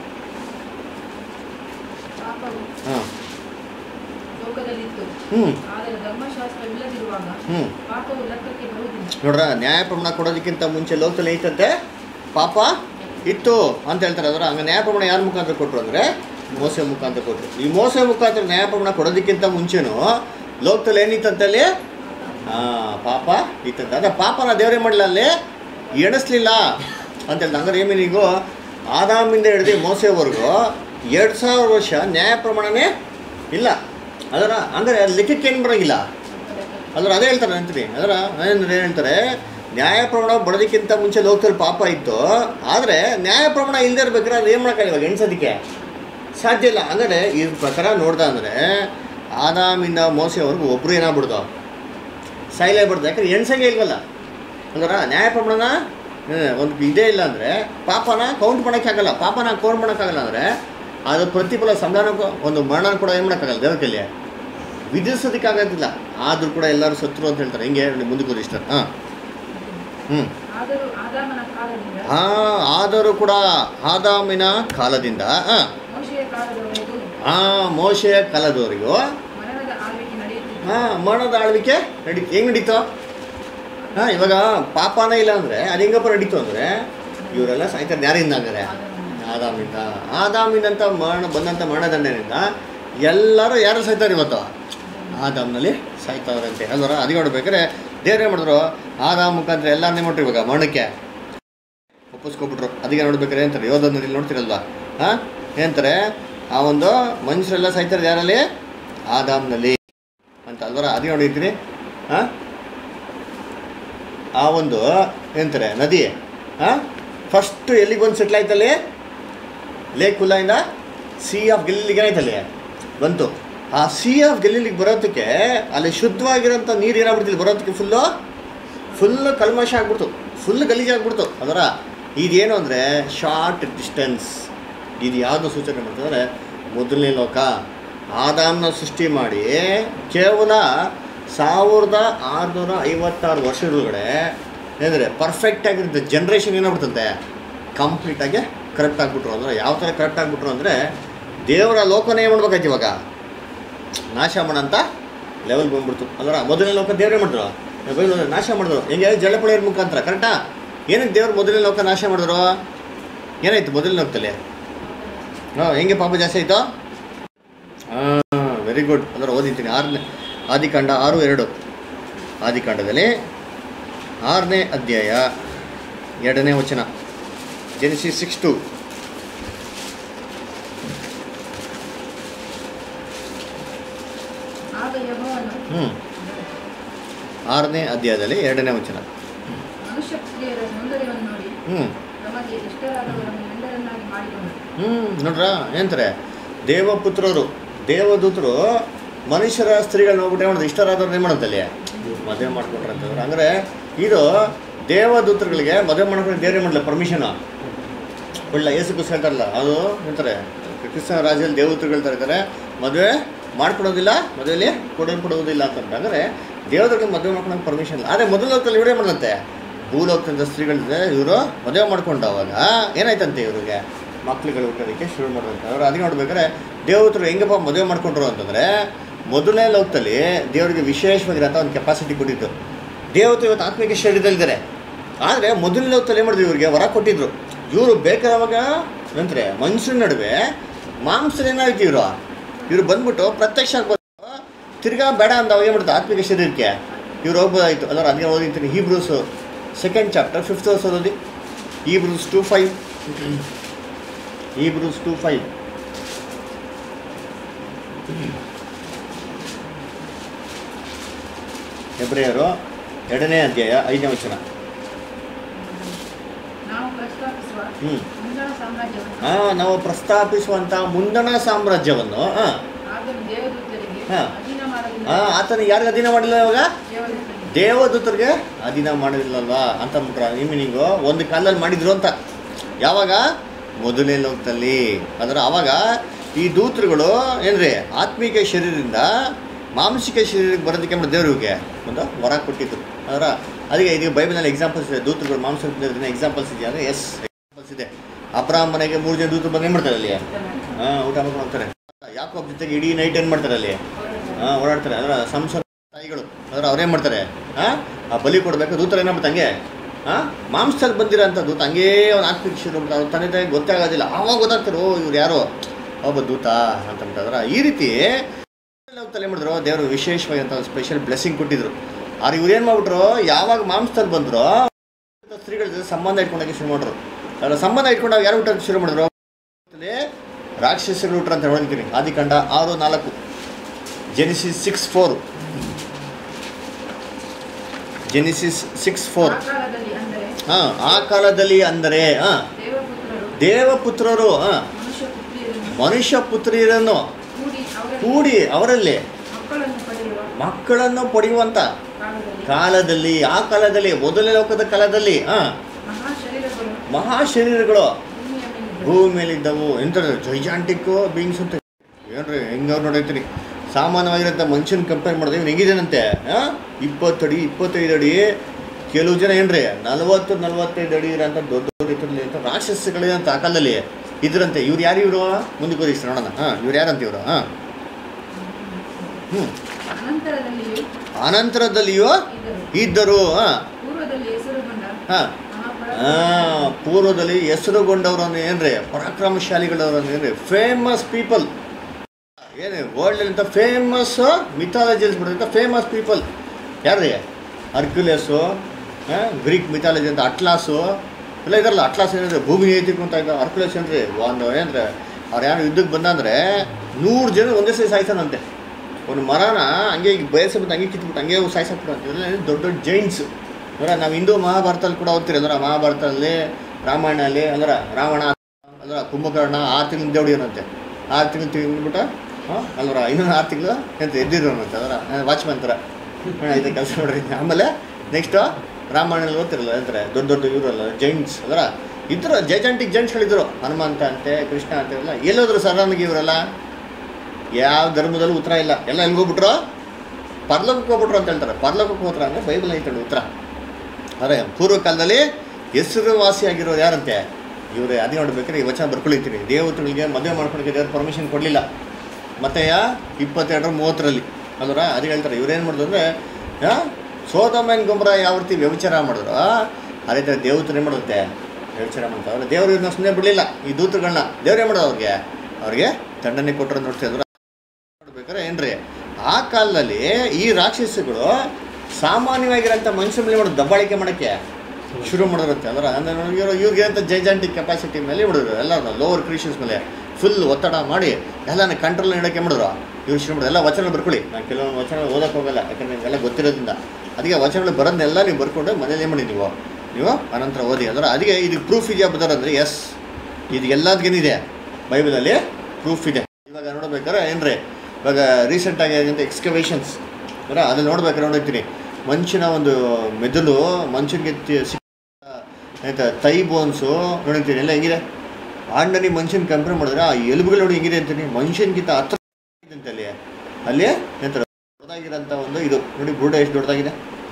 ಪಾಪವು ಹಾಂ ಲೋಕದಲ್ಲಿತ್ತು ಹ್ಞೂ ಆದರೆ ಧರ್ಮಶಾಸ್ತ್ರವಿಲ್ಲದಿರುವಾಗ ಹ್ಞೂ ಪಾಪವು ಲೆಕ್ಕಕ್ಕೆ ಬರುವುದಿಲ್ಲ ನೋಡ್ರ ನ್ಯಾಯ ಪ್ರಮಾಣ ಕೊಡೋದಕ್ಕಿಂತ ಮುಂಚೆ ಲೋಕದಲ್ಲಿ ಐತಂತೆ ಪಾಪ ಇತ್ತು ಅಂತ ಹೇಳ್ತಾರೆ ಅದರ ಹಂಗೆ ನ್ಯಾಯ ಪ್ರಮಾಣ ಯಾರ ಮುಖಾಂತರ ಕೊಟ್ಟರು ಅಂದರೆ ಮೋಸ ಮುಖಾಂತರ ಕೊಟ್ಟರು ಈ ಮೋಸ ಮುಖಾಂತರ ನ್ಯಾಯ ಪ್ರಮಾಣ ಕೊಡೋದಕ್ಕಿಂತ ಮುಂಚೆನೂ ಲೋಕದಲ್ಲಿ ಏನಿತ್ತಂತಲ್ಲಿ ಆ, ಪಾಪ ಇತ್ತಂತ ಅದ ಪಾಪನ ದೇವರೇ ಮಾಡಲಿಲ್ಲ ಅಲ್ಲಿ ಎಣಿಸ್ಲಿಲ್ಲ ಅಂತ ಹೇಳ್ದ ಹಂಗಾರೆ ಏಮೀನಿಗೂ ಆದಾಮಿಂದ ಹಿಡಿದು ಮೋಸೆವರೆಗೂ ಎರಡು ಸಾವಿರ ವರ್ಷ ನ್ಯಾಯ ಪ್ರಮಾಣನೇ ಇಲ್ಲ ಅದರ ಅಂದರೆ ಲೆಕ್ಕಕ್ಕೆ ಏನು ಬರೋಂಗಿಲ್ಲ ಅದ್ರ ಅದೇ ಹೇಳ್ತಾರೆ ಅಂತೀನಿ ಅದರ ಏನು ಹೇಳ್ತಾರೆ ನ್ಯಾಯ ಪ್ರಮಾಣ ಬರೋದಕ್ಕಿಂತ ಮುಂಚೆ ಲೋಕದಲ್ಲಿ ಪಾಪ ಇತ್ತು ಆದರೆ ನ್ಯಾಯ ಪ್ರಮಾಣ ಇಲ್ಲದೆ ಇರ್ಬೇಕಾದ್ರೆ ಅದು ಏನು ಮಾಡೋಕ್ಕಾಗ ಇವಾಗ ಎಣ್ಸೋದಕ್ಕೆ ಸಾಧ್ಯ ಇಲ್ಲ ಅಂದರೆ ಈ ಪ್ರಕಾರ ನೋಡ್ದ ಅಂದರೆ ಆದಾಮಿಂದ ಮೋಸೆವರೆಗೂ ಒಬ್ಬರು ಏನಾಗ್ಬಿಡ್ದು ಸಾಯಿಲೇ ಬಿಡ್ದು ಯಾಕಂದ್ರೆ ಎಣ್ಸಂಗೆ ಇಲ್ವಲ್ಲ ಅಂದ್ರೆ ನ್ಯಾಯ ಪ್ರಮಾಣನ ಹ್ಮ್, ಒಂದು ಇದೇ ಇಲ್ಲ ಅಂದರೆ ಪಾಪನ ಕೌಂಟ್ ಮಾಡೋಕ್ಕಾಗಲ್ಲ ಪಾಪನ ಕೌಂಟ್ ಮಾಡೋಕ್ಕಾಗಲ್ಲ ಅಂದರೆ ಅದು ಪ್ರತಿಫಲ ಸಂಧಾನಕ್ಕೂ ಒಂದು ಮರಣ ಕೂಡ ಏನು ಮಾಡೋಕ್ಕಾಗಲ್ಲ ದೇವ್ರ ಕೈಲಿ ವಿಧಿಸೋದಕ್ಕಾಗೋದಿಲ್ಲ ಆದರೂ ಕೂಡ ಎಲ್ಲರೂ ಸತ್ರು ಅಂತ ಹೇಳ್ತಾರೆ ಹಿಂಗೆ ಹೇಳಿ ಮುಂದಕ್ಕೆ ಹೋಗಿ ಇಷ್ಟ ಹಾಂ ಹ್ಞೂ ಆದರೂ ಆದಾಮನ ಕಾಲದಿಂದ ಹಾಂ ಆದರೂ ಕೂಡ ಆದಾಮಿನ ಕಾಲದಿಂದ ಹಾಂ ಮೋಶೆಯ ಕಾಲದವರೆಗೂ ಹಾಂ ಮೋಶೆಯ ಕಾಲದವರೆಗೂ ಮರಣದ ಆಳ್ವಿಕೆ ನಡೆಯುತ್ತಿತ್ತು ಹಾಂ ಮರಣದ ಆಳ್ವಿಕೆ ನಡಿ ಹೆಂಗೆ ನಡೀತು ಹಾಂ ಇವಾಗ ಪಾಪನೇ ಇಲ್ಲ ಅಂದರೆ ಅದು ಹೆಂಗಪ್ಪ ನಡೀತು ಅಂದರೆ ಇವರೆಲ್ಲ ಸಾಯ್ತಾರೆ ಯಾರಿಂದ ಹಂಗಾರೆ ಆದಾಮಿಂದ ಆದಾಮಿನಂತ ಮರಣ ಬಂದಂಥ ಮರಣದಂಡನಿಂದ ಎಲ್ಲರೂ ಯಾರು ಸಾಯ್ತಾರೆ ಇವತ್ತು ಆದಾಮ್ನಲ್ಲಿ ಸಾಯ್ತಾವ್ರಂತೆ ಅಲ್ವರ ಅದಕ್ಕೆ ನೋಡ್ಬೇಕಾದ್ರೆ ದೇವ್ರು ಏನು ಮಾಡಿದ್ರು ಆದಾಮ್ ಮುಖಾಂತರ ಎಲ್ಲರನ್ನೇ ಮಾಡ್ರು ಇವಾಗ ಮರಣಕ್ಕೆ ಒಪ್ಪಿಸ್ಕೊಬಿಟ್ರು ಅದಕ್ಕೆ ನೋಡ್ಬೇಕಾರೆ ಅಂತಾರೆ ಯೋಧ ನದಿಲಿ ನೋಡ್ತಿರಲ್ವಾ ಹಾಂ ಏನಂತಾರೆ ಆ ಒಂದು ಮನುಷ್ಯರೆಲ್ಲ ಸಾಯ್ತಾರೆ ಯಾರಲ್ಲಿ ಆದಾಮ್ನಲ್ಲಿ ಅಂತ ಅಲ್ವರ ಅದಕ್ಕೆ ನೋಡಿರ್ತೀನಿ ಹಾಂ ಆ ಒಂದು ಏನಂತಾರೆ ನದಿ ಹಾಂ ಫಸ್ಟ್ ಎಲ್ಲಿಗೆ ಬಂದು ಸೆಟ್ಲ್ ಆಯ್ತಲ್ಲಿ ಲೇಕ್ ಕುಲ್ಲಾಯಿಂದ ಸಿ ಆಫ್ ಗೆಲ್ಲಿಗೆ ಏನಾಯ್ತಲ್ಲಿ ಬಂತು ಆ ಸಿ ಆಫ್ ಗೆಲ್ಲಿಲಿಗೆ ಬರೋದಕ್ಕೆ ಅಲ್ಲಿ ಶುದ್ಧವಾಗಿರೋಂಥ ನೀರು ಏನಾಗ್ಬಿಡ್ತಿಲ್ಲ ಬರೋದಕ್ಕೆ ಫುಲ್ಲು ಫುಲ್ಲು ಕಲ್ಮಶ ಆಗ್ಬಿಡ್ತು ಫುಲ್ ಗಲೀಜಾಗ್ಬಿಡ್ತು ಅದರ ಇದೇನು ಅಂದರೆ ಶಾರ್ಟ್ ಡಿಸ್ಟೆನ್ಸ್ ಇದು ಯಾವುದು ಸೂಚನೆ ಮಾಡ್ತಂದರೆ ಮೊದಲನೇ ಲೋಕ ಆದಾಮ್ನ ಸೃಷ್ಟಿ ಮಾಡಿ ಕೇವಲ ಸಾವಿರದ ಆರುನೂರ ಐವತ್ತಾರು ವರ್ಷದೊಳಗಡೆ ಏನಂದರೆ ಪರ್ಫೆಕ್ಟಾಗಿರುತ್ತೆ ಜನ್ರೇಷನ್ ಏನಾಗ್ಬಿಡ್ತಂತೆ ಕಂಪ್ಲೀಟಾಗಿ ಕರೆಕ್ಟ್ ಆಗಿಬಿಟ್ರು ಅಂದರೆ ಯಾವ ಥರ ಕರೆಕ್ಟ್ ಆಗಿಬಿಟ್ರು ಅಂದರೆ ದೇವರ ಲೋಕನೇ ಏನು ಮಾಡ್ಬೇಕಾಯ್ತು ಇವಾಗ ನಾಶ ಮಾಡೋಂಥ ಲೆವೆಲ್ ಬಂದ್ಬಿಡ್ತು ಅಲ್ವರ ಮೊದಲನೇ ಲೋಕ ದೇವರೇ ಮಾಡಿದ್ರು ಬೈಬಲ್ ನಾಶ ಮಾಡಿದ್ರು ಹೆಂಗೆ ಜಳಪಳೆಯರ ಮುಖಾಂತರ ಕರೆಕ್ಟಾ ಏನಕ್ಕೆ ದೇವ್ರು ಮೊದಲನೇ ಲೋಕ ನಾಶ ಮಾಡಿದ್ರು ಏನಾಯ್ತು ಮೊದಲನೇ ಲೋಕದಲ್ಲಿ ಹಾಂ ಹೆಂಗೆ ಪಾಪ ಜಾಸ್ತಿ ಆಯಿತು ಹಾಂ ವೆರಿ ಗುಡ್ ಅಂದ್ರೆ ಓದಿದ್ದೀನಿ ಆರನೇ ಆದಿಕಾಂಡ ಆರು ಎರಡು ಆದಿಕಾಂಡದಲ್ಲಿ ಆರನೇ ಅಧ್ಯಾಯ ಎರಡನೇ ವಚನ ಜನಿಸಿ ಸಿಕ್ಸ್ ಟು ಆಗ ಯಹೋವನು ಹ್ಞೂ ಆರನೇ ಅಧ್ಯಾಯದಲ್ಲಿ ಎರಡನೇ ವಚನ ಮನುಷ್ಯ ಪ್ರಿಯರ ಸೌಂದರ್ಯವನ್ನು ನೋಡಿ ಹ್ಞೂ ನಮಗೆ ಇಷ್ಟರಾದವರನ್ನು ಗಂಡರನ್ನಾಗಿ ಮಾಡಿಕೊಂಡರು ಹ್ಞೂ ನೋಡ್ರ ಏನಂತಾರೆ ದೇವಪುತ್ರರು ದೇವದೂತರು ಮನುಷ್ಯರ ಸ್ತ್ರೀಗಳನ್ನ ಹೋಗ್ಬಿಟ್ಟು ಏನು ಮಾಡೋದು ಇಷ್ಟರಾದವ್ರು ಏನು ಮಾಡೋದಲ್ಲಿ ಮದುವೆ ಮಾಡ್ಕೊಟ್ರು ಅಂತಂದ್ರೆ ಅಂದರೆ ಇದು ದೇವದೂತರುಗಳಿಗೆ ಮದುವೆ ಮಾಡ್ಕೊಂಡು ದೇವ್ರೆ ಮಾಡಲ್ಲ ಪರ್ಮಿಷನು ಒಳ್ಳೆ ಏಸು ಕುಸ್ ಹೇಳ್ತಾರಲ್ಲ ಅದು ಹೇಳ್ತಾರೆ ಕ್ರಿಸ್ತನ ರಾಜ್ಯದಲ್ಲಿ ದೇವದೂತರುಗಳು ಇರ್ತಾರೆ ಮದುವೆ ಮಾಡ್ಕೊಡೋದಿಲ್ಲ ಮದುವೆಯಲ್ಲಿ ಕೊಡಲ್ಪಡುವುದಿಲ್ಲ ಅಂತಂದ್ರೆ ದೇವದೂತರಿಗೆ ಮದುವೆ ಮಾಡ್ಕೊಳಕ್ಕೆ ಪರ್ಮಿಷನ್ ಇಲ್ಲ ಆದರೆ ಮೊದಲ ಲೋಕದಲ್ಲಿ ಇವರೇ ಮಾಡಂತೆ ಭೂಲೋಕದಿಂದ ಸ್ತ್ರೀಗಳಿದೆ ಇವರು ಮದುವೆ ಮಾಡ್ಕೊಂಡವಾಗ ಏನಾಯ್ತಂತೆ ಇವರಿಗೆ ಮಕ್ಳುಗಳು ಹುಟ್ಟೋದಕ್ಕೆ ಶುರು ಮಾಡೋದಂತೆ ಅವ್ರು ಅದಕ್ಕೆ ನೋಡ್ಬೇಕಾದ್ರೆ ದೇವತರು ಹೆಂಗಪ್ಪ ಮದುವೆ ಮಾಡ್ಕೊಂಡ್ರು ಅಂತಂದರೆ ಮೊದಲನೇ ಲೋಕದಲ್ಲಿ ದೇವರಿಗೆ ವಿಶೇಷವಾಗಿರೋಂಥ ಒಂದು ಕೆಪಾಸಿಟಿ ಕೊಟ್ಟಿದ್ದು ದೇವತೆ ಇವತ್ತು ಆತ್ಮಿಕ ಶರೀರದಲ್ಲಿದ್ದಾರೆ ಆದರೆ ಮೊದಲನೇ ಲೋಕದಲ್ಲಿ ಏನು ಮಾಡಿದ್ರು ಇವ್ರಿಗೆ ವರ ಕೊಟ್ಟಿದ್ರು ಇವರು ಬೇಕಾದವಾಗ ನಂತರ ಮನುಷ್ಯರ ನಡುವೆ ಮಾಂಸದ ಏನಾಯ್ತು ಇವರು ಇವರು ಬಂದ್ಬಿಟ್ಟು ಪ್ರತ್ಯಕ್ಷ ಆಗ್ಬೋದು ತಿರ್ಗಾ ಬೇಡ ಅಂದವಾಗ ಏನು ಮಾಡ್ತಾರೆ ಆತ್ಮಿಕ ಶರೀರಕ್ಕೆ ಇವ್ರು ಹೋಗ್ಬೋದಾಯ್ತು ಅದರ ಅದಕ್ಕೆ ಓದಿರ್ತೀನಿ Hebrews second chapter fifth verse ಓದಿ Hebrews two five Hebrews two five ಹೆಬ್ರಿಯರು ಎರಡನೇ ಅಧ್ಯಾಯ ಐದನೇ ವಚನ ನಾವು ಪ್ರಸ್ತಾಪಿಸುವ ಹ್ಞೂ ಮುಂದಣ ಸಾಮ್ರಾಜ್ಯವನ್ನು ಹಾಂ ನಾವು ಪ್ರಸ್ತಾಪಿಸುವಂಥ ಮುಂದಣ ಸಾಮ್ರಾಜ್ಯವನ್ನು ಹಾಂ ಆತನು ದೇವದೂತರಿಗೆ ಹಾ. ಅಧೀನ ಮಾಡಲಿಲ್ಲ ಹಾಂ ಆತನ ಯಾರಿಗೆ ಅಧೀನ ಮಾಡಿಲ್ಲ ಇವಾಗ ದೇವದೂತರಿಗೆ ದೇವದೂತರಿಗೆ ಅಧೀನ ಮಾಡಿರಲಿಲ್ಲಲ್ವ ಅಂತ ಅಂದ್ಬಿಟ್ರ ಈ ಮೀನಿಂಗು ಒಂದು ಕಾಲದಲ್ಲಿ ಮಾಡಿದ್ರು ಅಂತ ಯಾವಾಗ ಮೊದಲನೇ ಲೋಕದಲ್ಲಿ ಅದರ ಆವಾಗ ಈ ದೂತರುಗಳು ಏನ್ರಿ ಆತ್ಮಿಕ ಶರೀರದಿಂದ ಮಾನಸಿಕ ಶರೀರಕ್ಕೆ ಬರೋದಕ್ಕೆ ಮಾಡಿ ದೇವರಿಗೆ ಒಂದು ವರ ಕೊಟ್ಟಿದ್ರು ಅದರ ಅದಕ್ಕೆ ಇದೀಗ ಬೈಬಲ್ನಲ್ಲಿ ಎಕ್ಸಾಂಪಲ್ಸ್ ಇದೆ ದೂತರುಗಳು ಮಾಂಸ ಎಕ್ಸಾಂಪಲ್ಸ್ ಇದೆಯಾ ಅಂದರೆ ಎಸ್ ಎಕ್ಸಾಂಪಲ್ಸ್ ಇದೆ ಅಬ್ರಾಹ್ಮ ಮನೆಗೆ ಮೂರು ಜನ ದೂತರು ಬಂದು ಏನು ಮಾಡ್ತಾರೆ ಅಲ್ಲಿ ಹಾಂ ಊಟ ಮಾಡ್ಕೊಂಡು ಹೋಗ್ತಾರೆ ಯಾಕೋಬ್ ಜೊತೆಗೆ ಇಡೀ ನೈಟ್ ಏನು ಮಾಡ್ತಾರೆ ಅಲ್ಲಿ ಹಾಂ ಓಡಾಡ್ತಾರೆ ಅದರ ಸಂಸಾರ ತಾಯಿಗಳು ಅದರ ಅವ್ರೇನು ಮಾಡ್ತಾರೆ ಹಾಂ ಆ ಬಲಿ ಕೊಡಬೇಕು ದೂತರ ಏನಾಗ್ಬಿಟ್ಟು ಹಂಗೆ ಹಾಂ ಮಾಂಸದಲ್ಲಿ ಬಂದಿರೋಂಥ ದೂತ ಹಂಗೇ ಒಂದು ಆತ್ಮಿಕ ಶುರು ಅವ್ರ ತಂದೆ ತಾಯಿಗೆ ಗೊತ್ತೇ ಆಗೋದಿಲ್ಲ ಆವಾಗ ಗೊತ್ತಾಗ್ತಾರೆ ಓ ಇವ್ರು ಯಾರೋ ಒಬ್ಬ ದೂತ ಅಂತ ಈ ರೀತಿ ಲೋಕದಲ್ಲಿ ಏನು ಮಾಡಿದ್ರು ದೇವರು ವಿಶೇಷವಾಗಿಂತ ಒಂದು ಸ್ಪೆಷಲ್ ಬ್ಲೆಸ್ಸಿಂಗ್ ಕೊಟ್ಟಿದ್ರು ಆದ್ರೆ ಇವ್ರು ಏನು ಮಾಡ್ಬಿಟ್ರು ಯಾವಾಗ ಮಾಂಸದಲ್ಲಿ ಬಂದ್ರು ಸ್ತ್ರೀಗಳ ಜೊತೆ ಸಂಬಂಧ ಇಟ್ಕೊಂಡಾಗ ಶುರು ಮಾಡ್ರು ಅದ್ರ ಸಂಬಂಧ ಇಟ್ಕೊಂಡಾಗ ಯಾರು ಹುಟ್ಟೋಕೆ ಶುರು ಮಾಡಿದ್ರು ಅಲ್ಲಿ ರಾಕ್ಷಸಗಳು ಹುಟ್ರು ಅಂತ ಹೇಳ್ತೀನಿ ಆದಿಕಾಂಡ ಆರು ನಾಲ್ಕು Genesis six four Genesis six four ಆ ಕಾಲದಲ್ಲಿ ಅಂದರೆ ಹಾಂ ಆ ಕಾಲದಲ್ಲಿ ಅಂದರೆ ಹಾಂ ದೇವಪುತ್ರರು ದೇವಪುತ್ರರು ಹಾಂ ಮನುಷ್ಯ ಪುತ್ರಿಯರನ್ನು ಮನುಷ್ಯ ಪುತ್ರಿಯರನ್ನು ಕೂಡಿ ಅವರ ಕೂಡಿ ಅವರಲ್ಲಿ ಮಕ್ಕಳನ್ನು ಪಡೆಯುವ ಮಕ್ಕಳನ್ನು ಪಡೆಯುವಂತ ಕಾಲದಲ್ಲಿ ಕಾಲದಲ್ಲಿ ಆ ಕಾಲದಲ್ಲಿ ಮೊದಲ ಲೋಕದ ಕಾಲದಲ್ಲಿ ಹಾಂ ಮಹಾ ಶರೀರಗಳು ಮಹಾ ಶರೀರಗಳು ಭೂಮಿಯ ಮೇಲಿದ್ದವು. ಭೂಮಿ ಮೇಲಿದ್ದವು ಎಂತ ಜೈಜಾಂಟಿಕ್ ಬೀಯಿಂಗ್ಸ್ ಅಂತ ಏನ್ರಿ ಹೆಂಗವ್ರು ನೋಡೈತ್ರಿ ಸಾಮಾನ್ಯವಾಗಿರೋಂಥ ಮನುಷ್ಯನ ಕಂಪೇರ್ ಮಾಡಿದ್ರೆ ಇವ್ನು ಹೆಂಗಿದಾನಂತೆ ಹಾಂ ಇಪ್ಪತ್ತಡಿ ಇಪ್ಪತ್ತೈದು ಅಡಿ ಕೆಲವು ಜನ ಏನ್ರಿ ನಲವತ್ತು ನಲವತ್ತೈದು ಅಡಿ ಇರೋಂಥ ದೊಡ್ಡ ದೊಡ್ಡ ಇದ್ರಲ್ಲಿ ಅಂತ ರಾಕ್ಷಸಗಳೇ ಅಂತ ಆ ಕಾಲದಲ್ಲಿ ಇದ್ರಂತೆ ಇವ್ರು ಯಾರು ಇವರು ಮುಂದಕ್ಕೆ ಹೋಗಿ ನೋಡೋಣ ಹಾಂ ಇವ್ರು ಯಾರಂತ ಇವರು ಹಾಂ ಹ್ಞೂ ಅನಂತರದಲ್ಲಿಯೂ ಅನಂತರದಲ್ಲಿಯೂ ಇದ್ದರು ಇದ್ದರು ಹಾಂ ಪೂರ್ವದಲ್ಲಿ ಹೆಸರುಗೊಂಡ ಹಾಂ ಮಹಾಪರಾಕ್ರಮ ಆ, ಪೂರ್ವದಲ್ಲಿ ಹೆಸರುಗೊಂಡವರನ್ನು ಏನ್ರಿ ಪರಾಕ್ರಮಶಾಲಿಗಳವರನ್ನು ಏನ್ರಿ ಫೇಮಸ್ ಪೀಪಲ್ ಏನು ವರ್ಲ್ಡ್ ಅಂತ ಫೇಮಸ್ ಮಿಥಾಲಜಿಯಲ್ಲಿ ಬಿಡುತ್ತೆ ಫೇಮಸ್ ಪೀಪಲ್ ಯಾರ್ರಿ ಅರ್ಕ್ಯುಲೆಸ್ಸು ಗ್ರೀಕ್ ಮಿಥಾಲಜಿ ಅಂತ ಅಟ್ಲಾಸು ಎಲ್ಲ ಇದಾರಲ್ಲ ಅಟ್ಲಾಸ್ ಏನಂದ್ರೆ ಭೂಮಿ ಐತಿಕ್ ಅಂತ ಇದ್ದ ಅರ್ಕ್ಯುಲೆಸ್ ಏನ್ರಿ ಒಂದು ಏನಂದ್ರೆ ಅವ್ರು ಯಾರು ಯುದ್ಧಕ್ಕೆ ಬಂದಂದ್ರೆ ನೂರು ಜನ ಒಂದೇ ಸರಿ ಸಾಯ್ತಾನಂತೆ ಒಂದು ಮರನ ಹಂಗೆ ಈಗ ಬಯಸ್ಬಿಟ್ಟು ಹಂಗೆ ಕಿತ್ಬಿಟ್ಟು ಹಂಗೆ ಸಾಯಿಸಾಕ್ಬಿಟ್ಟು ಅಂತ ಇವೆಲ್ಲ ಏನು ದೊಡ್ಡ ದೊಡ್ಡ ಜೈನ್ಸ್ ಅಂದ್ರೆ ನಾವು ಹಿಂದೂ ಮಹಾಭಾರತದಲ್ಲಿ ಕೂಡ ಓದ್ತೀರಿ ಅಂದ್ರೆ ಮಹಾಭಾರತದಲ್ಲಿ ರಾಮಾಯಣಲ್ಲಿ ಅಂದ್ರೆ ರಾವಣ ಅಂದ್ರೆ ಕುಂಭಕರ್ಣ ಆರು ತಿಂಗಳು ದೇವಡಿಯೋನಂತೆ ಆರು ತಿಂಗಳು ತಿಂದ್ಬಿಟ್ಟು ಹಾಂ ಅಲ್ವರ ಇನ್ನೊಂದು ಆರು ತಿಂಗಳು ಎಂತ ಎದ್ದಿರೋನಂತೆ ಅದರ ವಾಚ್ಮನ್ ಥರ ಹಾಂ ಇದು ಕೆಲಸ ನೋಡ್ರಿ ಆಮೇಲೆ ನೆಕ್ಸ್ಟು ರಾಮಾಯಣದಲ್ಲಿ ಓದ್ತಿರಲ್ಲ ಅಂದ್ರೆ ದೊಡ್ಡ ದೊಡ್ಡ ಇವರಲ್ಲ ಜೈಂಟ್ಸ್ ಅದರ ಇದ್ರು ಜೈಜಾಂಟಿಕ್ ಜೈಂಟ್ಸ್ಗಳಿದ್ರು ಹನುಮಂತ ಅಂತೆ ಕೃಷ್ಣ ಅಂತ ಎಲ್ಲ ಎಲ್ಲೋದ್ರು ಸಡನ್ಗೆ ಇವರೆಲ್ಲ ಯಾವ ಧರ್ಮದಲ್ಲೂ ಉತ್ತರ ಇಲ್ಲ ಎಲ್ಲ ಎಲ್ಲಿಗೆ ಹೋಗ್ಬಿಟ್ರು ಪರ್ಲೋಕಕ್ಕೆ ಹೋಗ್ಬಿಟ್ರು ಅಂತ ಹೇಳ್ತಾರೆ ಪರ್ಲೋಕಕ್ಕೆ ಹೋತ್ರ ಅಂದರೆ ಬೈಬಲ್ ಐತಲ್ಲ ಉತ್ತರ ಅದೇ ಪೂರ್ವ ಕಾಲದಲ್ಲಿ ಹೆಸರುವಾಸಿಯಾಗಿರೋರು ಯಾರಂತೆ ಇವರು ಅದೇ ನೋಡ್ಬೇಕಾದ್ರೆ ಈ ವಚನ ಬರ್ಕೊಳಿತೀನಿ ದೇವತೆಗಳಿಗೆ ಮದುವೆ ಮಾಡ್ಕೊಳಕ್ಕೆ ದೇವ್ರ ಪರ್ಮಿಷನ್ ಕೊಡಲಿಲ್ಲ ಮತ್ತೆ ಯಾ ಇಪ್ಪತ್ತೆರಡರ ಮೂವತ್ತರಲ್ಲಿ ಅಲ್ವರ ಅದು ಹೇಳ್ತಾರೆ ಇವ್ರೇನು ಮಾಡಿದ್ರು ಅಂದರೆ ಸೋದಮ್ಮನ ಗೊಬ್ಬರ ಯಾವ ರೀತಿ ವ್ಯಭಿಚಾರ ಮಾಡಿದ್ರು ಅದೇ ಥರ ದೇವತರು ಏನು ಮಾಡುತ್ತೆ ವ್ಯಭಿಚಾರ ಮಾಡ್ತಾರೆ ಅವ್ರು ದೇವ್ರು ಇವ್ರನ್ನ ಸುಮ್ಮನೆ ಬಿಡಲಿಲ್ಲ ಈ ದೂತಗಳನ್ನ ದೇವ್ರು ಏನು ಮಾಡೋದು ಅವ್ರಿಗೆ ಅವ್ರಿಗೆ ದಂಡನೆ ಕೊಟ್ಟರು ನೋಡ್ತಿದ್ರು ನೋಡ್ಬೇಕಾದ್ರೆ ಏನ್ರಿ ಆ ಕಾಲದಲ್ಲಿ ಈ ರಾಕ್ಷಸಗಳು ಸಾಮಾನ್ಯವಾಗಿರೋಂಥ ಮನುಷ್ಯ ಮೇಲೆ ಮಾಡೋದು ದಬ್ಬಾಳಿಕೆ ಮಾಡೋಕ್ಕೆ ಶುರು ಮಾಡಿರುತ್ತೆ ಅಂದ್ರೆ ಅಂದ್ರೆ ಇವ್ರು ಇವ್ರಿಗೆ ಅಂತ ಜೈಜಾಂಟಿಕ್ ಕೆಪಾಸಿಟಿ ಮೇಲೆ ಮಾಡಿದ್ರು ಎಲ್ಲ ಲೋವರ್ ಕ್ರಿಷನ್ಸ್ ಮೇಲೆ ಫುಲ್ ಒತ್ತಡ ಮಾಡಿ ಎಲ್ಲನ ಕಂಟ್ರೋಲ್ ಇಡೋಕ್ಕೆ ಮಾಡಿದ್ರು ಇವ್ರು ಶುರು ಮಾಡಿದ್ರು ಎಲ್ಲ ವಚನ ಬರ್ಕೊಳ್ಳಿ ನಾನು ಕೆಲವೊಂದು ವಚನ ಓದೋಕೆ ಹೋಗಲ್ಲ ಯಾಕಂದ್ರೆ ನಿಮಗೆಲ್ಲ ಗೊತ್ತಿರೋದ್ರಿಂದ ಅದಕ್ಕೆ ವಚನಗಳು ಬರೋದನ್ನೆಲ್ಲ ನೀವು ಬರ್ಕೊಂಡು ಮನೇಲಿ ಏನು ಮಾಡಿ ನೀವು ನೀವು ಅನಂತರ ಓದಿ ಅಂದ್ರೆ ಅದಕ್ಕೆ ಇದಕ್ಕೆ ಪ್ರೂಫ್ ಇದೆಯಾ ಬದರ್ ಅಂದರೆ ಎಸ್ ಇದು ಎಲ್ಲದಕ್ಕೇನಿದೆ ಬೈಬಲಲ್ಲಿ ಪ್ರೂಫ್ ಇದೆ ಇವಾಗ ನೋಡ್ಬೇಕಾದ್ರೆ ಏನ್ರಿ ಇವಾಗ ರೀಸೆಂಟಾಗಿ ಆಗಿದ್ದಂಥ ಎಕ್ಸ್ಕವೇಷನ್ಸ್ ಅಂದ್ರೆ ಅದ್ರಲ್ಲಿ ನೋಡ್ಬೇಕಾದ್ರೆ ನೋಡಿರ್ತೀನಿ ಮನುಷ್ಯನ ಒಂದು ಮೆದುಳು ಮನುಷ್ಯನಿಗೆ ತಿ- ಸಿಕ್ಕ ಆಯ್ತಾ ತೈ ಬೋನ್ಸು ನೋಡಿರ್ತೀನಿ ಎಲ್ಲ ಹೆಂಗಿದೆ ಆರ್ಡಿನರಿ ಮನುಷ್ಯನ ಕಂಪೇರ್ ಮಾಡಿದ್ರೆ ಆ ಎಲುಬುಗಳು ನೋಡಿ ಹೆಂಗಿದೆ ಅಂತೀನಿ ಮನುಷ್ಯನಿಗಿಂತ ಹತ್ರ ಇದೆ ಅಂತ ಅಲ್ಲಿ ಅಲ್ಲಿ ಎಂತ ದೊಡ್ಡದಾಗಿರೋಂಥ ಒಂದು ಇದು ನೋಡಿ ಬುರುಡ ಎಷ್ಟು ದೊಡ್ಡದಾಗಿದೆ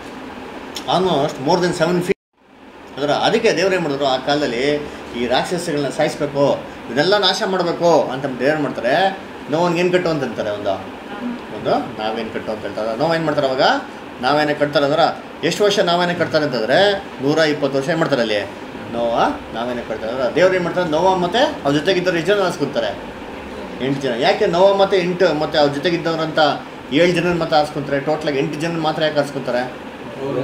almost more than seven feet ಅದರ ಅದಕ್ಕೆ ದೇವ್ರು ಏನು ಮಾಡಿದ್ರು ಆ ಕಾಲದಲ್ಲಿ ಈ ರಾಕ್ಷಸಗಳನ್ನ ಸಾಯಿಸ್ಬೇಕು ಇದೆಲ್ಲ ನಾಶ ಮಾಡಬೇಕು ಅಂತ ದೇವ್ರು ಮಾಡ್ತಾರೆ ನೋವನ್ಗೆ ಏನು ಕಟ್ಟು ಅಂತ ಅಂತಾರೆ ಒಂದು ಒಂದು ನಾವೇನು ಕಟ್ಟು ಅಂತ ಹೇಳ್ತಾರೆ ನೋವೇನು ಮಾಡ್ತಾರೆ ಅವಾಗ ನಾವೇನೇ ಕಟ್ತಾರೆ ಅಂದ್ರೆ ಎಷ್ಟು ವರ್ಷ ನಾವೇನೇ ಕಟ್ತಾರೆ ಅಂತಂದರೆ ನೂರ ಇಪ್ಪತ್ತು ವರ್ಷ ಏನು ಮಾಡ್ತಾರೆ ಅಲ್ಲಿ ನೋವ ನಾವೇನೇ ಕಟ್ತಾರೆ ಅಂದ್ರೆ ದೇವ್ರು ಏನು ಮಾಡ್ತಾರೆ ನೋವ ಮತ್ತು ಅವ್ರ ಜೊತೆಗಿದ್ದವ್ರು ಎಷ್ಟು ಜನ ಆರಿಸ್ಕೊಂತಾರೆ ಎಂಟು ಜನ ಯಾಕೆ ನೋವ ಮತ್ತು ಎಂಟು ಮತ್ತು ಅವ್ರ ಜೊತೆಗಿದ್ದವ್ರಂತ ಏಳು ಜನ ಮಾತ್ರ ಆರಿಸ್ಕೊಂತಾರೆ ಟೋಟ್ಲಾಗಿ ಎಂಟು ಜನ ಮಾತ್ರ ಯಾಕೆ ಆರಿಸ್ಕೊಂತಾರೆ ಅವರು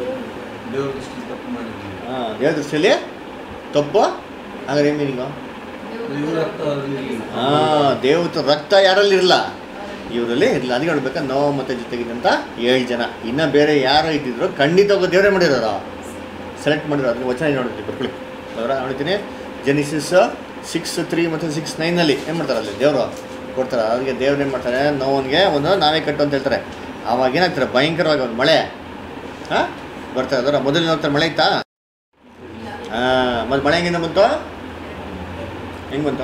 ದೇವ್ರ ದೃಷ್ಟಿ ತಪ್ಪು ಮಾಡಿದ್ವಿ ಹಾಂ ದೇವ್ರ ದೃಷ್ಟಿಯಲ್ಲಿ ತಪ್ಪು ಹಾಗಾದ್ರೆ ಏನು ಮೀನಿಂಗು ಇವ್ರ ರಕ್ತ ಅದ್ರಲ್ಲಿ ಇರ್ಲಿಲ್ಲ. ಹಾಂ ದೇವತ ರಕ್ತ ಯಾರಲ್ಲಿ ಇರಲ್ಲ ಇವರಲ್ಲಿ ಇರಲಿಲ್ಲ ಅದಕ್ಕೆ ಹೇಳ್ಬೇಕಾ ನೋವು ಮತ್ತು ಜೊತೆಗಿದ್ದಂಥ ಏಳು ಜನ ಇನ್ನು ಬೇರೆ ಯಾರು ಇದ್ದಿದ್ರು ಖಂಡಿತ ಒಬ್ಬ ದೇವರೇ ಮಾಡಿರೋರು ಸೆಲೆಕ್ಟ್ ಮಾಡಿರೋ ಅದನ್ನ ವಚನ ನೋಡ್ತೀವಿ ಬರ್ಕೊಳ್ಳಿ ಅವರ ನೋಡ್ತೀನಿ ಜೆನಿಸಿಸ್ ಸಿಕ್ಸ್ ತ್ರೀ ಮತ್ತು ಸಿಕ್ಸ್ ನೈನಲ್ಲಿ ಏನು ಮಾಡ್ತಾರೆ ಅಲ್ಲಿ ದೇವರು ಕೊಡ್ತಾರೆ ಅವ್ರಿಗೆ ದೇವ್ರು ಏನು ಮಾಡ್ತಾರೆ ನೋವನಿಗೆ ಒಂದು ನಾವೇ ಕಟ್ಟು ಅಂತ ಹೇಳ್ತಾರೆ ಆವಾಗ ಏನಾಗ್ತಾರೆ ಭಯಂಕರವಾಗಿ ಒಂದು ಮಳೆ ಹಾಂ ಬರ್ತಾರೆ ಅದರ ಮೊದಲಿನ ಹೋಗ್ತಾರೆ ಮಳೆ ಇತ್ತಾ ಹಾಂ ಮತ್ತು ಮಳೆ ಹೆಂಗಿಂದ ಬಂತು ಹೆಂಗೆ ಬಂತು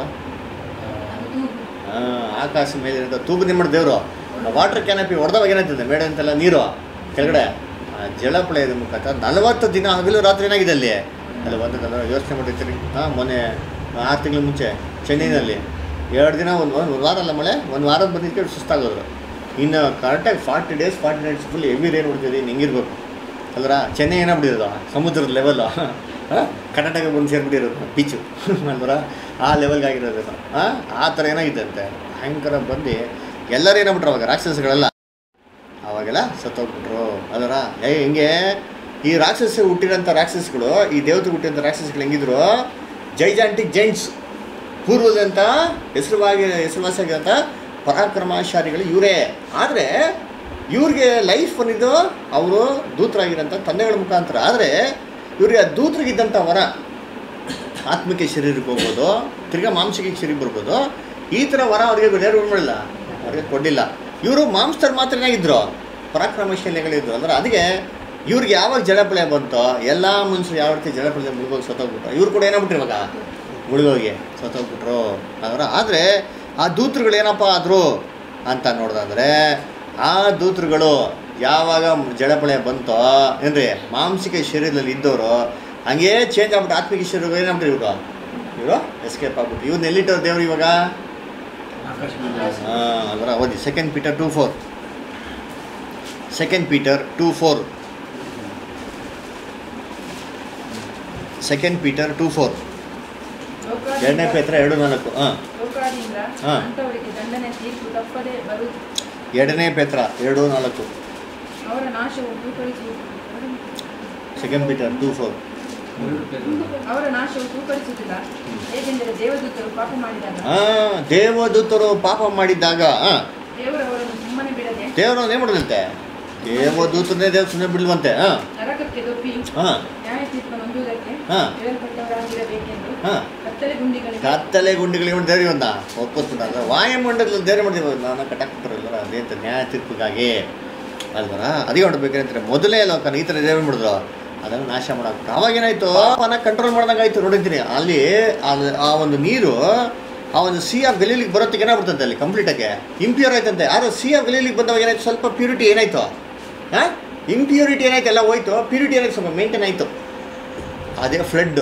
ಆ, ಆಕಾಶ ಮೇಲೆ ಇರೋ ತೂಗು ನಿಮ್ಮ ದೇವರು ವಾಟರ್ ಕ್ಯಾನಪಿ ಹೊಡೆದವಾಗ ಏನಾಗ್ತದೆ ಮೇಡ ಅಂತೆಲ್ಲ ನೀರು ಕೆಳಗಡೆ ಆ ಜಲಪ್ರಳಯದ ಮುಖಾಂತರ ನಲವತ್ತು ದಿನ ಹಗಲು ರಾತ್ರಿ ಏನಾಗಿದೆ ಅಲ್ಲಿ ಅಲ್ಲಿ ಬಂದದಲ್ಲ ಯೋಚನೆ ಮಾಡಿರ್ತೀರಿ ಹಾಂ ಮೊನ್ನೆ ಆರು ತಿಂಗಳ ಮುಂಚೆ ಚೆನ್ನೈನಲ್ಲಿ ಎರಡು ದಿನ ಒಂದು ಒಂದು ವಾರ ಅಲ್ಲ ಮಳೆ ಒಂದು ವಾರದ ಬಂದಿದ್ದಕ್ಕೆ ಸುಸ್ತಾಗೋದ್ರು ಇನ್ನು ಕರೆಕ್ಟಾಗಿ forty days forty nights full heavy rain ಹೊಡ್ತಿದೆ ಇನ್ನು ಹಿಂಗಿರ್ಬೇಕು ಅಲ್ರ ಚೆನ್ನೈ ಏನಾಗ್ಬಿಟ್ಟಿರೋದು ಸಮುದ್ರದ ಲೆವೆಲ್ಲು ಕರ್ನಾಟಕ ಬಂದು ಸೇರ್ಬಿಟ್ಟಿರೋದು ಬೀಚು ಅಲ್ವರ ಆ ಲೆವೆಲ್ಗೆ ಆಗಿರೋದು ಹಾಂ ಆ ಥರ ಏನಾಗಿದೆ ಅಂತೆ ಭಯಂಕರ ಬಂದು ಎಲ್ಲರೂ ಏನಾಗ್ಬಿಟ್ರು ಅವಾಗ ರಾಕ್ಷಸಗಳೆಲ್ಲ ಅವಾಗೆಲ್ಲ ರಾಕ್ಷಸರುಗಳ ಸತ್ತೋಗ್ಬಿಟ್ರು ಅದರ ಏ ಹೆಂಗೆ ಈ ರಾಕ್ಷಸ ಹುಟ್ಟಿರೋಂಥ ರಾಕ್ಷಸಗಳು ಈ ದೇವತೆ ಹುಟ್ಟಿರೋಂಥ ರಾಕ್ಷಸಗಳು ಹೆಂಗಿದ್ರು ಜೈಜಾಂಟಿಕ್ ಜೈಂಟ್ಸ್ ಪೂರ್ವದಂಥ ಹೆಸರುವಾಗಿ ಹೆಸರುವಾಸಿಯಾಗಿರೋಂಥ ಪರಾಕ್ರಮಶಾಲಿಗಳು ಇವರೇ ಆದರೆ ಇವ್ರಿಗೆ ಲೈಫ್ ಬಂದಿದ್ದು ಅವರು ದೂತರಾಗಿರೋಂಥ ತಂದೆಗಳ ಮುಖಾಂತರ ಆದರೆ ಇವ್ರಿಗೆ ಆ ದೂತರಿಗಿದ್ದಂಥ ವರ ಆತ್ಮಿಕ ಶರೀರಕ್ಕೆ ಹೋಗ್ಬೋದು ತಿರ್ಗಾ ಮಾಂಸಿಕ ಶರೀರ ಬರ್ಬೋದು ಈ ಥರ ವರ ಅವರಿಗೆ ಬೇರೆಯವ್ರು ಮಾಡಿಲ್ಲ ಅವ್ರಿಗೆ ಕೊಡಲಿಲ್ಲ ಇವರು ಮಾಂಸದಲ್ಲಿ ಮಾತ್ರ ಏನಾಗಿದ್ರು ಪರಾಕ್ರಮಶಾಲಿಗಳಿದ್ರು ಅಂದ್ರೆ ಅದಕ್ಕೆ ಇವ್ರಿಗೆ ಯಾವಾಗ ಜಲಪ್ರಳಯ ಬಂತೋ ಎಲ್ಲ ಮನುಷ್ಯರು ಯಾವ ರೀತಿ ಜಲಪ್ರಳಯ ಮುಳುಗೋಗಿ ಸತ್ತೋಗ್ಬಿಟ್ರು ಇವ್ರು ಕೂಡ ಏನಾಗ್ಬಿಟ್ರು ಇವಾಗ ಮುಳುಗೋಗಿ ಸತ್ತೋಗ್ಬಿಟ್ರು ಅದರ ಆದರೆ ಆ ದೂತರುಗಳು ಏನಪ್ಪ ಆದರು ಅಂತ ನೋಡಿದ್ರೆ ಆ ದೂತರುಗಳು ಯಾವಾಗ ಜಲಪ್ರಳಯ ಬಂತೋ ಏನ್ರಿ ಮಾಂಸಿಕ ಶರೀರದಲ್ಲಿ ಇದ್ದವರು ಹಂಗೇ ಚೇಂಜ್ ಆಗ್ಬಿಟ್ಟು ಆತ್ಮಿಕ ಶರೀರ ಏನಾಗ್ಬಿಟ್ರು ಇವಾಗ ಇವರು ಎಸ್ಕೇಪ್ ಆಗ್ಬಿಟ್ಟು ಇವ್ರನ್ನ ಎಲ್ಲಿಟ್ಟವ್ರು ದೇವ್ರು ಇವಾಗ ಆಕಾಶ ಹಾಂ ಅದರ ಓದಿ second Peter two four second Peter two four second Peter two four ಲೋಕಾದಿ- ಎರಡನೇ ಪೇತ್ರ ಎರಡು ನಾಲ್ಕು ಹಾಂ ಲೋಕಾದಿಯಿಂದ ಹಾ. ಅಂಥವರಿಗೆ ದಂಡನೆ ತೀರ್ಪು ತಪ್ಪದೆ ಬರು ಎರಡನೇ ಪೇತ್ರ ಎರಡು ನಾಲ್ಕು ಅವರ ನಾಶವು ತೂಕಡಿಸು ಸೆಕೆಂಡ್ ಪೀಟರ್ ಟೂ ಫೋರ್ ಎರಡು ಪೇರು. ಅವರ ನಾಶವು ತೂಕಡಿಸುತ್ತಿಲ್ಲ ಹೇಗೆಂದರೆ ದೇವದೂತರು ಪಾಪ ಮಾಡಿದಾಗ ಹಾಂ ದೇವದೂತರು ಪಾಪ ಮಾಡಿದ್ದಾಗ ಹಾಂ ದೇವರು ಅವರನ್ನು ಸುಮ್ಮನೆ ಬಿಡದೆ ದೇವರು ಏನು ಮಾಡಿದಂತೆ ದೇವದೂತರನ್ನೇ ದೇವ್ರು ಸುಮ್ಮನೆ ಬಿಡ್ಲವಂತೆ ಹಾಂ ನರಕಕ್ಕೆ ದೊಪ್ಪಿ ಹಾಂ ನ್ಯಾಯ ತೀರ್ಪು ಹೊಂದುವುದಕ್ಕೆ ಹಾ. ಹೇಳಲ್ಪಟ್ಟವರಾಗಿರಬೇಕೆಂದು ಹಾಂ ಕತ್ತಲೆ ಗುಂಡಿಗಳಿಗೆ ಕತ್ತಲೆ ಗುಂಡಿಗಳಿಗೆ ಒಂದು ದೇವ್ರಿ ಒಂದ ಒಪ್ಪಿಸ್ಬಿಟ್ಟಾರ ವಾಯುಮಂಡಲದಲ್ಲಿ ದೇವ್ರ ಮಾಡಿದ್ವಿ ನಾನು ಕಟ್ಟಾಕ್ಬಿಟ್ರಲ್ಲ ಅದೇಂತ ನ್ಯಾಯ ತೀರ್ಪಿಗಾಗಿ ಅಲ್ವರ ಅದೇ ಹೊಡ್ಬೇಕಂತಾರೆ ಮೊದಲೇ ಲೋಕನ ಈ ಥರ ದೇವ್ರು ಮಾಡಿದ್ರು ಅದನ್ನು ನಾಶ ಮಾಡಾಕ್ಬಿಟ್ಟು ಅವಾಗ ಏನಾಯ್ತು ಪಾಪನ ಕಂಟ್ರೋಲ್ ಮಾಡ್ದಂಗೆ ಆಯ್ತು ನೋಡಿದ್ದೀನಿ ಅಲ್ಲಿ ಅದು- ಆ ಒಂದು ನೀರು ಆ ಒಂದು ಸಿ ಆಫ್ ಗಲೀಲಿಗೆ ಬರೋತ್ತಿಗೆ ಏನಾಗ್ಬಿಡ್ತಂತೆ ಅಲ್ಲಿ ಕಂಪ್ಲೀಟಾಗಿ ಇಂಪ್ಯೂರ್ ಆಯ್ತಂತೆ ಯಾರು ಸಿ ಆಫ್ ಗಲೀಲಿಗೆ ಬಂದವಾಗ ಏನಾಯ್ತು ಸ್ವಲ್ಪ ಪ್ಯೂರಿಟಿ ಏನಾಯ್ತು ಹಾಂ ಇಂಪ್ಯೂರಿಟಿ ಏನಾಯ್ತು ಎಲ್ಲ ಹೋಯ್ತು ಪ್ಯೂರಿಟಿ ಏನಾಯ್ತು ಸ್ವಲ್ಪ ಮೇಂಟೈನ್ ಆಯಿತು ಅದೇ ಫ್ಲಡ್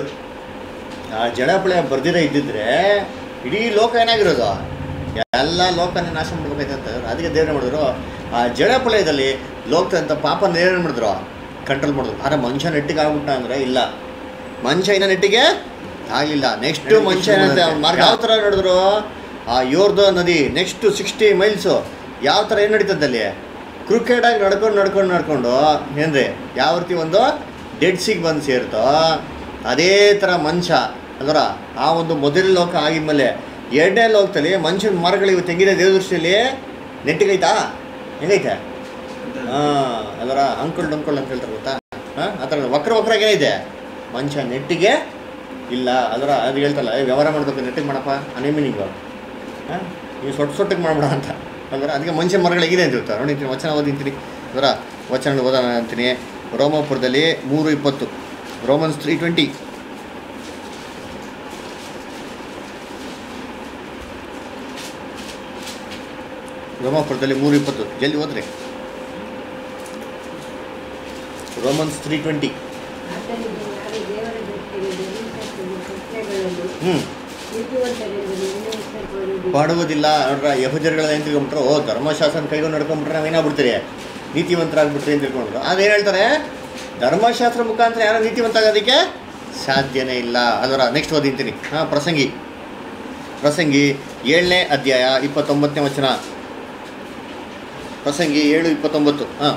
ಆ ಜಡಪಳೆ ಬರ್ದಿರ ಇದ್ದಿದ್ರೆ ಇಡೀ ಲೋಕ ಏನಾಗಿರೋದು ಎಲ್ಲ ಲೋಕನೇ ನಾಶ ಮಾಡ್ಬೇಕಾಯ್ತು ಅಂತ ಅದಕ್ಕೆ ದೇವ್ರೆ ಮಾಡಿದ್ರು ಆ ಜಡಪಳಯದಲ್ಲಿ ಲೋಕದಂಥ ಪಾಪನ ಏನು ಮಾಡಿದ್ರು ಕಂಟ್ರೋಲ್ ಮಾಡಿದ್ರು ಆದರೆ ಮನುಷ್ಯ ನೆಟ್ಟಿಗೆ ಆಗ್ಬಿಟ್ಟ ಅಂದರೆ ಇಲ್ಲ ಮನುಷ್ಯ ಇನ್ನ ನೆಟ್ಟಿಗೆ ಆಗಲಿಲ್ಲ ನೆಕ್ಸ್ಟ್ ಮನುಷ್ಯ ಏನಂತೆ ಅವ್ನ ಮಾರ್ಗ ಯಾವ ಥರ ನಡೆದ್ರು ಆ ಯೋರ್ದ ನದಿ ನೆಕ್ಸ್ಟ್ ಸಿಕ್ಸ್ಟಿ ಮೈಲ್ಸು ಯಾವ ಥರ ಏನು ನಡೀತದೆ ಅಲ್ಲಿ ಕ್ರಿಕೆಟಾಗಿ ನಡ್ಕೊಂಡು ನಡ್ಕೊಂಡು ನಡ್ಕೊಂಡು ಏನ್ರಿ ಯಾವ ರೀತಿ ಒಂದು ಡೆಡ್ ಸಿಗ್ ಬಂದು ಸೇರ್ತೋ ಅದೇ ಥರ ಮನುಷ್ಯ ಅದರ ಆ ಒಂದು ಮೊದಲ ಲೋಕ ಆಗಿದ್ಮೇಲೆ ಎರಡನೇ ಲೋಕದಲ್ಲಿ ಮನುಷ್ಯನ ಮರಗಳಿಗೆ ತೆಂಗಿದೆ ದೇವದೃಷ್ಟಿಯಲ್ಲಿ ನೆಟ್ಟಿಗೈತಾ ಹೆಂಗೈತೆ ಹಾಂ ಅದರ ಅಂಕಲ್ ಡಂಕಲ್ ಅಂತ ಹೇಳ್ತಾರೆ ಗೊತ್ತಾ ಹಾಂ ಆ ಥರ ವಕ್ರ ವಕ್ರಾಗ ಏನಿದೆ ಮನುಷ್ಯ ನೆಟ್ಟಿಗೆ ಇಲ್ಲ ಅದರ ಅದು ಹೇಳ್ತಲ್ಲ ಏ, ವ್ಯವಹಾರ ಮಾಡ್ಬೇಕು ನೆಟ್ಟಿಗೆ ಮಾಡಪ್ಪ ಅನೇ ಮೀನಿಂಗು ಹಾಂ ನೀವು ಸೊಟ್ಟು ಸೊಟ್ಟಿಗೆ ಮಾಡ್ಬೇಡ ಅಂತ ಅಂದ್ರೆ ಅದಕ್ಕೆ ಮನುಷ್ಯ ಮರಗಳು ಹೇಗಿದೆ ಅಂತ ಹೇಳ್ತಾರೆ ನೋಡಿ ವಚನ ಓದಿಂತೀನಿ ಅದರ ವಚನ ಓದೋಣ ಅಂತೀನಿ ರೋಮಾಪುರದಲ್ಲಿ ಮೂರು ಇಪ್ಪತ್ತು ರೋಮನ್ಸ್ ತ್ರೀ ಟ್ವೆಂಟಿ ರೋಮಾಪುರದಲ್ಲಿ ಮೂರು ಇಪ್ಪತ್ತು ಜಲ್ದಿ ಓದ್ರಿ ರೋಮನ್ಸ್ ತ್ರೀ ಟ್ವೆಂಟಿ ಆದ್ದರಿಂದ ಯಾರು ದೇವರ ದೃಷ್ಟಿಗೆ ನಿರ್ಮಿಸಲ್ಪಡುವ ಕೃತ್ಯಗಳಲ್ಲಿ ಹ್ಞೂ ನೀತಿವಂತರೆಂದು ನಿರ್ಣಯಿಸಲ್ಪಡುವುದಿಲ್ಲ ಮಾಡುವುದಿಲ್ಲ ನೋಡ್ರ ಯಹುಜರ್ಗಳ ಏನು ತಿಳ್ಕೊಂಬಿಟ್ರು ಓ ಧರ್ಮಶಾಸ್ತ್ರ ಕೈಗೊಂಡು ನಡ್ಕೊಂಬಿಟ್ರೆ ನಾವೇನಾಗ್ಬಿಡ್ತೀರಿ ನೀತಿವಂತರಾಗ್ಬಿಡ್ತೀರಿ ಅಂತ ತಿಳ್ಕೊಂಡ್ರು ಅದೇನು ಹೇಳ್ತಾರೆ ಧರ್ಮಶಾಸ್ತ್ರ ಮುಖಾಂತರ ಯಾರು ನೀತಿವಂತ ಆಗೋದಕ್ಕೆ ಸಾಧ್ಯನೇ ಇಲ್ಲ ಅದರ ನೆಕ್ಸ್ಟ್ ಓದಿಂತೀನಿ ಹಾಂ ಪ್ರಸಂಗಿ ಪ್ರಸಂಗಿ ಏಳನೇ ಅಧ್ಯಾಯ ಇಪ್ಪತ್ತೊಂಬತ್ತನೇ ವಚನ ಪ್ರಸಂಗಿ ಏಳು ಇಪ್ಪತ್ತೊಂಬತ್ತು ಹಾಂ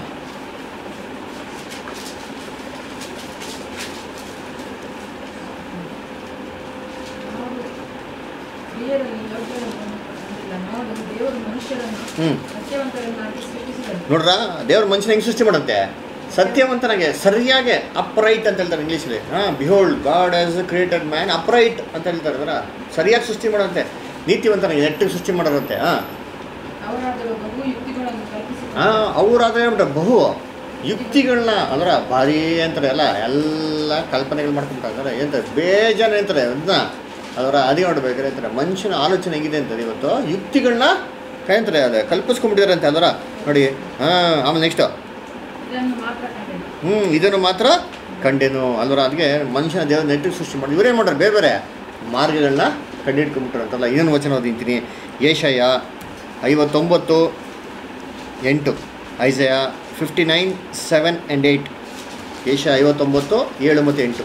ನೋಡು ಪ್ರಿಯರಲ್ಲಿ ಯೋಗ್ಯರನ್ನು ಕಂಡಿಲ್ಲ ನೋಡು ದೇವರು ಮನುಷ್ಯರನ್ನು ಹ್ಞೂ ಸತ್ಯವಂತರನ್ನಾಗಿ ಸೃಷ್ಟಿಸಿದನು ನೋಡ್ರ ದೇವ್ರ ಮನುಷ್ಯನ ಹೆಂಗೆ ಸೃಷ್ಟಿ ಮಾಡಂತೆ ಸತ್ಯವಂತನಾಗೆ ಸರಿಯಾಗಿ ಅಪ್ರೈಟ್ ಅಂತ ಹೇಳ್ತಾರೆ ಇಂಗ್ಲೀಷಲ್ಲಿ ಹಾಂ behold God has created man upright ಅಂತ ಹೇಳ್ತಾರೆ ಅದರ ಸರಿಯಾಗಿ ಸೃಷ್ಟಿ ಮಾಡಂತೆ ನೀತಿವಂತನಾಗೆ ನೆಟ್ಟಿಗೆ ಸೃಷ್ಟಿ ಮಾಡೋರಂತೆ ಹಾಂ ಅವರಾದರೂ ಬಹು ಯುಕ್ತಿಗಳನ್ನು ಕಲ್ಪಿಸಿ ಹಾಂ ಅವರಾದ್ರೆ ಏನ್ಬಿಟ್ರೆ ಬಹು ಯುಕ್ತಿಗಳನ್ನ ಅದರ ಭಾರಿ ಅಂತಾರೆ ಎಲ್ಲ ಎಲ್ಲ ಕಲ್ಪನೆಗಳು ಮಾಡ್ಕೊಂಬಿಟ್ಟಾರೆ ಎಂತ ಬೇಜಾನ ಅಂತಾರೆ ಅದನ್ನ ಅದರ ಅದೇ ನೋಡ್ಬೇಕಾದ್ರೆ ಅಂತಾರೆ ಮನುಷ್ಯನ ಆಲೋಚನೆ ಹೆಂಗಿದೆ ಅಂತಾರೆ ಇವತ್ತು ಯುಕ್ತಿಗಳನ್ನ ಕಾಯ್ತಾರೆ ಅದೇ ಕಲ್ಪಿಸ್ಕೊಂಡ್ಬಿಟ್ಟಿದ್ದಾರೆ ಅಂತ ಅದರ ನೋಡಿ ಹಾಂ ಆಮೇಲೆ ನೆಕ್ಸ್ಟು ಇದನ್ನು ಮಾತ್ರ ಕಂಡೆನು ಹ್ಞೂ ಇದನ್ನು ಮಾತ್ರ ಕಂಡೇನು ಅಲ್ವರ ಅದಕ್ಕೆ ಮನುಷ್ಯನ ದೇವ್ರ ನೆಟ್ಟಿಗೆ ಸೃಷ್ಟಿ ಮಾಡಿ ಇವರೇನು ಮಾಡ್ತಾರೆ ಬೇರೆ ಬೇರೆ ಮಾರ್ಗಗಳನ್ನ ಕಂಡಿಡ್ಕೊಂಬಿಟ್ರಂತಲ್ಲ ಇದನ್ನು ವಚನ ಓದಿಂತೀನಿ ಏಷಯ ಐವತ್ತೊಂಬತ್ತು ಎಂಟು Isaiah fifty nine seven and eight ಏಷ್ಯ ಐವತ್ತೊಂಬತ್ತು ಏಳು ಮತ್ತು ಎಂಟು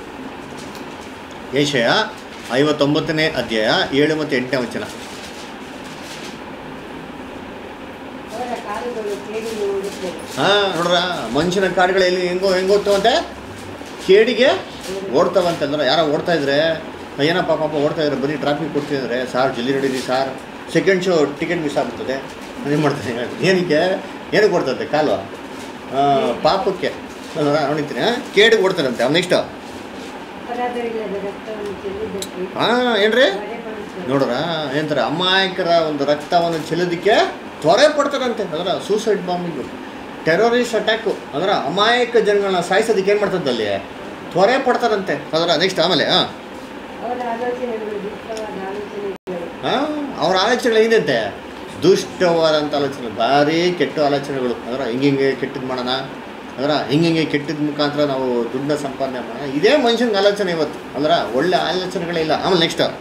ಏಷಯ ಐವತ್ತೊಂಬತ್ತನೇ ಅಧ್ಯಾಯ ಏಳು ಮತ್ತು ಎಂಟನೇ ವಚನ ಅವರ ಕಾಲುಗಳು ಕೇಳಿ ನೋಡು ಓಡಿಸ್ಬೇಕು ಹಾ ನೋಡ್ರ ಮನುಷ್ಯನ ಕಾಡುಗಳು ಎಲ್ಲಿ ಹೆಂಗೋ ಹೆಂಗ್ ಹೋಗ್ತಾವಂತೆ ಕೇಡಿಗೆ ಓಡ್ತಾವಂತೆ ಅಂದ್ರೆ ಯಾರೋ ಓಡ್ತಾ ಇದ್ರೆ ಏನಪ್ಪ ಪಾಪ ಓಡ್ತಾ ಇದ್ರೆ ಬರೀ ಟ್ರಾಫಿಕ್ ಕೊಡ್ತಿದ್ರೆ ಸಾರ್ ಜಲ್ದಿ ನಡೀರಿ sir second show ticket miss ಆಗ್ಬಿಡ್ತದೆ ಏನು ಮಾಡ್ತಾರೆ ಏನಕ್ಕೆ ಏನಕ್ಕೆ ಓಡ್ತದೆ ಕಾಲು ಆ, ಪಾಪಕ್ಕೆ ಅಲ್ವಾ ನೋಡಿತೀನಿ ಕೇಡಿಗೆ ಓಡ್ತಾರಂತೆ ಅವ್ನು ನೆಕ್ಸ್ಟ್ ಅಪರಾಧವಿಲ್ಲದ ರಕ್ತವನ್ನು ಚೆಲ್ಲಿದ್ದಕ್ಕೆ ಹಾಂ ಏನ್ರಿ ಹೊಡೆಪಡಿಸುವ ನೋಡ್ರ ಏನಂತಾರೆ ಅಮಾಯಕರ ಒಂದು ರಕ್ತವನ್ನು ಚೆಲ್ಲೋದಕ್ಕೆ ತ್ವರೆ ಪಡ್ತಾರಂತೆ ಅದರ ಸೂಸೈಡ್ ಬಾಂಬಿಂಗು ಟೆರರಿಸ್ಟ್ ಅಟ್ಯಾಕು ಅದರ ಅಮಾಯಕ ಜನಗಳನ್ನ ಸಾಯಿಸೋದಕ್ಕೆ ಏನು ಮಾಡ್ತದೆ ಅಲ್ಲಿ ತ್ವರೆ ಪಡ್ತಾರಂತೆ ಅದರ ನೆಕ್ಸ್ಟ್ ಆಮೇಲೆ ಹಾಂ ಅವರ ಆಲೋಚನೆಗಳು ದುಷ್ಟವಾದ ಆಲೋಚನೆಗಳು ಹಾಂ ಅವ್ರ ಆಲೋಚನೆಗಳು ಏನಿದೆ ದುಷ್ಟವಾದಂಥ ಆಲೋಚನೆ ಭಾರಿ ಕೆಟ್ಟ ಆಲೋಚನೆಗಳು ಅದರ ಹಿಂಗಿಂಗೆ ಕೆಟ್ಟದ್ದು ಮಾಡೋಣ ಅದರ ಹಿಂಗಿಂಗೆ ಕೆಟ್ಟದ ಮುಖಾಂತರ ನಾವು ದುಡ್ಡನ್ನ ಸಂಪಾದನೆ ಮಾಡೋಣ ಇದೇ ಮನುಷ್ಯನಿಗೆ ಆಲೋಚನೆ ಇವತ್ತು ಅದರ ಒಳ್ಳೆ ಆಲೋಚನೆಗಳೇ ಇಲ್ಲ ಆಮೇಲೆ ನೆಕ್ಸ್ಟ್ ನ-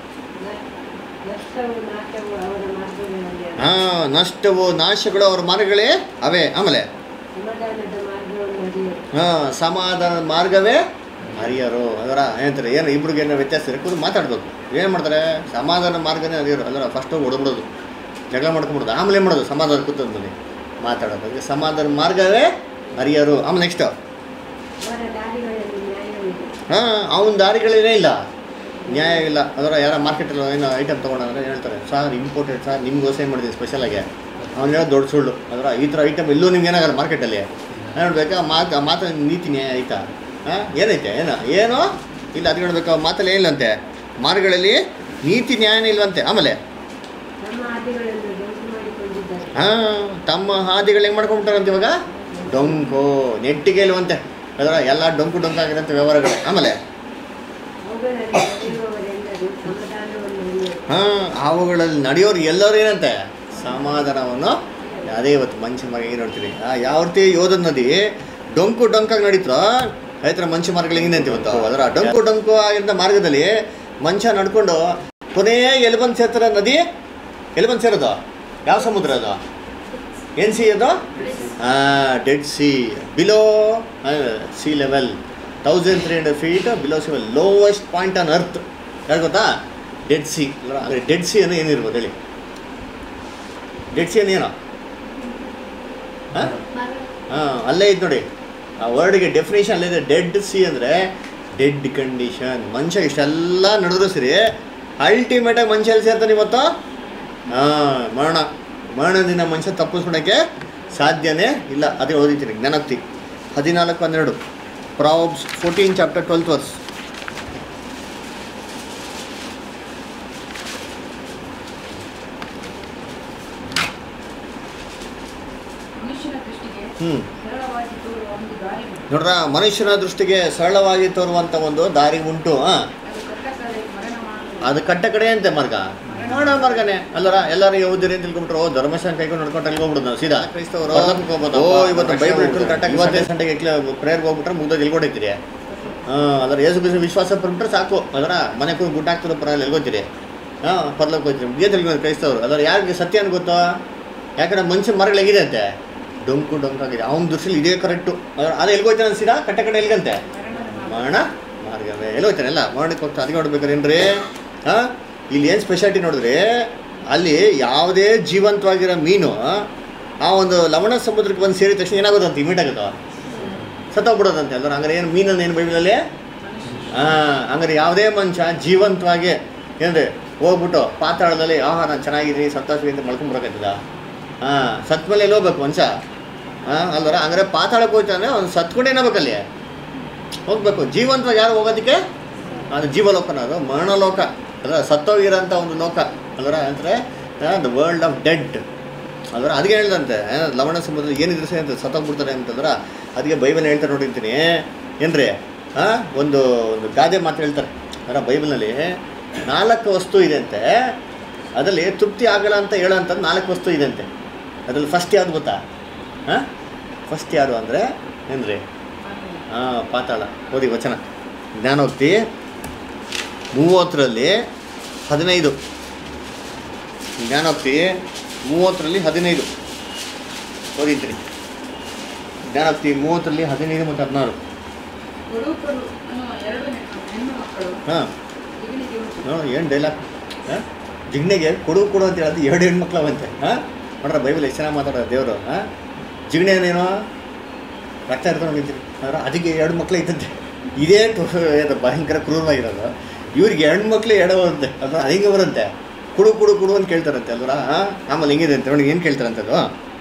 ನಷ್ಟವು ನಾಶವು ಅವರ ಮಾರ್ಗಗಳಲ್ಲಿ ಹಾಂ ನಷ್ಟವು ನಾಶಗಳು ಅವ್ರ ಮಾರ್ಗಗಳೇ ಅವೇ ಆಮೇಲೆ ಸಮಾಧಾನದ ಮಾರ್ಗವನ್ನು ಅರಿಯರು ಹಾಂ ಸಮಾಧಾನದ ಮಾರ್ಗವೇ ಹರಿಯರು ಅದರ ಏನಂತಾರೆ ಏನು ಇಬ್ರಿಗೆ ಏನೋ ವ್ಯತ್ಯಾಸ ಇರೋ ಕೂತು ಮಾತಾಡ್ಬೇಕು ಏನು ಮಾಡ್ತಾರೆ ಸಮಾಧಾನ ಮಾರ್ಗನೇ ಹರಿಯರು ಅದರ ಫಸ್ಟ್ ಹೋಗಿ ಹೊಡ್ಬಿಡೋದು ಜಗಳ ಮಾಡ್ಕೊಂಬಿಡೋದು ಆಮೇಲೆ ಏನು ಮಾಡೋದು ಸಮಾಧಾನ ಕೂತಂದಲ್ಲಿ ಮಾತಾಡೋದು ಅದಕ್ಕೆ ಸಮಾಧಾನ ಮಾರ್ಗವೇ ಹರಿಯರು ಆಮೇಲೆ ನೆಕ್ಸ್ಟ್ ಅವರ ದಾರಿಗಳಲ್ಲಿ ನ್ಯಾಯವಿದೆ ಹಾಂ ಅವನ ದಾರಿಗಳೇನೇ ಇಲ್ಲ ನ್ಯಾಯ ಇಲ್ಲ ಅದರ ಯಾರ ಮಾರ್ಕೆಟಲ್ಲಿ ಏನೋ ಐಟಮ್ ತೊಗೊಂಡ್ರೆ ಹೇಳ್ತಾರೆ ಸರ್ ಇಂಪೋರ್ಟೆಡ್ ಸರ್ ನಿಮ್ಗೋಸ್ಕರ ಏನು ಮಾಡಿದ್ದೀವಿ ಸ್ಪೆಷಲಾಗಿ ಅವ್ನು ಹೇಳೋ ದೊಡ್ಡ ಸುಳ್ಳು ಅದರ ಈ ಥರ ಐಟಮ್ ಎಲ್ಲೂ ನಿಮ್ಗೆ ಏನಾಗಲ್ಲ ಮಾರ್ಕೆಟಲ್ಲಿ ನೋಡ್ಬೇಕಾ ಮಾತು ಆ ಮಾತು ನೀತಿ ನ್ಯಾಯ ಆಯ್ತಾ ಹಾಂ ಏನೈತೆ ಏನೋ ಏನೋ ಇಲ್ಲ ಅದು ಹೇಳ್ಬೇಕು ಆ ಮಾತಲ್ಲಿ ಏನಿಲ್ಲಂತೆ ಮಾರ್ಗಗಳಲ್ಲಿ ನೀತಿ ನ್ಯಾಯನೇ ಇಲ್ವಂತೆ ಆಮೇಲೆ ನಮ್ಮ ಆದಿಗಳನ್ನು ದೋಷ ಮಾಡಿಕೊಂಡಿದ್ದಾರೆ ಹಾಂ ತಮ್ಮ ಹಾದಿಗಳು ಹೆಂಗೆ ಮಾಡ್ಕೊಂಬಿಟ್ಟಾರಂತೆ ಇವಾಗ ಡೊಂಕು ನೆಟ್ಟಿಗೆ ಇಲ್ವಂತೆ ಅದರ ಎಲ್ಲ ಡೊಂಕು ಡೊಂಕು ಆಗಿರಂತೆ ವ್ಯವಹಾರಗಳು ಆಮೇಲೆ ಅವುಗಳಲ್ಲಿ ನಡೆಯುವವರೆಲ್ಲರೂ ಸಮಾಧಾನವನ್ನು ಅರಿಯರು ಹಾಂ ಅವುಗಳಲ್ಲಿ ನಡೆಯೋರು ಎಲ್ಲರೂ ಏನಂತೆ ಸಮಾಧಾನವನ್ನು ಅದೇ ಇವತ್ತು ಮನುಷ್ಯ ಮಗ ಏನು ನೋಡ್ತೀರಿ ಆ ಯಾವ ರೀತಿ ಯೋಧದ ನದಿ ಡೊಂಕು ಡೊಂಕಾಗಿ ನಡೀತೋ ರೈತರ ಮನುಷ್ಯ ಮಾರ್ಗಗಳು ಹೆಂಗಿದೆ ಇವತ್ತು ಅದರ ಡೊಂಕು ಡೊಂಕು ಆಗಿದ್ದ ಮಾರ್ಗದಲ್ಲಿ ಮನುಷ್ಯ ನಡ್ಕೊಂಡು ಕೊನೆಯ ಎಲ್ಲಿ ಬಂದು ಸೇರ್ತಾರೆ ನದಿ ಎಲ್ಲಿ ಬಂದು ಸೇರೋದು ಯಾವ ಸಮುದ್ರ ಅದು ಏನು ಸಿ ಅದು ಹಾಂ Dead Sea below sea level thousand three hundred feet below sea level lowest point on earth ಯಾರು ಗೊತ್ತಾ ಡೆಡ್ ಸಿ ಅಂದರೆ ಡೆಡ್ ಸಿ ಅನ್ನೋ ಏನಿರ್ಬೋದು ಹೇಳಿ ಡೆಡ್ ಸಿ ಏನು ಹಾಂ ಹಾಂ ಅಲ್ಲೇ ಇತ್ತು ನೋಡಿ ಆ ವರ್ಡ್ಗೆ ಡೆಫಿನೇಷನ್ ಅಲ್ಲೇ ಇದೆ ಡೆಡ್ ಸಿ ಅಂದರೆ ಡೆಡ್ ಕಂಡೀಷನ್ ಮನುಷ್ಯ ಇಷ್ಟೆಲ್ಲ ನಡೆದ್ರು ಸರಿ ಅಲ್ಟಿಮೇಟಾಗಿ ಮನುಷ್ಯ ಎಲ್ಲಿ ಸೇರ್ತಾನೆ ಇವತ್ತು ಹಾಂ ಮರಣ ಮರಣದಿಂದ ಮನುಷ್ಯ ತಪ್ಪಿಸ್ಕೊಳಕ್ಕೆ ಸಾಧ್ಯನೇ ಇಲ್ಲ ಅದೇ ಓದಿತೀನಿ ಜ್ಞಾನೋಕ್ತಿ ಹದಿನಾಲ್ಕು ಹನ್ನೆರಡು Proverbs fourteen chapter twelfth verse ಮನುಷ್ಯನ ದೃಷ್ಟಿಗೆ ಹ್ಞೂ ಸರಳವಾಗಿ ತೋರುವ ಒಂದು ದಾರಿ ಉಂಟು. ನೋಡ್ರ ಮನುಷ್ಯನ ದೃಷ್ಟಿಗೆ ಸರಳವಾಗಿ ತೋರುವಂಥ ಒಂದು ದಾರಿ ಉಂಟು ಹಾಂ ಅದು ಕಟ್ಟಕಲೆ ಮರಣ ಮಾಡಲು ಅದು ಕಟ್ಟ ಕಡೆ ಅಂತೆ ಮಾರ್ಗ ಮಾಡೋ ಮಾರ್ಗನೇ ಅಲ್ಲರ ಎಲ್ಲರೂ ಯಹೂದಿರಿ ಅಂತ ತಿಳ್ಕೊಂಡ್ಬಿಟ್ರು ಓ ಧರ್ಮಸ್ಥಾನ ಕೈಕೊಂಡು ನಡ್ಕೊಂಡು ಅಲ್ಲಿ ಹೋಗ್ಬಿಡುದು ನಾವು ಸೀದಾ ಕ್ರೈಸ್ತವರು ಓ ಇವತ್ತು ಬೈಬಲ್ ಇಟ್ಕೊಂಡು ಕರೆಕ್ಟಾಗಿ ಇವತ್ತೇ ಗಂಟೆಗೆ ಪ್ರೇಯರ್ಗೆ ಹೋಗ್ಬಿಟ್ರೆ ಮುಗ್ದಾಗ ಎಲ್ಕೊಡೈತಿರಿ ಹಾಂ ಅದರ ಯೇಸು ಕ್ರಿಸ್ತ ವಿಶ್ವಾಸ ಪಡ್ಬಿಟ್ರೆ ಸಾಕು ಅದರ ಮನೆ ಕೂಡ ಗುಡ್ಡ ಹಾಕ್ತಿರೋ ಪರವಾಗಿ ಎಲ್ಗೋತೀರಿ ಹಾಂ ಪರ್ಲಕ್ಕೆ ಹೋಗ್ತೀರಿ ಮುಗಿಯ ತಿಳ್ಕೊಂಡು ಕ್ರೈಸ್ತವರು ಅದರ ಯಾರಿಗೆ ಸತ್ಯ ಅಂತ ಗೊತ್ತೋ ಯಾಕಂದ್ರೆ ಮನುಷ್ಯನ ಮರಗಳು ಹೇಗಿದೆ ಅಂತೆ ಡೊಂಕು ಡೊಂಕಾಗಿದೆ ಅವನ ದೃಷ್ಟಿಲಿ ಇದೇ ಕರೆಕ್ಟು ಅದರ ಅದು ಎಲ್ಗೋಯ್ತಾನೆ ಅನ್ಸಿದ ಕಟ್ಟ ಕಡೆ ಎಲ್ಗಂತೆ ಮರಣ ಮಾರ್ಗವೇ ಎಲ್ಲಿ ಹೋಗ್ತಾನೆ ಎಲ್ಲ ಮರಣಕ್ಕೆ ಹೋಗ್ತಾ ಅದಕ್ಕೆ ನೋಡ್ಬೇಕಾರೇನ್ರಿ ಹಾಂ ಇಲ್ಲಿ ಏನು ಸ್ಪೆಷಾಲಿಟಿ ನೋಡಿದ್ರೆ ಅಲ್ಲಿ ಯಾವುದೇ ಜೀವಂತವಾಗಿರೋ ಮೀನು ಆ ಒಂದು ಲವಣ ಸಮುದ್ರಕ್ಕೆ ಬಂದು ಸೇರಿದ ತಕ್ಷಣ ಏನಾಗೋದಂತೆ ಇಮಿಟ್ ಆಗುತ್ತೋ ಸತ್ತೋಗ್ಬಿಡೋದಂತೆ ಅಲ್ವ ಹಂಗಾರೆ ಏನು ಮೀನನ್ನು ಏನು ಬೈಬಲಲ್ಲಿ ಹಾಂ ಹಂಗಾರೆ ಯಾವುದೇ ಮನುಷ್ಯ ಜೀವಂತವಾಗಿ ಏನ್ರಿ ಹೋಗ್ಬಿಟ್ಟು ಪಾತಾಳದಲ್ಲಿ ಆಹಾ ನಾನು ಚೆನ್ನಾಗಿದ್ದೀನಿ ಸಂತೋಷವಾಗಿ ಅಂತ ಮಲ್ಕೊಂಡ್ಬರಕತ್ತದ ಹಾಂ ಸತ್ ಮೇಲೆ ಎಲ್ಲಿ ಹೋಗ್ಬೇಕು ಮನುಷ್ಯ ಹಾಂ ಅಲ್ವರ ಹಂಗಾರೆ ಪಾತಾಳಕ್ಕೆ ಹೋಗ್ತಾನೆ ಅವ್ನು ಸತ್ಕೊಂಡೇ ಏನಾಗಬೇಕಲ್ಲಿ ಹೋಗ್ಬೇಕು ಜೀವಂತವಾಗಿ ಯಾರು ಹೋಗೋದಕ್ಕೆ ಅದು ಜೀವಲೋಕನ ಅದು ಮರಣಲೋಕ ಅದರ ಸತ್ತೋಗಿರೋಂಥ ಒಂದು ಲೋಕ ಅದರ ಅಂದರೆ ದ ವರ್ಲ್ಡ್ ಆಫ್ ಡೆಡ್ ಅದರ ಅದಕ್ಕೆ ಹೇಳ್ದಂತೆ ಆ, ಲವಣ ಸಮುದ್ರ ಏನಿದ್ರೆ ಸರಿ ಅಂತ ಸತ್ತೋಗ್ಬಿಡ್ತಾರೆ ಅಂತಂದ್ರೆ ಅದಕ್ಕೆ ಬೈಬಲ್ ಹೇಳ್ತಾರೆ ನೋಡಿರ್ತೀನಿ ಏನ್ರಿ ಹಾಂ ಒಂದು ಒಂದು ಗಾದೆ ಮಾತು ಹೇಳ್ತಾರೆ ಅದರ ಬೈಬಲ್ನಲ್ಲಿ ನಾಲ್ಕು ವಸ್ತು ಇದೆ ಅಂತೆ ಅದರಲ್ಲಿ ತೃಪ್ತಿ ಆಗಲ್ಲ ಅಂತ ಹೇಳೋಂಥದ್ದು ನಾಲ್ಕು ವಸ್ತು ಇದೆ ಅಂತೆ ಅದ್ರಲ್ಲಿ ಫಸ್ಟ್ ಯಾವ್ದು ಗೊತ್ತಾ ಹಾಂ ಫಸ್ಟ್ ಯಾರು ಅಂದರೆ ಏನ್ರಿ ಹಾಂ ಪಾತಾಳ ಓದಿ ವಚನ ಜ್ಞಾನೋಕ್ತಿ ಮೂವತ್ತರಲ್ಲಿ ಹದಿನೈದು ಜ್ಞಾನೋಕ್ತಿ ಮೂವತ್ತರಲ್ಲಿ ಹದಿನೈದು ಓದಿದ್ರಿ ಜ್ಞಾನೋಕ್ತಿ ಮೂವತ್ತರಲ್ಲಿ ಹದಿನೈದು ಮತ್ತು ಹದಿನಾರು ಕೊಡುಕರು ಅನ್ನುವ ಎರಡು ಹೆಣ್ಣು- ಹೆಣ್ಣು ಮಕ್ಕಳು ಹಾಂ ಇವನಿಗೆ ಉಂಟು. ನೋಡಿ ಏನು ಡೈಲಾಗ್ ಹಾಂ ಜಿಗ್ನೆಗೆ ಕೊಡು ಕೊಡು ಅಂತ ಹೇಳೋದು ಎರಡು ಹೆಣ್ಮಕ್ಳು ಅವಂತೆ ಹಾಂ ನೋಡ್ರ ಬೈಬಲ್ ಎಷ್ಟು ಚೆನ್ನಾಗಿ ಮಾತಾಡೋದು ದೇವರು ಹಾಂ ಜಿಗಣೆ ಏನೇನೋ ರಕ್ತ ಇರ್ತಾನೆ ನಿಂತೀನಿ ಅಂದ್ರೆ ಅದಕ್ಕೆ ಎರಡು ಮಕ್ಳು ಇದ್ದಂತೆ ಇದೇ ಟು- ಇದು ಭಯಂಕರ ಕ್ರೂರವಾಗಿರೋದು ಇವ್ರಿಗೆ ಎರಡು ಮಕ್ಳು ಎಡ ಬರುತ್ತೆ ಅಲ್ವಾ ಹಿಂಗೆ ಬರುತ್ತೆ ಕುಡು ಕುಡು ಕುಡು ಅಂತ ಕೇಳ್ತಾರಂತೆ ಅಲ್ವರ ಆಮೇಲೆ ಹಿಂಗಿದೆ ಅಂತ ನೋಡಿ ಏನು ಕೇಳ್ತಾರಂತೆ ಅದು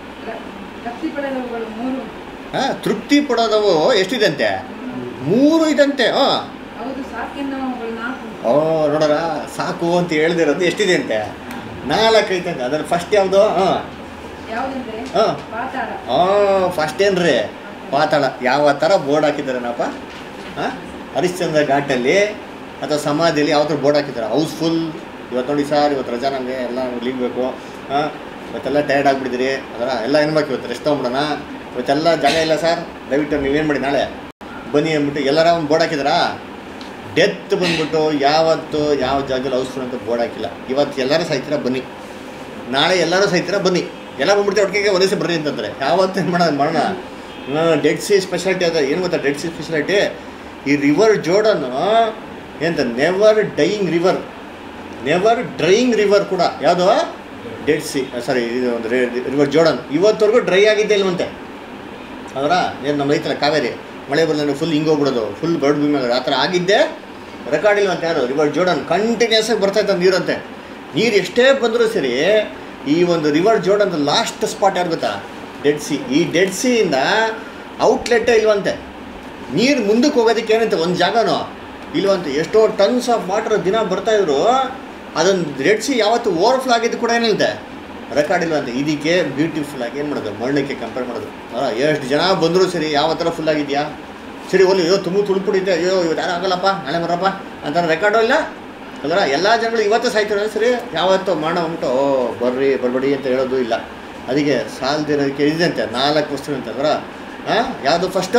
ತೃಪ್ತಿ ಪಡೆದವುಗಳು ಮೂರು ಹಾಂ ತೃಪ್ತಿ ಪಡೋದವು ಎಷ್ಟಿದೆ ಅಂತೆ ಮೂರು ಇದಂತೆ ಹಾಂ ಹೌದು ಸಾಕೆನ್ನುವವುಗಳು ನಾಲ್ಕು ಓ ನೋಡೋರ ಸಾಕು ಅಂತ ಹೇಳ್ದಿರೋದು ಎಷ್ಟಿದೆ ಅಂತೆ ನಾಲ್ಕು ಐತಂತೆ ಅದ್ರಲ್ಲಿ ಫಸ್ಟ್ ಯಾವುದು ಹಾಂ ಯಾವುದಂದ್ರೆ ಹಾಂ ಪಾತಾಳ ಹಾಂ ಫಸ್ಟ್ ಏನ್ರಿ ಪಾತಾಳ ಯಾವ ಥರ ಬೋರ್ಡ್ ಹಾಕಿದ್ದಾರೇನಪ್ಪ ಹಾಂ ಹರಿಶ್ಚಂದ್ರ ಘಾಟಲ್ಲಿ ಅಥವಾ ಸಮಾಧಿಯಲ್ಲಿ ಯಾವ ಥರ ಬೋರ್ಡ್ ಹಾಕಿದ್ದಾರೆ ಹೌಸ್ಫುಲ್ ಇವತ್ತು ನೋಡಿ ಸರ್ ಇವತ್ತು ರಜಾ ನಮಗೆ ಎಲ್ಲ ಲೀವ್ ಬೇಕು ಹಾಂ ಇವತ್ತೆಲ್ಲ ಟಯರ್ಡ್ ಆಗಿಬಿಟ್ಟಿದ್ದೀರಿ ಅದರ ಎಲ್ಲ ಏನು ಬೇಕು ಇವತ್ತು ರೆಸ್ಟ್ ತೊಗೊಂಬಿಡೋಣ ಇವತ್ತೆಲ್ಲ ಜಾಗ ಇಲ್ಲ ಸರ್ ದಯವಿಟ್ಟು ನೀವೇನು ಮಾಡಿ ನಾಳೆ ಬನ್ನಿ ಅಂದ್ಬಿಟ್ಟು ಎಲ್ಲರ ಒಂದು ಬೋರ್ಡ್ ಹಾಕಿದಾರಾ ಡೆತ್ ಬಂದ್ಬಿಟ್ಟು ಯಾವತ್ತು ಯಾವ ಜಾಗದಲ್ಲಿ ಹೌಸ್ಫುಲ್ ಅಂತ ಬೋರ್ಡ್ ಹಾಕಿಲ್ಲ ಇವತ್ತು ಎಲ್ಲರೂ ಸಾಯ್ತೀರಾ ಬನ್ನಿ ನಾಳೆ ಎಲ್ಲರೂ ಸಾಯ್ತೀರಾ ಬನ್ನಿ ಎಲ್ಲ ಬಂದ್ಬಿಟ್ಟು ಒಟ್ಟಿಗೆ ಒಂದೇ ಸಲ ಬರ್ರಿ ಅಂತಂದ್ರೆ ಯಾವತ್ತು ಏನು ಮಾಡೋದು ಮಾಡೋಣ ಡೆಡ್ ಸಿ ಸ್ಪೆಷಾಲಿಟಿ ಅದ ಏನು ಗೊತ್ತಾ ಡೆಡ್ ಸಿ ಸ್ಪೆಷಾಲಿಟಿ ಈ ರಿವರ್ ಜೋಡನ್ನು ಎಂತ never dying river never drying river ಕೂಡ ಯಾವುದು ಡೆಡ್ ಸಿ ಸಾರಿ ಇದು ಒಂದು ರಿವರ್ ಜೋಡನ್ ಇವತ್ತವರೆಗೂ ಡ್ರೈ ಆಗಿದ್ದೇ ಇಲ್ವಂತೆ ಅದರ ಏನು ನಮ್ಮ ಐತಲ್ಲ ಕಾವೇರಿ ಮಳೆ ಬಂದ್ರೆ ಫುಲ್ ಹಿಂಗೋಗ್ಬಿಡೋದು ಫುಲ್ ಬರ್ಡ್ ಭೂಮಿ ಆಗೋದು ಆ ಥರ ಆಗಿದ್ದೆ ರೆಕಾರ್ಡ್ ಇಲ್ವಂತೆ ಯಾರು ರಿವರ್ ಜೋಡನ್ ಕಂಟಿನ್ಯೂಸ್ ಆಗಿ ಬರ್ತಾ ಇತ್ತು ನೀರಂತೆ ನೀರು ಎಷ್ಟೇ ಬಂದರೂ ಸರಿ ಈ ಒಂದು ರಿವರ್ ಜೋಡನ್ ಲಾಸ್ಟ್ ಸ್ಪಾಟ್ ಯಾರು ಗೊತ್ತಾ ಡೆಡ್ ಸಿ ಈ ಡೆಡ್ ಸಿಯಿಂದ ಔಟ್ಲೆಟ್ಟೇ ಇಲ್ವಂತೆ ನೀರು ಮುಂದಕ್ಕೆ ಹೋಗೋದಕ್ಕೆ ಏನಂತೆ ಒಂದು ಜಾಗನೋ ಇಲ್ವಂತೆ ಎಷ್ಟೋ ಟನ್ಸ್ ಆಫ್ ವಾಟರ್ ದಿನ ಬರ್ತಾ ಇದ್ರು ಅದೊಂದು ರೆಡ್ ಸಿ ಯಾವತ್ತು ಓವರ್ಫ್ಲೋ ಆಗಿದ್ದು ಕೂಡ ಏನಿಲ್ಲದೆ ರೆಕಾರ್ಡ್ ಇಲ್ವಂತೆ ಇದಕ್ಕೆ ಬ್ಯೂಟಿಫುಲ್ ಆಗಿ ಏನು ಮಾಡೋದು ಮಣ್ಣಕ್ಕೆ ಕಂಪೇರ್ ಮಾಡೋದು ಅಲ್ಲ ಎಷ್ಟು ಜನ ಬಂದರೂ ಸರಿ ಯಾವ ಥರ ಫುಲ್ ಆಗಿದೆಯಾ ಸರಿ ಒಲ್ಲಿ ಅಯ್ಯೋ ತುಂಬ ತುಳುಪುಡಿದೆ ಅಯ್ಯೋ ಇವತ್ತು ಯಾರು ಆಗಲ್ಲಪ್ಪ ನಾಳೆ ಬರಪ್ಪ ಅಂತ ರೆಕಾರ್ಡು ಇಲ್ಲ ಅದರ ಎಲ್ಲ ಜನಗಳು ಇವತ್ತು ಸಾಯ್ತಾರೆ ಸರಿ ಯಾವತ್ತೋ ಮಾಡೋ ಅಂದ್ಬಿಟ್ಟು ಓ ಬರ್ರಿ ಬರ್ಬೇಡಿ ಅಂತ ಹೇಳೋದು ಇಲ್ಲ ಅದಕ್ಕೆ ಸಾಲದಿರೋದಕ್ಕೆ ಇದಂತೆ ನಾಲ್ಕು ವಸ್ತು ಅಂತ ಅದರ ಹಾಂ ಯಾವುದು ಫಸ್ಟು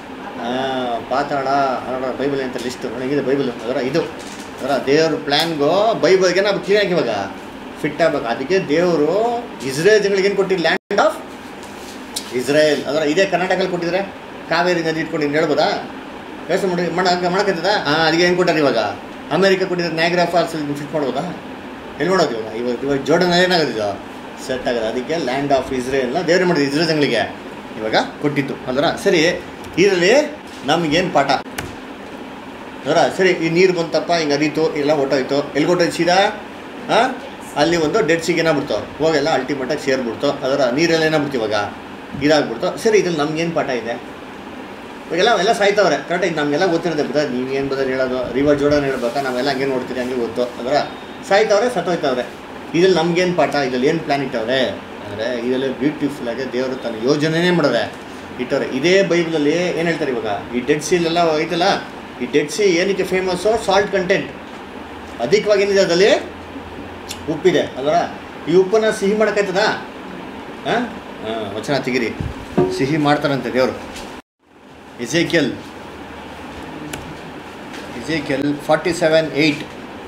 ಪಾತಾಳ ಅದರ ಬೈಬಲ್ ಅಂತ ಲಿಸ್ಟು ನನಗಿದೆ ಬೈಬಲ್ ಅದರ ಇದು ಅದರ ದೇವ್ರ ಪ್ಲ್ಯಾನ್ಗು ಬೈಬಲ್ಗೆ ನಾವು ಕ್ಲೀನಾಗಿ ಇವಾಗ ಫಿಟ್ ಆಗ್ಬೇಕು ಅದಕ್ಕೆ ದೇವರು ಇಸ್ರೇಲ್ ಜನಗಳಿಗೆ ಏನು ಕೊಟ್ಟಿದ್ದು ಲ್ಯಾಂಡ್ ಆಫ್ ಇಸ್ರೇಲ್ ಅದರ ಇದೇ ಕರ್ನಾಟಕದಲ್ಲಿ ಕೊಟ್ಟಿದ್ರೆ ಕಾವೇರಿ ನದಿ ಇಟ್ಕೊಂಡು ಹಿಂಗೆ ಹೇಳ್ಬೋದಾ ವ್ಯವಸ್ಥೆ ಮಾಡಿ ಮಾಡ ಮಾಡಕತ್ತದ ಹಾಂ ಅದಕ್ಕೆ ಏನು ಕೊಟ್ಟಾರೆ ಇವಾಗ ಅಮೇರಿಕ ಕೊಟ್ಟಿದ್ರೆ ನ್ಯಾಗ್ರಾ ಫಾಲ್ಸ್ ಫಿಟ್ ಮಾಡ್ಬೋದಾ ಎಲ್ಲಿ ಮಾಡೋದು ಇವಾಗ ಇವಾಗ ಇವಾಗ ಜೋಡನ್ ಏನಾಗೋದು ಇದು ಸೆಟ್ ಆಗೋದು ಅದಕ್ಕೆ ಲ್ಯಾಂಡ್ ಆಫ್ ಇಸ್ರೇಲ್ನ ದೇವ್ರು ಮಾಡಿದ್ರು ಇಸ್ರೇಲ್ ಜನಗಳಿಗೆ ಇವಾಗ ಕೊಟ್ಟಿತ್ತು ಅಲ್ವರ ಸರಿ ಇದರಲ್ಲಿ ನಮಗೇನು ಪಾಠ ಅದರ ಸರಿ ಈ ನೀರು ಬಂತಪ್ಪ ಹಿಂಗೆ ಹರಿತು ಎಲ್ಲ ಹೊಟ್ಟೋಯ್ತು ಎಲ್ಲಿ ಹೊಟ್ಟೋಯ್ತು ಸೀದಾ ಹಾಂ ಅಲ್ಲಿ ಒಂದು ಡೆಡ್ ಸಿಗೆ ಏನಾಗ್ಬಿಡ್ತು ಹೋಗೆಲ್ಲ ಅಲ್ಟಿಮೇಟಾಗಿ ಸೇರ್ಬಿಡ್ತು ಅದರ ನೀರೆಲ್ಲ ಏನಾಗ್ಬಿಡ್ತು ಇವಾಗ ಇದಾಗ್ಬಿಡ್ತು ಸರಿ ಇದ್ರಲ್ಲಿ ನಮ್ಗೇನು ಪಾಠ ಇದೆ ಇವಾಗೆಲ್ಲ ಎಲ್ಲ ಸಾಯ್ತವ್ರೆ ಕರೆಕ್ಟಾಗಿ ನಮಗೆಲ್ಲ ಗೊತ್ತಿರುತ್ತೆ ಬಿಡ ನೀವೇನು ಬದಲು ಹೇಳೋದು ರಿವರ್ ಜೋಡನ್ ಹೇಳ್ಬೇಕಾ ನಾವೆಲ್ಲ ಹಂಗೆ ನೋಡ್ತೀರಿ ಹಂಗೆ ಗೊತ್ತು ಅದರ ಸಾಯ್ತವ್ರೆ ಸತ್ತೋಯ್ತವ್ರೆ ಇದ್ರಲ್ಲಿ ನಮ್ಗೇನು ಪಾಠ ಇದ್ರಲ್ಲಿ ಏನು ಪ್ಲ್ಯಾನ್ ಇಟ್ಟವ್ರೆ ಅಂದರೆ ಇದರಲ್ಲಿ ಬ್ಯೂಟಿಫುಲ್ ಆಗಿ ದೇವರು ತನ್ನ ಯೋಜನೆನೇ ಮಾಡೋರೆ ಇಟ್ಟವ್ರೆ ಇದೇ ಬೈಬಲಲ್ಲಿ ಏನು ಹೇಳ್ತಾರೆ ಇವಾಗ ಈ ಡೆಡ್ ಸೀಲೆಲ್ಲ ಐತಲ್ಲ ಈ ಡೆಡ್ ಸಿ ಏನಕ್ಕೆ ಫೇಮಸ್ಸು ಸಾಲ್ಟ್ ಕಂಟೆಂಟ್ ಅಧಿಕವಾಗಿ ಏನಿದೆ ಅದರಲ್ಲಿ ಉಪ್ಪಿದೆ ಅಲ್ವರ ಈ ಉಪ್ಪನ್ನ ಸಿಹಿ ಮಾಡೋಕ್ಕಾಯ್ತದಾ ಹಾಂ ಹಾಂ ವಚನ ತೆಗಿರಿ ಸಿಹಿ ಮಾಡ್ತಾರಂತೆ ದೇವರು Ezekiel Ezekiel forty seven eight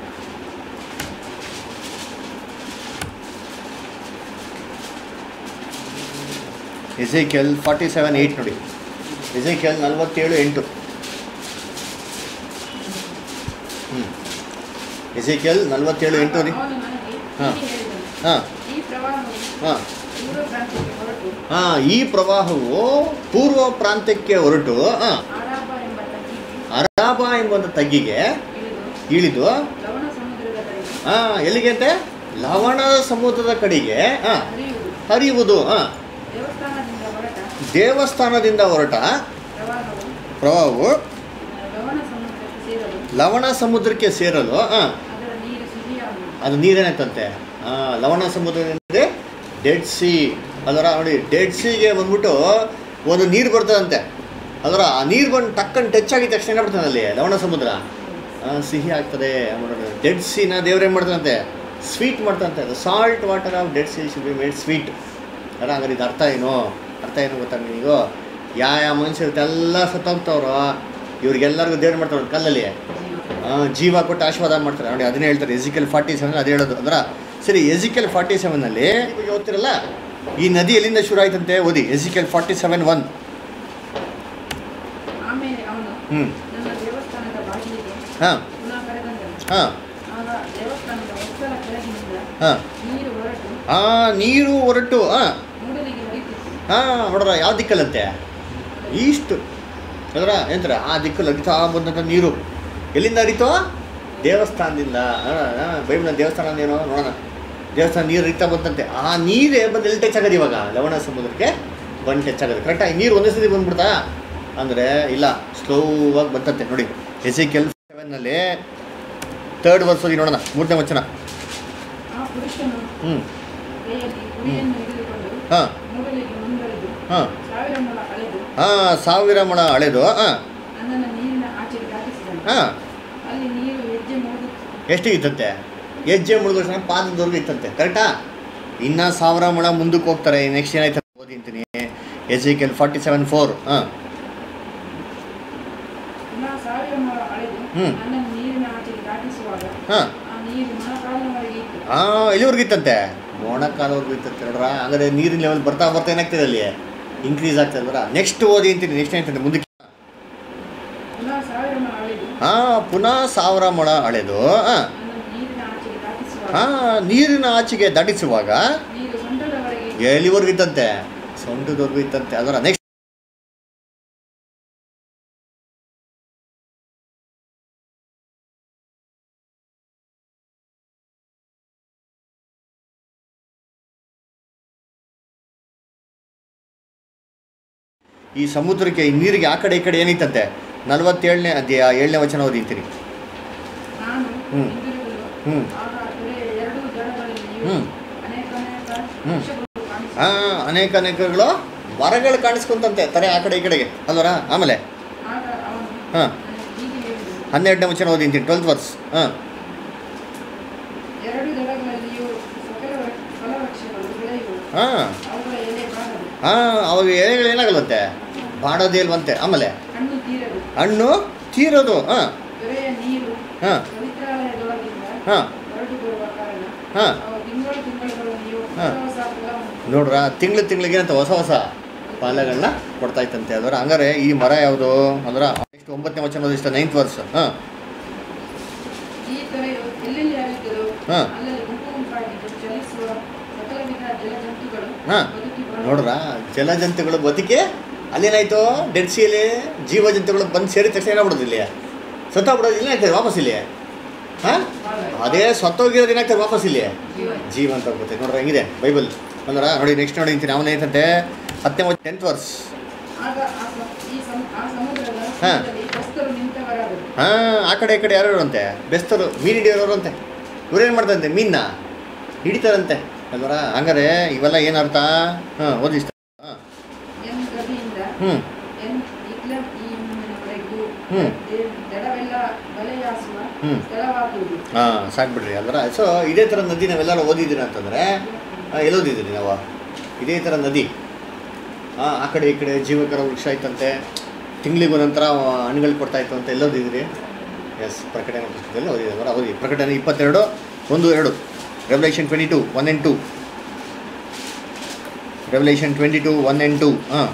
Ezekiel forty seven eight ನೋಡಿ ಇಸೇಕೆಲ್ ನಲವತ್ತೇಳು ಎಂಟು ಹ್ಞೂ ಇಸೇಕೆಲ್ ನಲವತ್ತೇಳು ಎಂಟು ರೀ ಅವನು ನನಗೆ ಹಾ. ಹೀಗೆ ಹೇಳಿದನು. ಹಾಂ ಈ ಪ್ರವಾಹವು ಹಾಂ ಪೂರ್ವ ಪ್ರಾಂತ್ಯಕ್ಕೆ ಹೊರಟು ಹಾಂ ಈ ಪ್ರವಾಹವು ಪೂರ್ವ ಪ್ರಾಂತ್ಯಕ್ಕೆ ಹೊರಟು ಹಾಂ ಆರಾಪ ಎಂಬ ತಗ್ಗಿಗೆ ಅರಾಬ ಎಂಬ ತಗ್ಗಿಗೆ ಇಳಿದು ಇಳಿದು ಲವಣ ಸಮುದ್ರದ ಕಡೆಗೆ ಹಾಂ ಎಲ್ಲಿಗೆ ಅಂತೆ ಲವಣ ಸಮುದ್ರದ ಕಡೆಗೆ ಹಾಂ ಹರಿಯುವುದು ಹರಿಯುವುದು ಹಾಂ ದೇವಸ್ಥಾನದಿಂದ ಹೊರಟ ದೇವಸ್ಥಾನದಿಂದ ಹೊರಟ ಪ್ರವಾಹವು ಪ್ರವಾಹವು ಲವಣ ಸಮುದ್ರಕ್ಕೆ ಸೇರಲು ಲವಣ ಸಮುದ್ರಕ್ಕೆ ಸೇರಲು ಹಾಂ ಅದರ ನೀರು ಸಿಹಿಯಾಗುವುದು ಅದು ನೀರೇನಾಯ್ತಂತೆ ಹಾಂ ಲವಣ ಸಮುದ್ರದಿಂದ ಡೆಡ್ ಸಿ ಅದರ ನೋಡಿ ಡೆಡ್ ಸಿಗೆ ಬಂದ್ಬಿಟ್ಟು ಒಂದು ನೀರು ಬರ್ತದಂತೆ ಅದರ ಆ ನೀರು ಬಂದು ಟಕ್ಕನ್ ಟಚ್ ಆಗಿದ ತಕ್ಷಣ ಏನಾಗ್ಬಿಡ್ತದೆ ಅಲ್ಲಿ ಲವಣ ಸಮುದ್ರ ಆ, ಸಿಹಿ ಆಗ್ತದೆ ಡೆಡ್ ಸಿನ ದೇವ್ರು ಏನು ಮಾಡ್ತಾರಂತೆ ಸ್ವೀಟ್ ಮಾಡ್ತಾರಂತೆ salt water of Dead Sea should be made sweet ಅಲ್ಲ ಹಂಗಾರೆ ಇದು ಅರ್ಥ ಏನು ಅರ್ಥ ಏನು ಗೊತ್ತಾ ನಿಮಗೂ ಯಾವ ಯಾವ ಮನುಷ್ಯರು ಎಲ್ಲ ಸತ್ತೋಗ್ತವ್ರೋ ಇವ್ರಿಗೆಲ್ಲರಿಗೂ ದೇವ್ರು ಮಾಡ್ತಾರೆ ಕಲ್ಲಲ್ಲಿ ಆ, ಜೀವ ಕೊಟ್ಟು ಆಶೀರ್ವಾದ ಮಾಡ್ತಾರೆ ನೋಡಿ ಅದನ್ನೇ ಹೇಳ್ತಾರೆ ಎಜಿಕಲ್ ಫಾರ್ಟಿ ಸೆವೆನ್ ಅದೇ ಹೇಳೋದು ಅಂದ್ರೆ ಸರಿ ಎಜಿಕಲ್ ಫಾರ್ಟಿ ಸೆವೆನಲ್ಲಿ ಇವಾಗ ಓದ್ತಿರಲ್ಲ ಈ ನದಿ ಎಲ್ಲಿಂದ ಶುರು ಆಯ್ತಂತೆ ಓದಿ ಎಜಿಕಲ್ ಫಾರ್ಟಿ ಸೆವೆನ್ ಒನ್ ಆಮೇಲೆ ಅವನು ಹ್ಞೂ ನನ್ನ ದೇವಸ್ಥಾನದ ಬಾಗಿಲಿಗೆ ಹಾಂ ಪುನಃ ಕರೆದಂದನು ಹಾಂ ಆಗ ದೇವಸ್ಥಾನದ ಒತ್ತಲ ಕೆಳಗಿನಿಂದ ಹಾಂ ನೀರು ಹೊರಟು ಆ ನೀರು ಹೊರಟು ಹಾಂ ಮೂಡಲಿಗೆ ಹರಿತಿತ್ತು ಹಾಂ ನೋಡ್ರ ಯಾವ ದಿಕ್ಕಲ್ಲಂತೆ ಈಸ್ಟ್ ಅದರ ಏನಂತಾರೆ ಆ ದಿಕ್ಕಲ್ಲಿ ಹರಿತಾ ಬಂದಂಥ ನೀರು ಎಲ್ಲಿಂದ ಹರಿತೋ ದೇವಸ್ಥಾನದಿಂದ ಬೈಬಲ್ ದೇವಸ್ಥಾನ ಏನೋ ನೋಡೋಣ ದೇವಸ್ಥಾನ ನೀರು ಹರಿತಾ ಬಂತಂತೆ ಆ ನೀರೇ ಬಂದು ಎಲ್ಲಿ ಟಚ್ ಆಗೋದು ಇವಾಗ ಲವಣ ಸಮುದ್ರಕ್ಕೆ ಬಂದು ಟಚ್ ಆಗೋದು ಕರೆಕ್ಟಾಗಿ ನೀರು ಒಂದೇ ಸತಿ ಬಂದ್ಬಿಡ್ತಾ ಅಂದರೆ ಇಲ್ಲ ಸ್ಲೋವಾಗಿ ಬಂತಂತೆ ನೋಡಿ ಎಸ್ ಸಿ ಕೆಲ್ ಸೆವೆನ್ನಲ್ಲಿ ತರ್ಡ್ ವರ್ಷ ಓದಿ ನೋಡೋಣ ಮೂರನೇ ವಚನ ಆ ಪುರುಷನು ಹ್ಞೂ ಕೈಯಲ್ಲಿ ಕುಡಿಯನ್ನು ಹಿಡಿದುಕೊಂಡು ಹಾಂ ಮೂಗಲಿಗೆ ಮುಂದೊರೆದು ಹಾಂ ಸಾವಿರ ಮೊಳ ಅಳೆದು ಹಾಂ ಸಾವಿರ ಮೊಳ ಹಳೆದು ಹಾಂ ನನ್ನನ್ನು ನೀರಿನ ಆಚೆಗೆ ದಾಟಿಸಿದನು ಹಾಂ ಅಲ್ಲಿ ನೀರು ಹೆಜ್ಜೆ ಮೂಗು ಎಷ್ಟು ಇತ್ತಂತೆ ಹೆಜ್ಜೆ ಮುಳುಗೋ ಸಹ ಪಾದದವರೆಗೂ ಇತ್ತಂತೆ ಕರೆಕ್ಟಾ ಇನ್ನ ಸಾವಿರ ಮೊಳ ಮುಂದಕ್ಕೆ ಹೋಗ್ತಾರೆ ನೆಕ್ಸ್ಟ್ ಏನಾಯ್ತು ಓದಿಂತೀನಿ Ezekiel forty seven four ಹಾಂ ಪುನಃ ಸಾವಿರ ಮೊಳ ಅಳೆದು ಹ್ಮ್. ನನ್ನನ್ನು ನೀರಿನ ಆಚೆಗೆ ದಾಟಿಸುವಾಗ ಹಾಂ ಆ ನೀರು ಮೊಣಕಾಲಿನವರೆಗೆ ಇತ್ತು ಹಾಂ ಎಲ್ಲಿವರೆಗೂ ಇತ್ತಂತೆ ಮೊಣಕಾಲವರೆಗೂ ಇತ್ತಂತೆ ನೋಡ್ರ ಹಾಗಾದ್ರೆ ನೀರಿನ ಲೆವೆಲ್ ಬರ್ತಾ ಬರ್ತಾ ಏನಾಗ್ತದೆ ಅಲ್ಲಿ ಇನ್ಕ್ರೀಸ್ ಆಗ್ತದೆ ಅಲ್ವರ ನೆಕ್ಸ್ಟ್ ಓದಿ ಅಂತೀನಿ ನೆಕ್ಸ್ಟ್ ಏನಾಯ್ತಂತೆ ಮುಂದಕ್ಕೆ ಪುನಃ ಸಾವಿರ ಮೊಳ ಅಳೆದು ಹಾಂ ಪುನಃ ಸಾವಿರ ಮೊಳ ಹಳೆದು ಹಾಂ ನನ್ನನ್ನು ನೀರಿನ ಆಚೆಗೆ ದಾಟಿಸುವಾಗ ಹಾಂ ನೀರಿನ ಆಚೆಗೆ ದಾಟಿಸುವಾಗ ನೀರು ಸೊಂಟದವರೆಗೆ ಇತ್ತು. ಎಲ್ಲಿವರೆಗೂ ಇತ್ತಂತೆ ಸೊಂಟದವರೆಗೂ ಇತ್ತಂತೆ ಅದರ ನೆಕ್ಸ್ಟ್ ಈ ಸಮುದ್ರಕ್ಕೆ ಈ ನೀರಿಗೆ ಆ ಕಡೆ ಈ ಕಡೆ ಏನಿತ್ತಂತೆ ನಲವತ್ತೇಳನೇ ಅಧ್ಯಾಯ ಏಳನೇ ವಚನ ಓದಿರ್ತೀರಿ ನಾನು ಹ್ಮ್. ಹಿಂದಿರುಗಲು ಹ್ಮ್. ಆಗ ಕೆರೆಯ ಎರಡೂ ದಡಗಳಲ್ಲಿಯೂ ಹ್ಮ್. ಅನೇಕ ಅನೇಕ ಹ್ಮ್. ವೃಕ್ಷಗಳು ಕಾಣಿಸಿದವು. ಹಾಂ ಅನೇಕ ಅನೇಕಗಳು ಮರಗಳು ಕಾಣಿಸ್ಕೊಂತಂತೆ ತಲೆ ಆ ಕಡೆ ಈ ಕಡೆಗೆ ಅಲ್ವರ ಆಮೇಲೆ ಆಗ ಅವನು ಹಾಂ ನನಗೆ ಹೀಗೆ ಹೇಳಿದನು ಹನ್ನೆರಡನೇ ವಚನ ಓದಿಂತೀನಿ ಟ್ವೆಲ್ತ್ ವರ್ಸ್ ಹಾಂ ಎರಡು ದಡಗಳಲ್ಲಿಯೂ ಸಕಲ ವೃ- ಫಲವೃಕ್ಷಗಳು ಬೆಳೆಯುವು ಹಾಂ ಅವುಗಳ ಎಲೆ ಬಾರದು ಹಾಂ ಅವಾಗ ಎಲೆಗಳು ಏನಾಗಲ್ವಂತೆ ಬಾಡೋದೇ ಇಲ್ವಂತೆ ಆಮೇಲೆ ಹಣ್ಣು ತೀರದು ಹಣ್ಣು ತೀರೋದು ಹಾಂ ದೊರೆಯ ನೀರು ಹಾಂ ಪವಿತ್ರಾಲಯದೊಳಗಿಂದ ಹಾಂ ಹೊರಟು ಬರುವ ಕಾರಣ ಹಾಂ ಅವು ತಿಂಗಳು ತಿಂಗಳುಗಳಲ್ಲಿಯೂ ಹಾ. ಹೊಸ ಹೊಸ ಫಲವನ್ನು ನೋಡ್ರ ತಿಂಗಳು ತಿಂಗಳಿಗೆ ಅಂತ ಹೊಸ ಹೊಸ ಫಲಗಳನ್ನ ಕೊಡ್ತಾ ಇತ್ತಂತೆ ಅದರ ಹಂಗಾರೆ ಈ ಮರ ಯಾವುದು ಅಂದ್ರೆ ನೆಕ್ಸ್ಟ್ ಒಂಬತ್ತನೇ ವಚನ ಓದಿಸ್ತ ನೈನ್ತ್ ವರ್ಸ್ ಹಾಂ ಈ ತೊರೆಯು ಎಲ್ಲೆಲ್ಲಿ ಹರಿಯುತ್ತದೋ ಹಾ. ಅಲ್ಲಲ್ಲಿ ಗುಂಪು ಗುಂಪಾಗಿದ್ದು ಚಲಿಸುವ ಸಕಲ ವಿಧ ಜಲಜಂತುಗಳು ಹಾ. ಬದುಕಿ ಬರುವ ನೋಡ್ರ ಜಲಜಂತುಗಳು ಬದುಕಿ ಅಲ್ಲೇನಾಯ್ತು ಡೆಡ್ ಸಿಯಲ್ಲಿ ಜೀವಜಂತುಗಳು ಬಂದು ಸೇರಿದ ತಕ್ಷಣ ಏನಾಗ್ಬಿಡೋದು ಇಲ್ಲಿ ಸತ್ತೋಗ್ಬಿಡೋದು ಇಲ್ಲ ಆಗ್ತದೆ ವಾಪಸ್ ಇಲ್ಲಿ ಹಾಂ ಅದೇ ಸತ್ತೋಗಿರೋದು ಏನಾಗ್ತದೆ ವಾಪಸ್ ಇಲ್ಲಿ ಜೀವ ಜೀವ ಅಂತ ಹೋಗುತ್ತೆ ನೋಡ್ರಿ ಹೆಂಗಿದೆ ಬೈಬಲ್ ಅಂದ್ರ ನೋಡಿ ನೆಕ್ಸ್ಟ್ ನೋಡಿ ಅಂತೀನಿ ಅವನ ಏನಂತೆ ಹತ್ತನೇ ಟೆಂತ್ ವರ್ಸ್ ಆಗ ಆ ಸ- ಈ ಸಮ- ಆ ಸಮುದ್ರದ ಹಾ. ತೀರದಲ್ಲಿ ಕಸ್ತರು ನಿಂತವರಾದರು ಹಾಂ ಆ ಕಡೆ ಈ ಕಡೆ ಯಾರು ಅಂತೆ ಬೆಸ್ತರು ಮೀನು ಹಿಡಿಯೋರು ಅಂತೆ ಇವ್ರೇನು ಮಾಡ್ತಾರಂತೆ ಮೀನ್ನ ಹಿಡಿತಾರಂತೆ ಅಲ್ವರ ಹಂಗಾರೆ ಇವೆಲ್ಲ ಏನರ್ಥ ಹಾಂ ಓದಿಸ್ತ ಹಾಂ ಎನ್ ಗದಿಯಿಂದ ಹ್ಞೂ ಎನ್ ಇಗ್ಲಂ ಈ ವರೆಗೂ ಹ್ಮ್. ದಡವೆಲ್ಲ ಬಲೆಯಾಸುವ ಹ್ಮ್. ಸ್ಥಳವಾಗುವುದು ಹಾಂ ಸಾಕ್ಬಿಡ್ರಿ ಅಂದ್ರೆ ಸೊ ಇದೇ ಥರ ನದಿ ನಾವೆಲ್ಲರೂ ಓದಿದ್ದೀರಿ ಅಂತಂದರೆ ಎಲ್ಲೋದಿದ್ದೀರಿ ನಾವು ಇದೇ ಥರ ನದಿ ಹಾಂ ಆ ಕಡೆ ಈ ಕಡೆ ಜೀವಕರ ವೃಕ್ಷ ಐತಂತೆ ತಿಂಗಳಿಗೂ ನಂತರ ಹಣ್ಣುಗಳು ಕೊಡ್ತಾ ಇತ್ತು ಅಂತ ಎಲ್ಲೋದಿದ್ದೀರಿ ಎಸ್ ಪ್ರಕಟಣೆ ಪುಸ್ತಕದಲ್ಲಿ ಓದಿದ್ದಾರೆ ಓದಿ ಪ್ರಕಟಣೆ ಇಪ್ಪತ್ತೆರಡು ಒಂದು ಎರಡು Revelation twenty two one and two Revelation twenty two one and two ಹಾಂ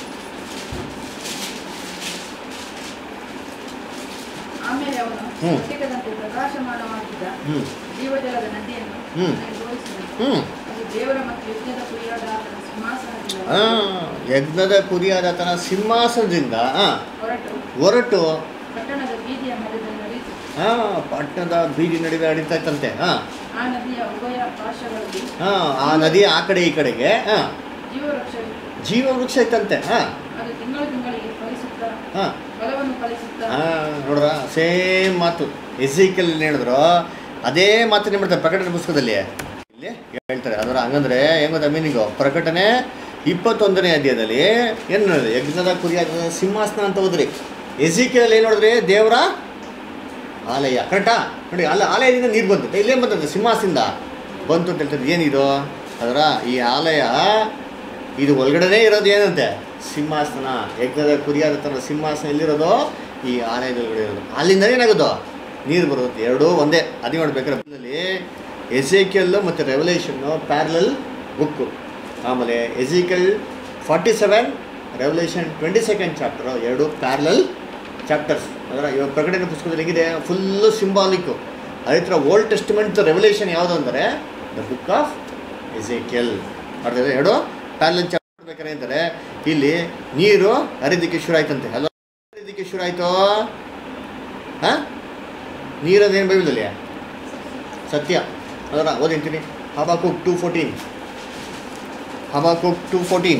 ಆಮೇಲೆ ಅವನು ಹ್ಮ್. ಸ್ಫಟಿಕದಂತೆ ಪ್ರಕಾಶಮಾನವಾಗಿದ್ದ ಹ್ಞೂ ಜೀವಜಲದ ನದಿಯನ್ನು ಹ್ಮ್. ನನಗೆ ತೋರಿಸಿದನು ಹ್ಞೂ ಅದು ದೇವರ ಮತ್ತು ಯಜ್ಞದ ಕುರಿಯಾದ ಆತನ ಸಿಂಹಾಸನದಿಂದ ಹಾಂ ಯಜ್ಞದ ಕುರಿಯಾದ ತನ್ನ ಸಿಂಹಾಸನದಿಂದ ಹಾಂ ಹೊರಟು ಹೊರಟು ಪಟ್ಟಣದ ಬೀದಿಯ ಮಧ್ಯದಲ್ಲಿ ನಡೆಯಿತು ಹಾಂ ಪಟ್ಟಣದ ಬೀದಿ ನಡುವೆ ಹರಿತಾ ಇತ್ತಂತೆ ಹಾಂ ಆ ನದಿಯ ಉಭಯ ಪಾರ್ಶ್ವಗಳಲ್ಲಿ ಹಾಂ ಆ ನದಿಯ ಆ ಕಡೆ ಈ ಕಡೆಗೆ ಹಾಂ ಜೀವವೃಕ್ಷವಿತ್ತು ಜೀವ ವೃಕ್ಷ ಇತ್ತಂತೆ ಹಾಂ ಅದು ತಿಂಗಳು ತಿಂಗಳಿಗೆ ಫಲಿಸುತ್ತಾ ಹಾಂ ಫಲವನ್ನು ಫಲಿಸುತ್ತಾ ಹಾಂ ನೋಡ್ರ ಸೇಮ್ ಮಾತು ಎಸ್ಸಿಕಲ್ ಹೇಳಿದ್ರು ಅದೇ ಮಾತು ಏನು ಮಾಡ್ತಾರೆ ಪ್ರಕಟಣೆ ಪುಸ್ತಕದಲ್ಲಿ ಇಲ್ಲಿ ಹೇಳ್ತಾರೆ ಅದರ ಹಂಗಂದ್ರೆ ಹೆಂಗ್ ಗೊತ್ತಾ ಮೀನಿಂಗು ಪ್ರಕಟಣೆ ಇಪ್ಪತ್ತೊಂದನೇ ಅಧ್ಯಾಯದಲ್ಲಿ ಏನು ನೋಡಿದ್ರಿ ಯಜ್ಞದ ಕುರಿಯಾದ ಸಿಂಹಾಸನ ಅಂತ ಹೋದ್ರಿ ಎಸಿಕಲ್ ಏನು ನೋಡಿದ್ರಿ ದೇವರ ಆಲಯ ಕರೆಕ್ಟಾ ನೋಡಿ ಅಲ್ಲ ಆಲಯದಿಂದ ನೀರು ಬಂತು ಇಲ್ಲೇನು ಬಂತಂತೆ ಸಿಂಹಾಸದಿಂದ ಬಂತು ಅಂತ ಹೇಳ್ತಾರೆ ಏನಿದು ಅದರ ಈ ಆಲಯ ಇದು ಒಳಗಡೆನೇ ಇರೋದು ಏನಂತೆ ಸಿಂಹಾಸನ ಯಜ್ಞದ ಕುರಿಯಾದ ತನ್ನ ಸಿಂಹಾಸನ ಎಲ್ಲಿರೋದು ಈ ಆಲಯದೊಳಗಡೆ ಇರೋದು ಅಲ್ಲಿಂದ ಏನಾಗೋದು ನೀರು ಬರುತ್ತೆ ಎರಡೂ ಒಂದೇ ಅದೇ ಮಾಡ್ಬೇಕಾದ್ರೆ ಬೈಬಲಲ್ಲಿ ಎಸೇಕಿಯಲ್ಲು ಮತ್ತು ರೆವಲ್ಯೂಷನ್ನು ಪ್ಯಾರಲಲ್ ಬುಕ್ಕು ಆಮೇಲೆ Ezekiel forty seven Revelation twenty second chapter ಎರಡು ಪ್ಯಾರಲಲ್ ಚಾಪ್ಟರ್ಸ್ ಅದರ ಇವಾಗ ಪ್ರಕಟಣೆ ಪುಸ್ತಕದಲ್ಲಿ ಹೇಗಿದೆ ಫುಲ್ಲು ಸಿಂಬಾಲಿಕ್ಕು ಅದೇ ಥರ ಓಲ್ಡ್ ಟೆಸ್ಟಿಮೆಂಟ್ ರೆವಲ್ಯೂಷನ್ ಯಾವುದು ಅಂದರೆ ದ ಬುಕ್ ಆಫ್ ಎಸೇಕಿಯಲ್ ಅರ್ಥಾಯ್ತಾ ಎರಡು ಪ್ಯಾರಲಲ್ ಚಾಪ್ಟರ್ ಬೇಕಾರೆ ಅಂತಾರೆ ಇಲ್ಲಿ ನೀರು ಹರಿದಕ್ಕೆ ಶುರು ಆಯ್ತಂತೆ ಅಲ್ಲ ಹರಿದಕ್ಕೆ ಶುರು ಆಯ್ತು ಹಾ ನೀರದೇನು ಬೈಬಲಲ್ಲಿ ಸತ್ಯ ಅದರ ಓದಿಂತೀನಿ Habakkuk two fourteen Habakkuk two fourteen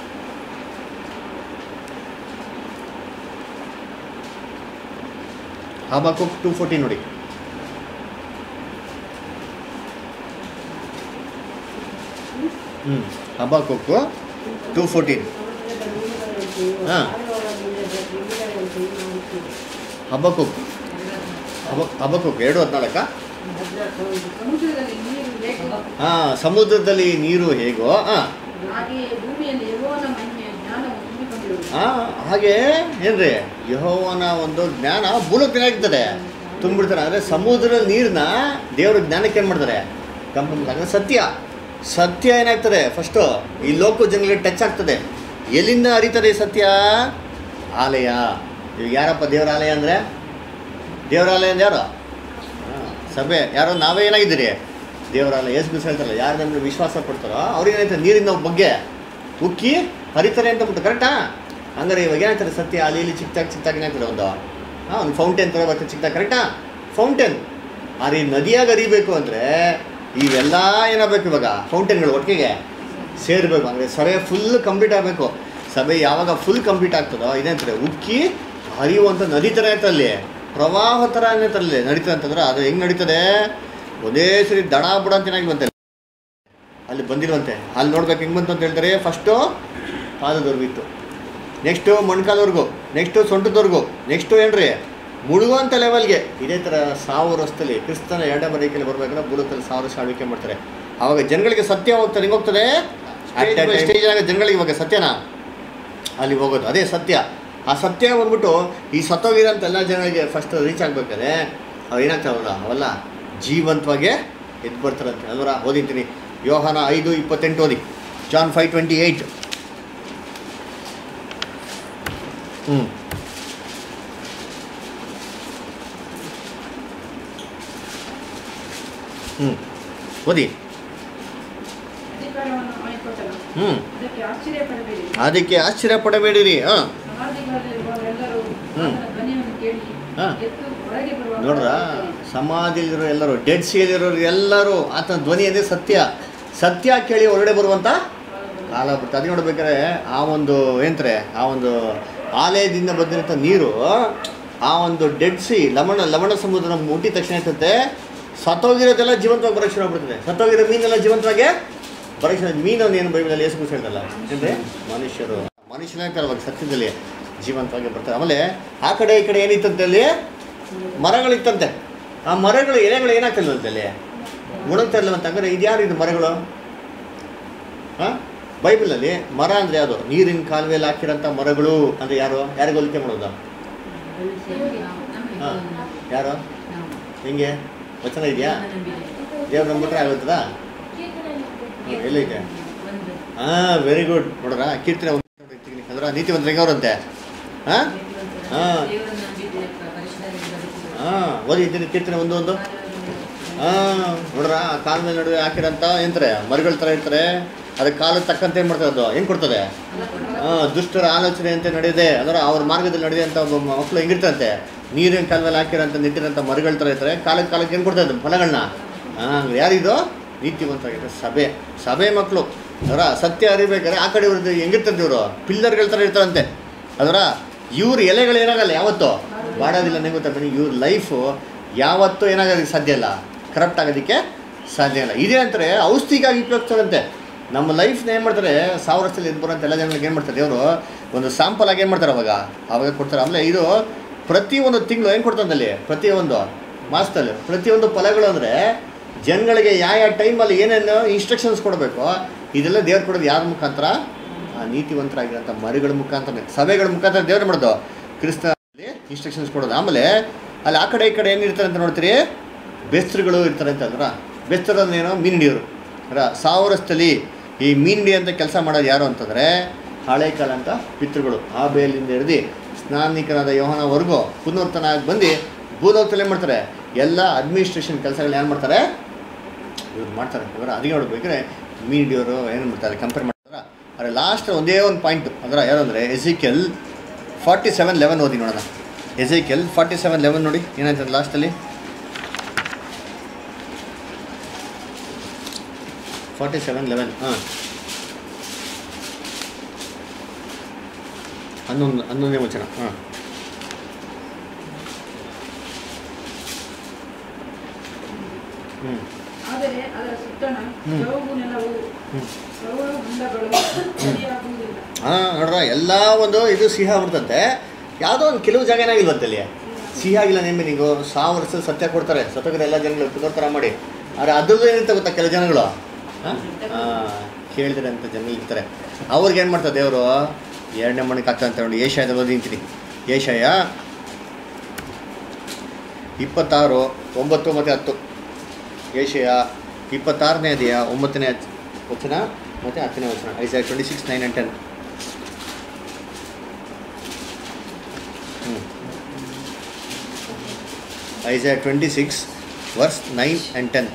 Habakkuk two fourteen ನೋಡಿ ಹ್ಞೂ ಹಬಾಕುಕ್ ಟೂ ಫೋರ್ಟೀನ್ ಸಮುದ್ರದ ಮೀನುಗಳಂತೆಯೂ ಹಾ. ಆಳುವವರ ಮುಂದೆ ಕ್ರಿಮಿಗಳಂತೆಯೂ ಮಾಡುತ್ತೀರಿ. ಹಬಾಕುಕ್ ಹಬ ಹಬಾಕುಕ್ ಎರಡು ಹದಿನಾಲ್ಕ ಸಮುದ್ರದಲ್ಲಿ ನೀರು ಹೇಗೋ ಹಾಂ ಸಮುದ್ರದಲ್ಲಿ ನೀರು ಹೇಗೋ ಹಾಂ ಹಾಗೆಯೇ ಭೂಮಿಯಲ್ಲಿ ಯೆಹೋವನ ಮಹಿಮೆಯ ಜ್ಞಾನವು ತುಂಬಿಕೊಂಡಿರುವುದು ಆ, ಹಾಗೆ ಏನ್ರಿ ಯಹೋವನ ಒಂದು ಜ್ಞಾನ ಭೂಲೋಕ ಆಗ್ತದೆ ತುಂಬಿಡ್ತಾರೆ ಅಂದರೆ ಸಮುದ್ರ ನೀರನ್ನ ದೇವ್ರ ಜ್ಞಾನಕ್ಕೆ ಏನು ಮಾಡ್ತಾರೆ ಕಂಪನಿ ಅಂದರೆ ಸತ್ಯ ಸತ್ಯ ಏನಾಗ್ತದೆ ಫಸ್ಟು ಈ ಲೋಕ ಜನಗಳಿಗೆ ಟಚ್ ಆಗ್ತದೆ ಎಲ್ಲಿಂದ ಹರಿತದೆ ಈ ಸತ್ಯ ಆಲಯ ಇವಾಗ ಯಾರಪ್ಪ ದೇವರ ಆಲಯ ಅಂದರೆ ದೇವರ ಆಲಯ ಅಂದ್ರೆ ಯಾರು ಹಾ, ಸಭೆ ಯಾರೋ ನಾವೇ ಏನಾಗಿದ್ದೀರಿ ದೇವರ ಆಲಯ ಯೇಸು ಕ್ರಿಸ್ತ ಹೇಳ್ತಾರಲ್ಲ ಯಾರು ನಮಗೆ ವಿಶ್ವಾಸ ಪಡ್ತಾರೋ ಅವ್ರಿಗೆ ಏನಾಯ್ತದೆ ನೀರಿನ ಬಗ್ಗೆ ಉಕ್ಕಿ ಹರಿತಾರೆ ಅಂತ ಬಿಟ್ಟು ಕರೆಕ್ಟಾ ಹಂಗಾರೆ ಇವಾಗ ಏನಾಗ್ತದೆ ಸತ್ಯ ಅಲ್ಲಿ ಇಲ್ಲಿ ಚಿಕ್ಕದಾಗಿ ಚಿಕ್ಕದಾಗಿ ಏನಾಗ್ತದೆ ಒಂದು ಹಾಂ ಒಂದು ಫೌಂಟೇನ್ ಥರ ಬರ್ತದೆ ಚಿಕ್ಕದಾಗಿ ಕರೆಕ್ಟಾ ಫೌಂಟೇನ್ ಆ ಈ ನದಿಯಾಗಿ ಹರಿಬೇಕು ಅಂದರೆ ಇವೆಲ್ಲ ಏನಾಗಬೇಕು ಇವಾಗ ಫೌಂಟೇನ್ಗಳು ಒಟ್ಟಿಗೆ ಸೇರಬೇಕು ಅಂದರೆ ಸಭೆ ಫುಲ್ ಕಂಪ್ಲೀಟ್ ಆಗಬೇಕು ಸಭೆ ಯಾವಾಗ ಫುಲ್ ಕಂಪ್ಲೀಟ್ ಆಗ್ತದೋ ಇದೇಂತಾರೆ ಉಕ್ಕಿ ಹರಿಯುವಂಥ ನದಿ ಥರ ಇರ್ತದೆ ಅಲ್ಲಿ ಪ್ರವಾಹ ಥರ ಏನಿರ್ತದೆ ಅಲ್ಲಿ ನಡೀತದೆ ಅಂತಂದ್ರೆ ಅದು ಹೆಂಗೆ ನಡೀತದೆ ಒಂದೇ ಸರಿ ದಡ ಬುಡ ಅಂತ ಏನಾಗಿ ಬಂತೆ ಅಲ್ಲಿ ಬಂದಿರುವಂತೆ ಅಲ್ಲಿ ನೋಡ್ಬೇಕು ಹೆಂಗೆ ಬಂತು ಅಂತ ಹೇಳ್ತಾರೆ ಫಸ್ಟು ಪಾದದವರೆಗೂ ಇತ್ತು ನೆಕ್ಸ್ಟು ಮೊಣ್ಕಾಲವರೆಗೂ ನೆಕ್ಸ್ಟು ಸೊಂಟದವರೆಗೂ ನೆಕ್ಸ್ಟು ಏನ್ರಿ ಮುಳುಗುವಂಥ ಲೆವೆಲ್ಗೆ ಇದೇ ಥರ ಸಾವಿರ ವರ್ಷದಲ್ಲಿ ಕ್ರಿಸ್ತನ ಎರಡನೇ ಬರೀಕೆಯಲ್ಲಿ ಬರ್ಬೇಕಾದ್ರೆ ಬುಡದಲ್ಲಿ ಸಾವಿರ ವರ್ಷ ಆಳ್ವಿಕೆ ಮಾಡ್ತಾರೆ ಆವಾಗ ಜನಗಳಿಗೆ ಸತ್ಯ ಹೋಗ್ತಾರೆ ಹೆಂಗೆ ಹೋಗ್ತದೆ ಸ್ಟೇಜ್ ಆಗ ಜನಗಳಿಗೆ ಇವಾಗ ಸತ್ಯನಾ ಅಲ್ಲಿ ಹೋಗೋದು ಅದೇ ಸತ್ಯ ಆ ಸತ್ಯ ಬಂದ್ಬಿಟ್ಟು ಈ ಸತ್ತೋಗಿರೋಂಥ ಎಲ್ಲ ಜನಗಳಿಗೆ ಫಸ್ಟ್ ರೀಚ್ ಆಗ್ಬೇಕಾದ್ರೆ ಅವು ಏನಾಗ್ತಾವಲ್ಲ ಅವೆಲ್ಲ ಜೀವಂತವಾಗಿ ಎದ್ದು ಬರ್ತಾರಂತೆ ಅಲ್ವರ ಓದಿರ್ತೀನಿ ಯೋಹಾನ ಐದು ಇಪ್ಪತ್ತೆಂಟು ಓದಿ ಜಾನ್ ಫೈವ್ ಟ್ವೆಂಟಿ ಏಯ್ಟ್ ಹ್ಞೂ ಹ್ಞೂ ಓದಿ ಅಧಿಕಾರವನ್ನು ಮಾಡಿಕೊಟ್ಟನು ಹ್ಞೂ ಅದಕ್ಕೆ ಆಶ್ಚರ್ಯಪಡಬೇಡಿ ಅದಕ್ಕೆ ಆಶ್ಚರ್ಯ ಪಡಬೇಡಿರಿ ಹಾಂ ಸಮಾಧಿಗಳಲ್ಲಿರುವವರೆಲ್ಲರೂ ಹ್ಮ್. ಆತನ ಧ್ವನಿಯನ್ನು ಕೇಳಿ ಹಾ. ಎದ್ದು ಹೊರಗೆ ಬರುವ ನೋಡ್ರ ಸಮಾಧಿಲಿರೋ ಎಲ್ಲರೂ ಡೆಡ್ ಸಿಯಲ್ಲಿರೋರು ಎಲ್ಲರೂ ಆತನ ಧ್ವನಿ ಅಂದರೆ ಸತ್ಯ ಸತ್ಯ ಕೇಳಿ ಹೊರಗಡೆ ಬರುವಂಥ ಕಾಲ ಬರ್ತದೆ ಅದು ನೋಡ್ಬೇಕಾದ್ರೆ ಆ ಒಂದು ಏನಂತಾರೆ ಆ ಒಂದು ಆಲಯದಿಂದ ಬಂದಿರೋಂಥ ನೀರು ಆ ಒಂದು ಡೆಡ್ ಸಿ ಲವಣ ಲವಣ ಸಮುದ್ರ ಮುಟ್ಟಿದ ತಕ್ಷಣ ಏನ್ಸುತ್ತೆ ಸತ್ತೋಗಿರೋದೆಲ್ಲ ಜೀವಂತವಾಗಿ ಬರೋಕ್ಕೆ ಶುರು ಆಗ್ಬಿಡ್ತದೆ ಸತ್ತೋಗಿರೋ ಮೀನೆಲ್ಲ ಜೀವಂತವಾಗಿ ಬರೋಕ್ಕೆ ಶುರು ಮೀನನ್ನು ಏನು ಬೈಬಲಲ್ಲಿ ಏಸು ಹೇಳ್ದಲ್ಲ ಏನ್ರಿ ಮನುಷ್ಯರು ಮನುಷ್ಯನೇ ಅವಾಗ ಸತ್ಯದಲ್ಲಿ ಜೀವಂತವಾಗಿ ಬರ್ತಾರೆ ಆಮೇಲೆ ಆ ಕಡೆ ಈ ಕಡೆ ಏನಿತ್ತಂತೆ ಅಲ್ಲಿ ಮರಗಳಿತ್ತಂತೆ ಆ ಮರಗಳು ಎಲೆಗಳು ಏನಾಗ್ತಿಲ್ವಂತೆ ಅಲ್ಲಿ ಉಣಗ್ತಾ ಇರ್ಲವಂತ ಹಂಗಾರೆ ಇದ್ಯಾರು ಇದು ಮರಗಳು ಹಾಂ ಬೈಬಲಲ್ಲಿ ಮರ ಅಂದರೆ ಯಾವುದು ನೀರಿನ ಕಾಲುವೆಯಲ್ಲಿ ಹಾಕಿರೋಂಥ ಮರಗಳು ಅಂದರೆ ಯಾರು ಯಾರಿಗೆ ಹೋಲಿಕೆ ಮಾಡೋದು ಹಾಂ ಯಾರು ಹೆಂಗೆ ವಚನ ಇದೆಯಾ ದೇವ್ರು ನಂಬಿಟ್ರೆ ಆಗುತ್ತದಾ ಹ್ಮ್, ಎಲ್ಲೈತೆ ಹಾಂ ವೆರಿ ಗುಡ್ ನೋಡ್ರ ಕೀರ್ತನೆ ಒಂದು ಅಂದ್ರೆ ನೀತಿವಂತರಿಗೆ ಅವರಂತೆ ಹಾಂ ಹಾಂ ಹಾಂ ಓದಿದ್ದೀನಿ ಕೀರ್ತನೆ ಒಂದು ಒಂದು ಹಾಂ ನೋಡ್ರ ಆ ಕಾಲ ಮೇಲೆ ನಡುವೆ ಹಾಕಿರೋಂಥ ಏನಂತಾರೆ ಮರಗಳ ಥರ ಇರ್ತಾರೆ ಅದಕ್ಕೆ ಕಾಲ ತಕ್ಕಂತೆ ಏನು ಮಾಡ್ತಾರೆ ಅದು ಹೆಂಗೆ ಕೊಡ್ತದೆ ಹಾಂ ದುಷ್ಟರ ಆಲೋಚನೆ ಅಂತ ನಡೆದಿದೆ ಅಂದ್ರೆ ಅವ್ರ ಮಾರ್ಗದಲ್ಲಿ ನಡೆದೆ ಅಂತ ಒಬ್ಬ ಮಕ್ಕಳು ಹೆಂಗಿರ್ತಂತೆ ನೀರಿನ ಕಾಲದಲ್ಲಿ ಹಾಕಿರೋಂಥ ನಿಂತಿರೋಂಥ ಮರಗಳ ಥರ ಇರ್ತಾರೆ ಕಾಲಕ್ಕೆ ಕಾಲಕ್ಕೆ ಏನು ಕೊಡ್ತಾ ಇದ್ದಾರೆ ಫಲಗಳನ್ನ ಹಾಂ ಯಾರಿದು ನೀತಿವಂತರಾಗಿರ್ತಾರೆ ಸಭೆ ಸಭೆ ಮಕ್ಕಳು ಅದರ ಸತ್ಯ ಅರಿಬೇಕಾದ್ರೆ ಆ ಕಡೆ ಇವ್ರದ್ದು ಹೆಂಗಿರ್ತಂತೆ ಇವರು ಪಿಲ್ಲರ್ಗಳ ಥರ ಇರ್ತಾರಂತೆ ಅದರ ಇವ್ರ ಎಲೆಗಳು ಏನಾಗಲ್ಲ ಯಾವತ್ತೂ ಬಾಡೋದಿಲ್ಲ ನನಗೆ ಗೊತ್ತಾ ಬನ್ನಿ ಇವ್ರ ಲೈಫು ಯಾವತ್ತೂ ಏನಾಗೋದಕ್ಕೆ ಸಾಧ್ಯ ಇಲ್ಲ ಕರಪ್ಟ್ ಆಗೋದಕ್ಕೆ ಸಾಧ್ಯ ಇಲ್ಲ ಇದೇ ಅಂತಾರೆ ಔಷಧಿಗಾಗಿ ಉಪಯೋಗಿಸ್ತಾರಂತೆ ನಮ್ಮ ಲೈಫ್ನ ಏನು ಮಾಡ್ತಾರೆ ಸಾವಿರ ವರ್ಷದಲ್ಲಿ ಎದ್ದು ಬರೋಂಥ ಎಲ್ಲ ಜನಗಳಿಗೆ ಏನು ಮಾಡ್ತಾರೆ ದೇವರು ಒಂದು ಸ್ಯಾಂಪಲ್ ಆಗಿ ಏನು ಮಾಡ್ತಾರೆ ಅವಾಗ ಅವಾಗ ಕೊಡ್ತಾರೆ ಆಮೇಲೆ ಇದು ಪ್ರತಿಯೊಂದು ತಿಂಗಳು ಏನು ಕೊಡ್ತಂದಲ್ಲಿ ಪ್ರತಿಯೊಂದು ಮಾಸದಲ್ಲಿ ಪ್ರತಿಯೊಂದು ಫಲಗಳು ಅಂದರೆ ಜನಗಳಿಗೆ ಯಾವ ಯಾವ ಟೈಮಲ್ಲಿ ಏನೇನು ಇನ್ಸ್ಟ್ರಕ್ಷನ್ಸ್ ಕೊಡಬೇಕು ಇದೆಲ್ಲ ದೇವ್ರು ಕೊಡೋದು ಯಾರ ಮುಖಾಂತರ ಆ ನೀತಿವಂತರಾಗಿರೋಂಥ ಮರಿಗಳ ಮುಖಾಂತರ ಸಭೆಗಳ ಮುಖಾಂತರ ದೇವ್ರು ಮಾಡೋದು ಕ್ರಿಸ್ತನಲ್ಲಿ ಇನ್ಸ್ಟ್ರಕ್ಷನ್ಸ್ ಕೊಡೋದು ಆಮೇಲೆ ಅಲ್ಲಿ ಆ ಕಡೆ ಈ ಕಡೆ ಏನಿರ್ತಾರೆ ಅಂತ ನೋಡ್ತೀರಿ ಬೆಸ್ತರುಗಳು ಇರ್ತಾರೆ ಅಂತ ಅಂದ್ರ ಬೆಸ್ತರು ಅಂದ್ರೆ ಏನೋ ಮೀನಿಡಿಯೋರು ಅರ ಸಾವಿರಸ್ಥಲಿ ಈ ಮೀನಿಡಿ ಅಂತ ಕೆಲಸ ಮಾಡೋದು ಯಾರು ಅಂತಂದರೆ ಹಳೆ ಕಾಲ ಅಂತ ಪಿತೃಗಳು ಆ ಬೇಲಿಂದ ಹಿಡಿದು ಸ್ನಾನಿಕನಾದ ಯೋಹನವರೆಗೂ ಪುನರ್ತನ ಆಗಿ ಬಂದು ಭೂಲೋಕದಲ್ಲಿ ಏನು ಮಾಡ್ತಾರೆ ಎಲ್ಲ ಅಡ್ಮಿನಿಸ್ಟ್ರೇಷನ್ ಕೆಲಸಗಳನ್ನ ಏನು ಮಾಡ್ತಾರೆ ಇವ್ರು ಮಾಡ್ತಾರೆ ಇವರು ಅದಕ್ಕೆ ನೋಡ್ಬೇಕಾದ್ರೆ ಮೀಡಿಯೋರು ಏನು ಮಾಡ್ತಾರೆ ಕಂಪೇರ್ ಮಾಡ್ತಾರೆ ಅದೇ ಲಾಸ್ಟ್ ಒಂದೇ ಒಂದು ಪಾಯಿಂಟು ಅದರ ಯಾರಂದರೆ ಎಸಿಕೆಲ್ ಫಾರ್ಟಿ ಸೆವೆನ್ ಲೆವೆನ್ ಓದಿ ನೋಡೋಣ ಎಸಿಕೆಲ್ ಫಾರ್ಟಿ ಸೆವೆನ್ ಲೆವೆನ್ ನೋಡಿ ಏನಾಯ್ತದೆ ಲಾಸ್ಟಲ್ಲಿ ಫಾರ್ಟಿ ಸೆವೆನ್ ಲೆವೆನ್ ಹಾಂ ಹನ್ನೊಂದು ಹನ್ನೊಂದನೇ ವಚನ ಹಾಂ ಹ್ಞೂ ಆದರೆ ಅದರ ಸುತ್ತಣ ಹ್ಮ್. ಜೌಗು ನೆಲವು ಹ್ಞೂ ಸೌಳು ಹೊಂಡಗಳು ಸರಿಯಾಗುವುದಿಲ್ಲ ಹಾಂ ನೋಡ್ರ ಎಲ್ಲ ಒಂದು ಇದು ಸಿಹಿ ಆಗ್ಬಿಡ್ತಂತೆ ಯಾವುದೋ ಒಂದು ಕೆಲವು ಜಾಗ ಏನಾಗಿಲ್ವಂತೆ ಅಲ್ಲಿ ಸಿಹಿ ಆಗಿಲ್ಲ ನೇಮಿ ನೀವು ಸಾವಿರ ವರ್ಷ ಸತ್ಯ ಕೊಡ್ತಾರೆ ಸತ್ತೋಗಿರೋ ಎಲ್ಲ ಜನಗಳು ಕುದೋರ್ ಥರ ಮಾಡಿ ಆದರೆ ಅದ್ರದ್ದು ಏನಿರುತ್ತೆ ಗೊತ್ತಾ ಕೆಲವು ಜನಗಳು ಹಾಂ ಕೇಳಿದ್ರೆ ಅಂತ ಜನ ಇರ್ತಾರೆ ಅವ್ರಿಗೆ ಏನು ಮಾಡ್ತಾರೆ ದೇವರು ಎರಡನೇ ಮಣಿಗೆ ಹಾಕ್ತಂತ ನೋಡಿ ಏಷ್ಯಾದ ಓದಿಂತೀನಿ ಏಷ್ಯಾಯ ಇಪ್ಪತ್ತಾರು ಒಂಬತ್ತು ಮತ್ತು ಹತ್ತು ಏಷ್ಯ ಇಪ್ಪತ್ತಾರನೇ ಅದೆಯಾ ಒಂಬತ್ತನೇ ವಚನ ಮತ್ತು ಹತ್ತನೇ ವಚನ Isaiah twenty six nine and ten Isaiah twenty six verse nine and ten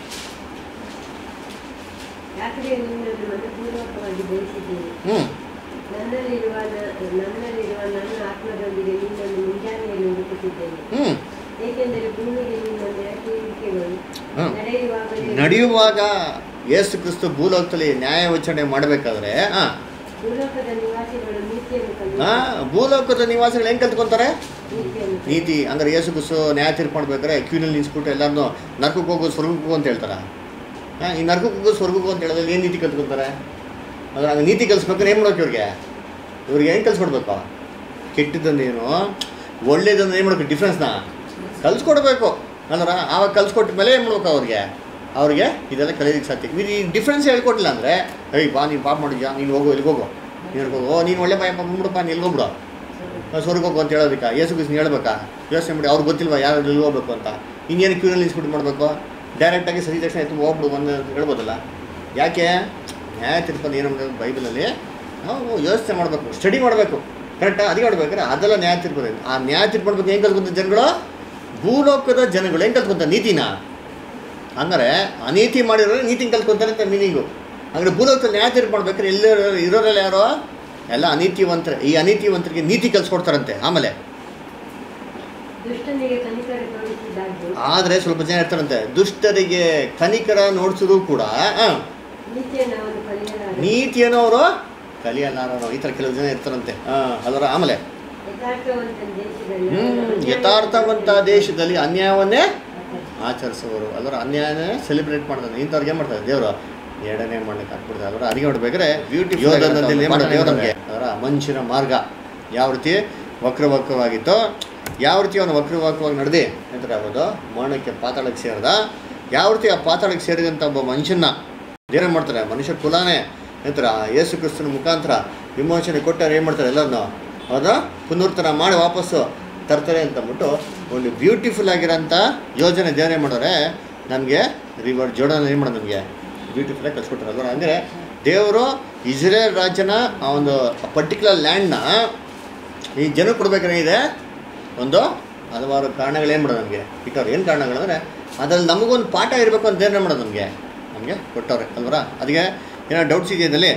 ಯಾಕಂದ್ರೆ ನಿನ್ನನ್ನು ಮನಪೂರ್ವಕವಾಗಿ ಬಯಸಿದ್ದೀನಿ ಹ್ಞೂ ನನ್ನಲ್ಲಿರುವ ನ- ನನ್ನಲ್ಲಿರುವ ನನ್ನ ಆತ್ಮದೊಂದಿಗೆ ನಿನ್ನನ್ನು ಮುಂಜಾನೆಯಲ್ಲಿ ಹುಡುಕುತ್ತಿದ್ದೇನೆ ಹ್ಞೂ ಏಕೆಂದರೆ ಭೂಮಿಗೆ ನಿನ್ನ ನೆರವೇರಿಕೆಗಳು ಹ್ಮ್. ನಡೆಯುವಾಗಲೇ ನಡೆಯುವಾಗ ಯೇಸು ಕ್ರಿಸ್ತು ಭೂಲೋಕದಲ್ಲಿ ನ್ಯಾಯ ವಿಚಾರಣೆ ಮಾಡಬೇಕಾದ್ರೆ ಹಾಂ ಭೂಲೋಕದ ನಿವಾಸಿಗಳು ನೀತಿಯನ್ನು ಹಾಂ ಕಲಿಯುತ್ತಾರೆ ಭೂಲೋಕದ ನಿವಾಸಿಗಳು ಹೆಂಗೆ ಕಲ್ತ್ಕೊಂತಾರೆ ನೀತಿಯನ್ನು ನೀತಿ ಅಂದ್ರೆ ಯೇಸು ಕ್ರಿಸ್ತು ನ್ಯಾಯ ತೀರ್ಪು ಮಾಡ್ಬೇಕಾದ್ರೆ ಕ್ಯೂನಲ್ಲಿ ನಿಲ್ಸ್ಬಿಟ್ಟು ಎಲ್ಲರನ್ನೂ ನರ್ಕಕ್ಕೆ ಹೋಗು ಸ್ವರ್ಗಕ್ಕೆ ಹೋಗು ಅಂತ ಹೇಳ್ತಾರೆ ಹಾಂ ಈ ನರ್ಕಕ್ಕೆ ಹೋಗು ಸ್ವರ್ಗಕ್ಕೆ ಹೋಗು ಅಂತ ಹೇಳಿದ್ರೆ ಏನು ನೀತಿ ಕಲ್ತ್ಕೊತಾರೆ ಅಂದ್ರೆ ಹಂಗೆ ನೀತಿ ಕಲಿಸ್ಬೇಕಾದ್ರೆ ಏನು ಮಾಡ್ಬೇಕು ಇವ್ರಿಗೆ ಇವ್ರಿಗೆ ಏನು ಕಲಿಸ್ಕೊಡ್ಬೇಕು ಕೆಟ್ಟದ್ದನ್ನೇನು ಒಳ್ಳೇದನ್ನ ಏನು ಮಾಡ್ಬೇಕು ಡಿಫ್ರೆನ್ಸ್ನ ಕಲಿಸ್ಕೊಡ್ಬೇಕು ಅಂದ್ರೆ ಆವಾಗ ಕಲಿಸ್ಕೊಟ್ಟ ಮೇಲೆ ಏನು ಮಾಡ್ಬೇಕು ಅವ್ರಿಗೆ ಅವ್ರಿಗೆ ಇದೆಲ್ಲ ಕಲಿಯೋದಕ್ಕೆ ಸಾಧ್ಯ ಇವ್ರು ಈ ಡಿಫ್ರೆನ್ಸ್ ಹೇಳ್ಕೊಟ್ಟಿಲ್ಲ ಅಂದರೆ ಏಯ್ ಬಾ ನೀನು ಪಾಪ ಮಾಡಿದ್ಯಾ ನೀನು ಹೋಗು ಇಲ್ಲಿಗೆ ಹೋಗು ನೀನು ಹೋಗು ಓ ನೀನು ಒಳ್ಳೆ ಬಾಯ್ ಬಂದ್ಬಿಡಪ್ಪ ನೀನು ಹೋಗ್ಬಿಡು ಸ್ವರ್ಗ ಹೋಗು ಅಂತ ಹೇಳೋದಕ್ಕೆ ಯೇಸು ಕ್ರಿಸ್ತ ಹೇಳ್ಬೇಕಾ ಯೋಚನೆ ಮಾಡಿ ಅವ್ರಿಗೆ ಗೊತ್ತಿಲ್ವಾ ಯಾರು ಎಲ್ಲಿ ಹೋಗ್ಬೇಕು ಅಂತ ಇನ್ನೇನು ಕ್ಯೂನಲ್ಲಿ ನಿಲ್ಸ್ಬಿಟ್ಟು ಮಾಡಬೇಕು ಡೈರೆಕ್ಟಾಗಿ ಸರಿ ತಕ್ಷಣ ಎತ್ತು ಹೋಗ್ಬಿಡು ಒಂದು ಅಂತ ಹೇಳ್ಬೋದಲ್ಲ ಯಾಕೆ ನ್ಯಾಯ ತೀರ್ಪಲ್ಲಿ ಏನು ಮಾಡೋದು ಬೈಬಲಲ್ಲಿ ನಾವು ಯೋಚನೆ ಮಾಡಬೇಕು ಸ್ಟಡಿ ಮಾಡಬೇಕು ಕರೆಕ್ಟಾ ಅದಕ್ಕೆ ಮಾಡ್ಬೇಕಾದ್ರೆ ಅದೆಲ್ಲ ನ್ಯಾಯ ತೀರ್ಪು ಇದೆ. ಆ ನ್ಯಾಯ ತೀರ್ಪು ಮಾಡ್ಬೇಕು ಹೆಂಗೆ ಕಲ್ತ್ಕೊಂತ ಜನಗಳು ಭೂಲೋಕದ ಜನಗಳು ಹೆಂಗೆ ಕಲ್ತ್ಕೊಂತ ನೀತಿನ ಹಂಗಾರೆ ಅನೀತಿ ಮಾಡಿರೋರು ನೀತಿ ಕಲ್ತ್ಕೊಂತಾರೆ ಅಂತ ಮೀನಿಂಗು ಹಂಗಾರೆ ಭೂಲೋಕದಲ್ಲಿ ನ್ಯಾಯ ತೀರ್ಪು ಮಾಡ್ಬೇಕಾದ್ರೆ ಎಲ್ಲರೂ ಇರೋರೆಲ್ಲ ಯಾರೋ ಎಲ್ಲ ಅನೀತಿವಂತರ ಈ ಅನೀತಿವಂತರಿಗೆ ನೀತಿ ಕಲ್ಸ್ಕೊಡ್ತಾರಂತೆ ಆಮೇಲೆ ದುಷ್ಟನಿಗೆ ಕನಿಕರ ತೋರಿಸಿದಾಗ್ಯೂ ಆದರೆ ಸ್ವಲ್ಪ ಜನ ಇರ್ತಾರಂತೆ ದುಷ್ಟರಿಗೆ ಕನಿಕರ ನೋಡ್ಸಿದ್ರು ಕೂಡ ಆ, ನೀತಿಯನ್ನು ಅವನು ಕಲಿಯಲಾರ ನೀತಿಯನ್ನು ಅವರು ಕಲಿಯಲಾರರು ಈ ಥರ ಕೆಲವು ಜನ ಇರ್ತಾರಂತೆ ಹಾಂ ಅದರ ಆಮೇಲೆ ಯಥಾರ್ಥವಂತನ ದೇಶದಲ್ಲಿ ಹ್ಮ್ ಯಥಾರ್ಥವಂತ ದೇಶದಲ್ಲಿ ಅನ್ಯಾಯವನ್ನೇ ಆಚರಿಸುವವರು ಅದರ ಅನ್ಯಾಯನೇ ಸೆಲೆಬ್ರೇಟ್ ಮಾಡ್ತಾರೆ ಇಂಥವ್ರಿಗೆ ಏನು ಮಾಡ್ತಾರೆ ದೇವರು ಎರಡನೇ ಮಾಡ್ಲಿಕ್ಕೆ ಹಾಕ್ಬಿಡ್ತಾರೆ ಅದರ ಅದಿಗೆ ನೋಡ್ಬೇಕಾದ್ರೆ ಬ್ಯೂಟಿ ಯೋಧನದಲ್ಲಿ ಏನು ಮಾಡ್ತಾರೆ ದೇವ್ರು ನಮಗೆ ಅದರ ಮನುಷ್ಯನ ಮಾರ್ಗ ಯಾವ ರೀತಿ ವಕ್ರವಕ್ರವಾಗಿತ್ತೋ ಯಾವ ರೀತಿ ಅವನು ವಕ್ರವಕ್ರವಾಗಿ ನಡೆದಿ ಎಂತಾರೆ ಯಾವುದು ಮರಣಕ್ಕೆ ಪಾತಾಳಕ್ಕೆ ಸೇರಿದ ಯಾವ ರೀತಿ ಆ ಪಾತಾಳಕ್ಕೆ ಸೇರಿದಂಥ ಒಬ್ಬ ಮನುಷ್ಯನ ದೇವ್ರೇನು ಮಾಡ್ತಾರೆ ಮನುಷ್ಯ ಕುಲಾನೇ ನಂತರ ಯೇಸು ಕ್ರಿಸ್ತನ ಮುಖಾಂತರ ವಿಮೋಚನೆ ಕೊಟ್ಟರೆ ಏನು ಮಾಡ್ತಾರೆ ಎಲ್ಲರನ್ನೂ ಹೌದಾ ಪುನರ್ತನ ಮಾಡಿ ವಾಪಸ್ಸು ತರ್ತಾರೆ ಅಂತ ಅಂದ್ಬಿಟ್ಟು ಒಂದು ಬ್ಯೂಟಿಫುಲ್ ಆಗಿರೋಂಥ ಯೋಜನೆ ದೇವರೇ ಮಾಡೋರೆ ನಮಗೆ ರಿವರ್ ಜೋಡನ್ ಏನು ಮಾಡೋದು ನಮಗೆ ಬ್ಯೂಟಿಫುಲ್ಲಾಗಿ ಕಲ್ಸ್ಕೊಟ್ರೆ ಅಲ್ವ ಅಂದರೆ ದೇವರು ಇಸ್ರೇಲ್ ರಾಜ್ಯನ ಆ ಒಂದು ಪರ್ಟಿಕ್ಯುಲರ್ ಲ್ಯಾಂಡ್ನ ಈ ಜನ ಕೊಡ್ಬೇಕಾಗಿದೆ ಒಂದು ಹಲವಾರು ಕಾರಣಗಳೇನು ಮಾಡೋದು ನಮಗೆ ಇಟ್ಟವ್ರು ಏನು ಕಾರಣಗಳಂದರೆ ಅದ್ರಲ್ಲಿ ನಮಗೊಂದು ಪಾಠ ಇರಬೇಕು ಅಂತ ಏನು ಮಾಡೋದು ನಮಗೆ ನಮಗೆ ಕೊಟ್ಟವ್ರೆ ಅಲ್ವರ ಅದಕ್ಕೆ ಏನೋ ಡೌಟ್ಸ್ ಇದೆಯಾ ಇದರಲ್ಲಿ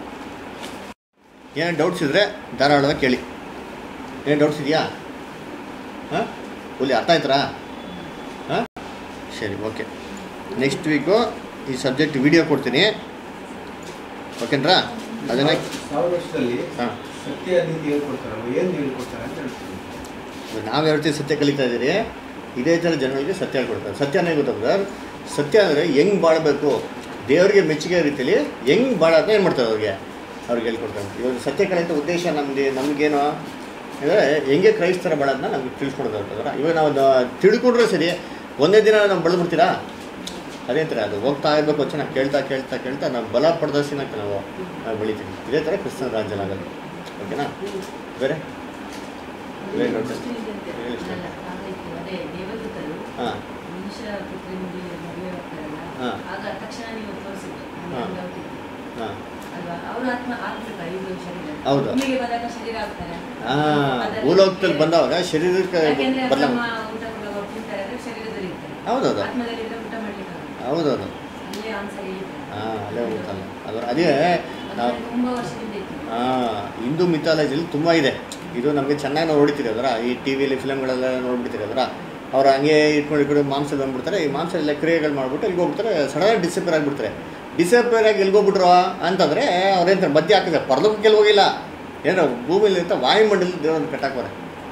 ಏನೋ ಡೌಟ್ಸ್ ಇದ್ದರೆ ಧಾರಾಳವಾಗಿ ಕೇಳಿ ಏನು ಡೌಟ್ಸ್ ಇದೆಯಾ ಹಾಂ ಫುಲ್ಲಿ ಅರ್ಥ ಆಯ್ತರಾ ಹಾಂ ಸರಿ ಓಕೆ ನೆಕ್ಸ್ಟ್ ವೀಕು ಈ ಸಬ್ಜೆಕ್ಟ್ ವಿಡಿಯೋ ಕೊಡ್ತೀನಿ ಓಕೆನ್ರಾ ಅದನ್ನು ಸಾವಿರ ವರ್ಷದಲ್ಲಿ ಹಾಂ ಸತ್ಯ ನೀತಿ ಹೇಳ್ಕೊಡ್ತಾರಲ್ಲ ಏನು ಹೇಳ್ಕೊಡ್ತಾರೆ ಅಂತ ಹೇಳ್ತೀನಿ ನಾವು ಯಾವ ರೀತಿ ಸತ್ಯ ಕಲಿತಾ ಇದ್ದೀರಿ ಇದೇ ಥರ ಜನಗಳಿಗೆ ಸತ್ಯ ಹೇಳ್ಕೊಡ್ತಾರೆ ಸತ್ಯನೇ ಗೊತ್ತಾ ಸರ್ ಸತ್ಯ ಅಂದರೆ ಹೆಂಗೆ ಬಾಳಬೇಕು ದೇವರಿಗೆ ಮೆಚ್ಚುಗೆ ರೀತಿಯಲ್ಲಿ ಹೆಂಗೆ ಬಾಳೋದನ್ನ ಏನು ಮಾಡ್ತಾರೆ ಅವ್ರಿಗೆ ಅವ್ರಿಗೆ ಹೇಳ್ಕೊಡ್ತಾರೆ ಇವಾಗ ಸತ್ಯ ಕಲಿತ ಉದ್ದೇಶ ನಮಗೆ ನಮಗೇನು ಅಂದರೆ ಹೆಂಗೆ ಕ್ರೈಸ್ತರ ಬಾಳೋದನ್ನ ನಮ್ಗೆ ತಿಳಿಸ್ಕೊಡೋದು ಅಂತಂದ್ರೆ ಇವಾಗ ನಾವು ದ- ತಿಳ್ಕೊಂಡ್ರೆ ಸರಿ ಒಂದೇ ದಿನ ನಾವು ಬೆಳೆದ್ಬಿಡ್ತೀರಾ ಅದೇ ಥರ ಅದು ಹೋಗ್ತಾ ಇರಬೇಕು ಚೆನ್ನಾಗಿ ಕೇಳ್ತಾ ಕೇಳ್ತಾ ಕೇಳ್ತಾ ನಾವು ಬಲ ಪ್ರದರ್ಶನಕ್ಕೆ ನಾವು ನಾವು ಬೆಳಿತೀವಿ ಇದೇ ಥರ ಕ್ರಿಸ್ತನ ರಾಜ್ಯನಾಗದು ಓಕೆನಾ ಬೇರೆ ಬೇರೆ ಡೌಟ್ಸ್ ಹೇಳಿ ಸರ್. ಅದೇ ದೇವದೂತರು ಹಾಂ ಮನುಷ್ಯ ಪುತ್ರನಿಗೆ ಮದುವೆ ಹೋಗ್ತಾರಲ್ಲ ಹಾ. ಆಗ ತಕ್ಷಣ ನೀವು ತೋರಿಸಿದ್ರು ಹಾ. ಅಲ್ವಾ ಹಾಂ ಅವ್ರ ಆತ್ಮ ಆತ್ಮಿಕ ಇದು ಶರೀರ ಹೌದು. ಭೂಮಿಗೆ ಬಂದಾಗ ಶರೀರ ಆಗ್ತಾರೆ ಹಾಂ ಭೂಲೋಕದಲ್ಲಿ ಬಂದವಾಗ ಶರೀರಕ್ಕೆ ಯಾಕೆಂದ್ರೆ ಬದಲ ತಮ್ಮ ಊಟ ಕೊಡುವಾಗ ತಿಂತಾರೆ ಅಂದ್ರೆ ಶರೀರದಲ್ಲಿ ಇರ್ತಾರೆ ಹೌದೌದು ಆತ್ಮದಲ್ಲಿ ಇದ್ರೆ ಊಟ ಮಾಡ್ಲಿಕ್ಕೆ ಹೌದೌದು ಅಲ್ಲೇ ಆನ್ಸರ್ ಹಾಂ ಅಲ್ಲೇ ಹೋಗುತ್ತಲ್ಲ ಅದರ ಅದೇ ನಾವು ತುಂಬಾ ವರ್ಷದಿಂದ ಇತ್ತು ಹಿಂದೂ ಮಿಥಾಲಜಿಲಿ ತುಂಬ ಇದೆ ಇದು ನಮಗೆ ಚೆನ್ನಾಗಿ ನಾವು ನೋಡ್ತೀರಿ ಅದರ ಈ ಟಿ ವಿಲಿ ಫಿಲಮ್ಗಳೆಲ್ಲ ನೋಡ್ಬಿಡ್ತೀರಿ ಅದರ ಅವ್ರು ಹಂಗೆ ಇಟ್ಕೊಂಡು ಇಟ್ಕೊಂಡು ಮಾಂಸ ಬಂದ್ಬಿಡ್ತಾರೆ ಈ ಮಾಂಸ ಎಲ್ಲ ಕ್ರಿಯೆಗಳು ಮಾಡ್ಬಿಟ್ಟು ಎಲ್ಲಿಗೆ ಹೋಗ್ಬಿಡ್ತಾರೆ ಸಡನ್ ಡಿಸಪೇರ್ ಆಗಿಬಿಡ್ತಾರೆ ಡಿಸಪೇರ್ ಆಗಿ ಎಲ್ಲಿಗೆ ಹೋಗ್ಬಿಟ್ರು ಅಂತಂದರೆ ಅವ್ರೇಂತಾರೆ ಮಧ್ಯೆ ಹಾಕಿದ್ರೆ ಪರಲೋಕಕ್ಕೆ ಎಲ್ಲಿ ಹೋಗಿಲ್ಲ ಏನೋ ಭೂಮಿಲಿ ಅಂತ ವಾಯುಮಂಡಲದ ದೇವ್ರನ್ನ ಕಟ್ಟಾಕೋರೆ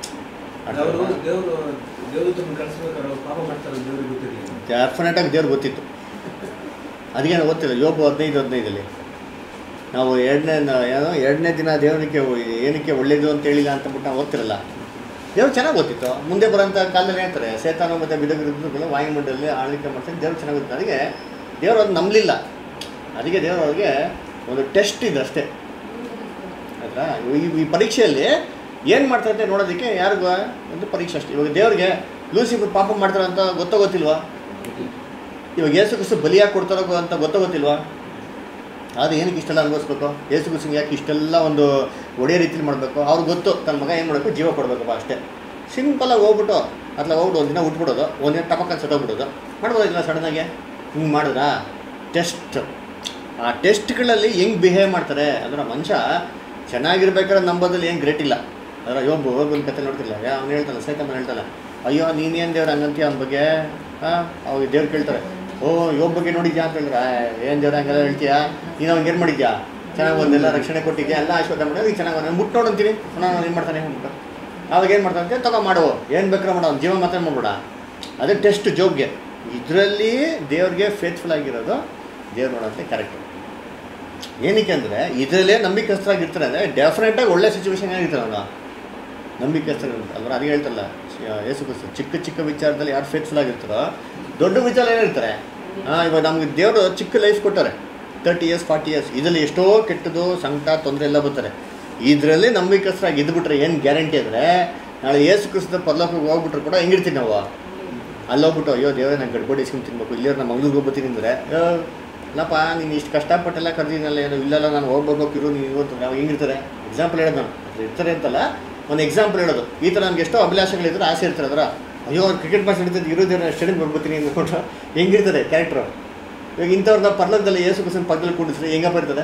ಅವರು ದೇವರು ದೇವದೂತನ ಕಳಿಸ್ಬೇಕಾದ್ರೆ ಅವ್ರು ಪಾಪ ಮಾಡ್ತಾರೆ ದೇವ್ರಿಗೆ ಗೊತ್ತಿರಲಿಲ್ಲ ಡೆಫಿನೆಟಾಗಿ ದೇವ್ರಿಗೆ ಗೊತ್ತಿತ್ತು ಅದಕ್ಕೆ ನಾವು ಗೊತ್ತಿಲ್ಲ ಯೋಬು ಹದಿನೈದು ಹದಿನೈದಲ್ಲಿ ನಾವು ಎರಡನೇ ಏನೋ ಎರಡನೇ ದಿನ ದೇವರಿಗೆ ಏನಕ್ಕೆ ಒಳ್ಳೇದು ಅಂತ ಹೇಳಿಲ್ಲ ಅಂತ ಬಿಟ್ಟು ನಾವು ಓದ್ತಿರಲ್ಲ ದೇವ್ರು ಚೆನ್ನಾಗಿ ಗೊತ್ತಿತ್ತು ಮುಂದೆ ಬರೋಂಥ ಕಾಲದಲ್ಲಿ ಹೇಳ್ತಾರೆ ಸೇತಾನ ಮತ್ತು ಬಿಡಗಿರುಗಳು ವಾಯುಮಂಡಲದಲ್ಲಿ ಆಳ್ವಿಕೆ ಮಾಡ್ತಾರೆ ದೇವ್ರು ಚೆನ್ನಾಗಿ ಗೊತ್ತಿತ್ತು ಅದಕ್ಕೆ ದೇವರು ಅದು ನಂಬಲಿಲ್ಲ ಅದಕ್ಕೆ ದೇವರು ಅವ್ರಿಗೆ ಒಂದು ಟೆಸ್ಟ್ ಇದೆ ಅಷ್ಟೇ ಆಯ್ತಾ ಈ ಈ ಪರೀಕ್ಷೆಯಲ್ಲಿ ಏನು ಮಾಡ್ತಾರೆ ನೋಡೋದಕ್ಕೆ ಯಾರಿಗೂ ಒಂದು ಪರೀಕ್ಷೆ ಅಷ್ಟೇ ಇವಾಗ ದೇವ್ರಿಗೆ ಲೂಸಿಫರ್ ಪಾಪ ಮಾಡ್ತಾರೆ ಅಂತ ಗೊತ್ತೋ ಗೊತ್ತಿಲ್ವಾ ಇವಾಗ ಏಸು ಕ್ರಿಸ್ತು ಬಲಿಯಾಗಿ ಕೊಡ್ತಾರೋ ಅಂತ ಗೊತ್ತೋ ಗೊತ್ತಿಲ್ವಾ ಆದರೆ ಏನಕ್ಕೆ ಇಷ್ಟೆಲ್ಲ ಅನುಭವಿಸ್ಬೇಕು ಏಸು ಕ್ರಿಸ್ತಂಗೆ ಯಾಕೆ ಇಷ್ಟೆಲ್ಲ ಒಂದು ಒಡೆಯ ರೀತಿಲಿ ಮಾಡಬೇಕು ಅವ್ರಿಗೆ ಗೊತ್ತು ತನ್ನ ಮಗ ಏನು ಮಾಡಬೇಕು ಜೀವ ಕೊಡಬೇಕಪ್ಪ ಅಷ್ಟೇ ಸಿಂಪಲಾಗಿ ಹೋಗ್ಬಿಟ್ಟು ಅಥವಾ ಹೋಗ್ಬಿಟ್ಟು ಒಂದು ದಿನ ಉಟ್ಬಿಡೋದು ಒಂದಿನ ಟಪಕ್ಕ ಸತ್ತೋಗ್ಬಿಡೋದು ಮಾಡ್ಬೋದಿಲ್ಲ ಸಡನ್ನಾಗಿ ಹಿಂಗೆ ಮಾಡಿದ್ರಾ ಟೆಸ್ಟ್ ಆ ಟೆಸ್ಟ್ಗಳಲ್ಲಿ ಹೆಂಗೆ ಬಿಹೇವ್ ಮಾಡ್ತಾರೆ ಅಂದ್ರೆ ಮನುಷ್ಯ ಚೆನ್ನಾಗಿರ್ಬೇಕಾದ್ರೆ ನಂಬೋದಲ್ಲಿ ಏನು ಗ್ರೇಟ್ ಇಲ್ಲ ಅದರ ಯೋಬು ಒಂದು ಕತೆ ನೋಡ್ತಿಲ್ಲ ಅವ್ನು ಹೇಳ್ತಾನೆ ಸೈತಮ್ಮನ ಹೇಳ್ತಾನೆ ಅಯ್ಯೋ ನೀನೇನು ದೇವ್ರು ಹಂಗಂತೀಯ ಅವ್ನ ಬಗ್ಗೆ ಹಾಂ ಅವಾಗ ದೇವ್ರು ಕೇಳ್ತಾರೆ ಓ ಯೋಬ್ ಬಗ್ಗೆ ನೋಡಿದ್ಯಾ ಅಂತ ಹೇಳಿದ್ರೆ ಏನು ದೇವ್ರು ಹಂಗೆಲ್ಲ ಹೇಳ್ತೀಯಾ ನೀನು ಅವ್ನಿಗೆ ಏನು ಮಾಡಿದ್ಯಾ ಚೆನ್ನಾಗಿ ಒಂದೆಲ್ಲ ರಕ್ಷಣೆ ಕೊಟ್ಟಿದ್ಯಾ ಎಲ್ಲ ಆಶೀರ್ವಾದ ಮಾಡಿ ಈಗ ಚೆನ್ನಾಗಿ ನಾನು ಮುಟ್ಟು ನೋಡಂತೀನಿ ನಾನು ಏನು ಮಾಡ್ತಾನೆ ಅಂದ್ಬಿಟ್ಟು ಅವಾಗ ಏನು ಮಾಡ್ತಾನೆ ತಗೋ ಮಾಡು ಏನು ಬೇಕಾದ್ರೆ ಮಾಡು ಅವ್ನ ಜೀವ ಮಾತ್ರ ಮಾಡ್ಬೇಡ ಅದೇ ಟೆಸ್ಟ್ ಜೋಬ್ಗೆ ಇದರಲ್ಲಿ ದೇವ್ರಿಗೆ ಫೇತ್ಫುಲ್ ಆಗಿರೋದು ದೇವ್ರು ನೋಡೋಂಥ ಕ್ಯಾರೆಕ್ಟರ್ ಏನಕ್ಕೆ ಅಂದರೆ ಇದರಲ್ಲೇ ನಂಬಿಕಸ್ಥರಾಗಿರ್ತಾರೆ ಅಂದರೆ ಡೆಫಿನೆಟಾಗಿ ಒಳ್ಳೆ ಸಿಚುವೇಶನ್ ಆಗಿರ್ತಾರೆ ಅವನು ನಂಬಿಕಸ್ಥರು ಅಲ್ವ ಅದೇ ಹೇಳ್ತಾರಲ್ಲ ಯೇಸು ಕ್ರಿಸ್ತು ಚಿಕ್ಕ ಚಿಕ್ಕ ವಿಚಾರದಲ್ಲಿ ಯಾರು ಫೇತ್ಫುಲ್ ಆಗಿರ್ತಾರೋ ದೊಡ್ಡ ವಿಚಾರ ಏನಿರ್ತಾರೆ ಹಾಂ ಇವಾಗ ನಮಗೆ ದೇವರು ಚಿಕ್ಕ ಲೈಫ್ ಕೊಟ್ಟಾರೆ ತರ್ಟಿ ಇಯರ್ಸ್ ಫಾರ್ಟಿ ಇಯರ್ಸ್ ಇದರಲ್ಲಿ ಎಷ್ಟೋ ಕೆಟ್ಟದು ಸಂಕಟ ತೊಂದರೆ ಎಲ್ಲ ಬರ್ತಾರೆ ಇದರಲ್ಲಿ ನಂಬಿಕಸ್ಥರಾಗಿ ಇದ್ಬಿಟ್ರೆ ಏನು ಗ್ಯಾರಂಟಿ ಅಂದರೆ ನಾಳೆ ಯೇಸು ಕ್ರಿಸ್ತ ಪರ್ಲೋಕಕ್ಕೆ ಹೋಗ್ಬಿಟ್ರು ಕೂಡ ಹೆಂಗಿರ್ತೀವಿ ನಾವು ಅಲ್ಲಿ ಹೋಗ್ಬಿಟ್ಟು ಅಯ್ಯೋ ದೇವರೇ ನಾನು ಗಡ್ಬಡಿ ಇಸ್ಕೊಂಡು ತಿನ್ಬೇಕು ಇಲ್ಲೇ ನಮ್ಮ ಮಂಗ್ಳೂರಿಗೆ ಹೋಗ್ಬತ್ತೀನಿ ಅಂದರೆ ಇಲ್ಲಪ್ಪ ನೀನು ಇಷ್ಟು ಕಷ್ಟಪಟ್ಟೆಲ್ಲ ಕರೆದಿನಲ್ಲ ಏನು ಇಲ್ಲೆಲ್ಲ ನಾನು ಹೋಗ್ಬೇಕು ಇರು ನೀವು ಇವತ್ತು ನಾವು ಹೆಂಗಿರ್ತಾರೆ ಎಕ್ಸಾಂಪಲ್ ಹೇಳೋದು ನಾನು ಅದು ಇರ್ತಾರೆ ಅಂತಲ್ಲ ಒಂದು ಎಕ್ಸಾಂಪಲ್ ಹೇಳೋದು ಈ ಥರ ನನಗೆ ಎಷ್ಟೋ ಅಭಿಲಾಷೆಗಳಿದ್ರೆ ಆಸೆ ಇರ್ತಾರೆ ಅದರ ಅಯ್ಯೋ ಅವ್ರು ಕ್ರಿಕೆಟ್ ಮ್ಯಾಚ್ ನಡೀತದೆ ಇರೋದೇನೋ ಸ್ಟೇಡಿಯಂ ಬರ್ಬೋತೀನಿ ಅಂದ್ಕೊಂಡ್ರೆ ಹೆಂಗಿರ್ತದೆ ಕ್ಯಾರೆಕ್ಟ್ರು ಇವಾಗ ಇಂಥವ್ರನ್ನ ಪರ್ಲೋಕದಲ್ಲಿ ಯೇಸು ಕುಸನ್ ಪಕ್ಕದಲ್ಲಿ ಕೂಡಿಸ್ರೆ ಹೆಂಗಪ್ಪ ಇರ್ತದೆ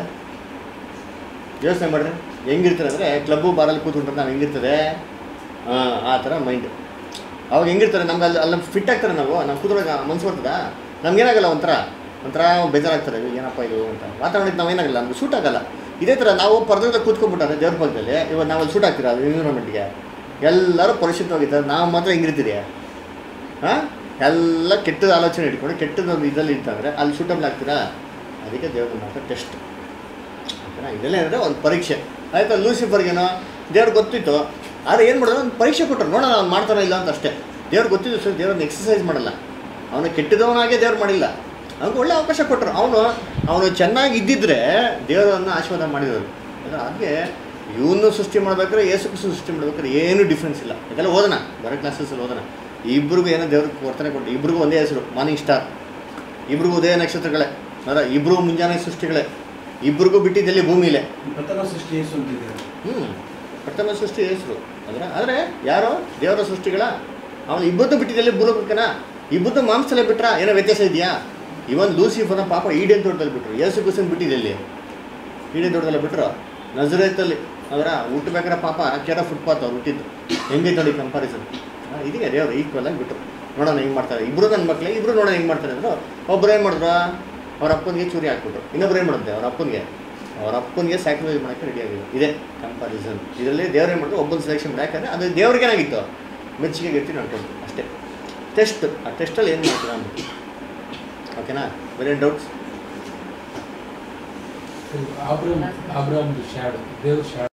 ಯೋಚನೆ ಮಾಡಿದ್ರೆ ಹೆಂಗಿರ್ತಾರೆ ಅಂದರೆ ಕ್ಲಬ್ಬು ಬಾರಲ್ಲಿ ಕೂತ್ಕೊಂಡ್ರೆ ನಾವು ಹೆಂಗಿರ್ತದೆ ಹಾಂ ಆ ಥರ ಮೈಂಡ್ ಅವಾಗ ಹೆಂಗಿರ್ತಾರೆ ನಮ್ಗೆ ಅಲ್ಲಿ ಅಲ್ಲಿ ಫಿಟ್ ಆಗ್ತಾರೆ ನಾವು ನಾವು ಕೂತ್ಕೊಳ್ಳೋಕೆ ಮನ್ಸು ಬರ್ತದ ನಮ್ಗೇನಾಗಲ್ಲ ಒಂಥರ ಒಂಥರ ಬೇಜಾರಾಗ್ತಾರೆ ಅಯ್ಯೋ, ಏನಪ್ಪ ಇದು ಅಂತ ವಾತಾವರಣಕ್ಕೆ ನಾವು ಏನಾಗಲ್ಲ ನಮ್ಗೆ ಸೂಟ್ ಆಗಲ್ಲ ಇದೇ ಥರ ನಾವು ಪರದಲ್ಲಿ ಕೂತ್ಕೊಂಡ್ಬಿಟ್ಟಾರೆ ದೇವ್ರ ಪಕ್ಕದಲ್ಲಿ ಇವಾಗ ನಾವು ಅಲ್ಲಿ ಸೂಟ್ ಆಗ್ತೀರಾ ಅದು ಎನ್ವಿರಾನ್ಮೆಂಟ್ಗೆ ಎಲ್ಲರೂ ಪರಿಶುದ್ಧವಾಗಿದ್ದಾರೆ ನಾವು ಮಾತ್ರ ಹೆಂಗಿರ್ತೀರಿ ಹಾಂ ಎಲ್ಲ ಕೆಟ್ಟದ ಆಲೋಚನೆ ಇಟ್ಕೊಂಡು ಕೆಟ್ಟದೊಂದು ಇದರಲ್ಲಿ ಇರ್ತಂದ್ರೆ ಅಲ್ಲಿ ಸೂಟಬಲ್ ಆಗ್ತೀರಾ ಅದಕ್ಕೆ ದೇವ್ರ ಮಾತ್ರ ಟೆಸ್ಟ್ ಓಕೆನಾ ಇದೆಲ್ಲ ಏನಂದರೆ ಒಂದು ಪರೀಕ್ಷೆ ಆಯಿತಾ ಲೂಸಿಫರ್ಗೇನೋ ದೇವ್ರಿಗೆ ಗೊತ್ತಿತ್ತು ಆದರೆ ಏನು ಮಾಡೋದು ಒಂದು ಪರೀಕ್ಷೆ ಕೊಟ್ಟರು ನೋಡೋಣ ಅವ್ನು ಮಾಡ್ತಾನೋ ಇಲ್ಲ ಅಂತ ಅಷ್ಟೇ ದೇವ್ರಿಗೆ ಗೊತ್ತಿದ್ದು ಸರ್ ದೇವ್ರನ್ನ ಎಕ್ಸಸೈಸ್ ಮಾಡಲ್ಲ ಅವನು ಕೆಟ್ಟದವನಾಗೆ ದೇವ್ರು ಮಾಡಿಲ್ಲ ಅವ್ನಿಗೆ ಒಳ್ಳೆ ಅವಕಾಶ ಕೊಟ್ಟರು ಅವನು ಅವನು ಚೆನ್ನಾಗಿ ಇದ್ದಿದ್ರೆ ದೇವರನ್ನು ಆಶೀರ್ವಾದ ಮಾಡಿರೋದು ಅದಕ್ಕೆ ಇವನು ಸೃಷ್ಟಿ ಮಾಡ್ಬೇಕಾದ್ರೆ ಏಸು ಕ್ರಿಸ್ತು ಸೃಷ್ಟಿ ಮಾಡ್ಬೇಕಾದ್ರೆ ಏನೂ ಡಿಫ್ರೆನ್ಸ್ ಇಲ್ಲ ಇದೆಲ್ಲ ಓದೋಣ ಬರೋ ಕ್ಲಾಸಸ್ಸಲ್ಲಿ ಓದೋಣ ಇಬ್ರಿಗೂ ಏನೋ ದೇವ್ರಿಗೆ ವರ್ತನೆ ಕೊಟ್ಟು ಇಬ್ರಿಗೂ ಒಂದೇ ಹೆಸರು ಮಾರ್ನಿಂಗ್ ಸ್ಟಾರ್ ಇಬ್ರಿಗೂ ಉದಯ ನಕ್ಷತ್ರಗಳೇ ಅದರ ಇಬ್ಬರು ಮುಂಜಾನೆ ಸೃಷ್ಟಿಗಳೇ ಇಬ್ರಿಗೂ ಬಿಟ್ಟಿದ್ದೆಲ್ಲಿ ಭೂಮಿಲೇ ಪ್ರಥಮ ಸೃಷ್ಟಿ ಯೇಸು ಅಂತಿದ್ದಾರೆ ಹ್ಞೂ ಪ್ರಥಮ ಸೃಷ್ಟಿ ಹೆಸರು ಅದರ ಆದರೆ ಯಾರು ದೇವರ ಸೃಷ್ಟಿಗಳ ಅವನು ಇಬ್ಬದ್ದು ಬಿಟ್ಟಿದ್ದಲ್ಲಿ ಭೂಲೋಕಕ್ಕನ ಇಬ್ಬದ್ದು ಮಾಂಸದಲ್ಲೇ ಬಿಟ್ರ ಏನೋ ವ್ಯತ್ಯಾಸ ಇದೆಯಾ ಇವನ್ ಲೂಸಿಫರ್ನ ಪಾಪ ಈಡೇನ್ ತೋಟದಲ್ಲಿ ಬಿಟ್ರು ಯೇಸು ಕುಸನ್ ಬಿಟ್ಟಿದ್ದಲ್ಲಿ ಈಡೇನ್ ತೋಟದಲ್ಲಿ ಬಿಟ್ರು ನಜರೇತಲ್ಲಿ ಅದರ ಹುಟ್ಟಬೇಕಾದ್ರೆ ಪಾಪ ಕೆರ ಫುಟ್ಪಾತ್ ಅವ್ರು ಹುಟ್ಟಿದ್ದು ಹೆಂಗೈತೆ ನೋಡಿ ಕಂಪಾರಿಸನ್ ಇದೀಗ ದೇವರು ಈಕ್ವಲ್ ಆಗಿ ಬಿಟ್ರು ನೋಡೋಣ ಹೆಂಗೆ ಮಾಡ್ತಾರೆ ಇಬ್ಬರು ನನ್ನ ಮಕ್ಕಳೇ ಇಬ್ಬರು ನೋಡೋಣ ಹೆಂಗೆ ಮಾಡ್ತಾರೆ ಅಂದರು ಒಬ್ರು ಏನು ಮಾಡಿದ್ರು ಅವ್ರ ಅಪ್ಪನಿಗೆ ಚೂರಿ ಹಾಕ್ಬಿಟ್ರು ಇನ್ನೊಬ್ರು ಏನು ಮಾಡುತ್ತೆ ಅವ್ರ ಅಪ್ಪನಿಗೆ ಅವ್ರ ಅಪ್ಪನಿಗೆ ಸ್ಯಾಕ್ರಿಫೈಸ್ ಮಾಡೋಕ್ಕೆ ರೆಡಿ ಆಗಿದೆ ಇದೆ ಕಂಪಾರಿಸನ್ ಇದರಲ್ಲಿ ದೇವ್ರು ಏನು ಮಾಡಿದ್ರು ಒಬ್ಬನ ಸೆಲೆಕ್ಷನ್ ಮಾಡಿ ಯಾಕಂದರೆ ಅದು ದೇವ್ರಿಗೆ ಏನಾಗಿತ್ತು ಮೆಚ್ಚುಗೆ ಗಟ್ಟಿ ನಡ್ಕೊಂಡು ಅಷ್ಟೇ ಟೆಸ್ಟ್ ಆ ಟೆಸ್ಟಲ್ಲಿ ಏನು ಮಾಡ್ತೀರಾ ಅಂದ್ಬಿಟ್ಟು ಓಕೆನಾ ಬೇರೆ ಡೌಟ್ಸ್ ಆಬ್ರಮ್ ಆಬ್ರಮ್ ಶಾಡು ದೇವ್ರ ಶಾಡು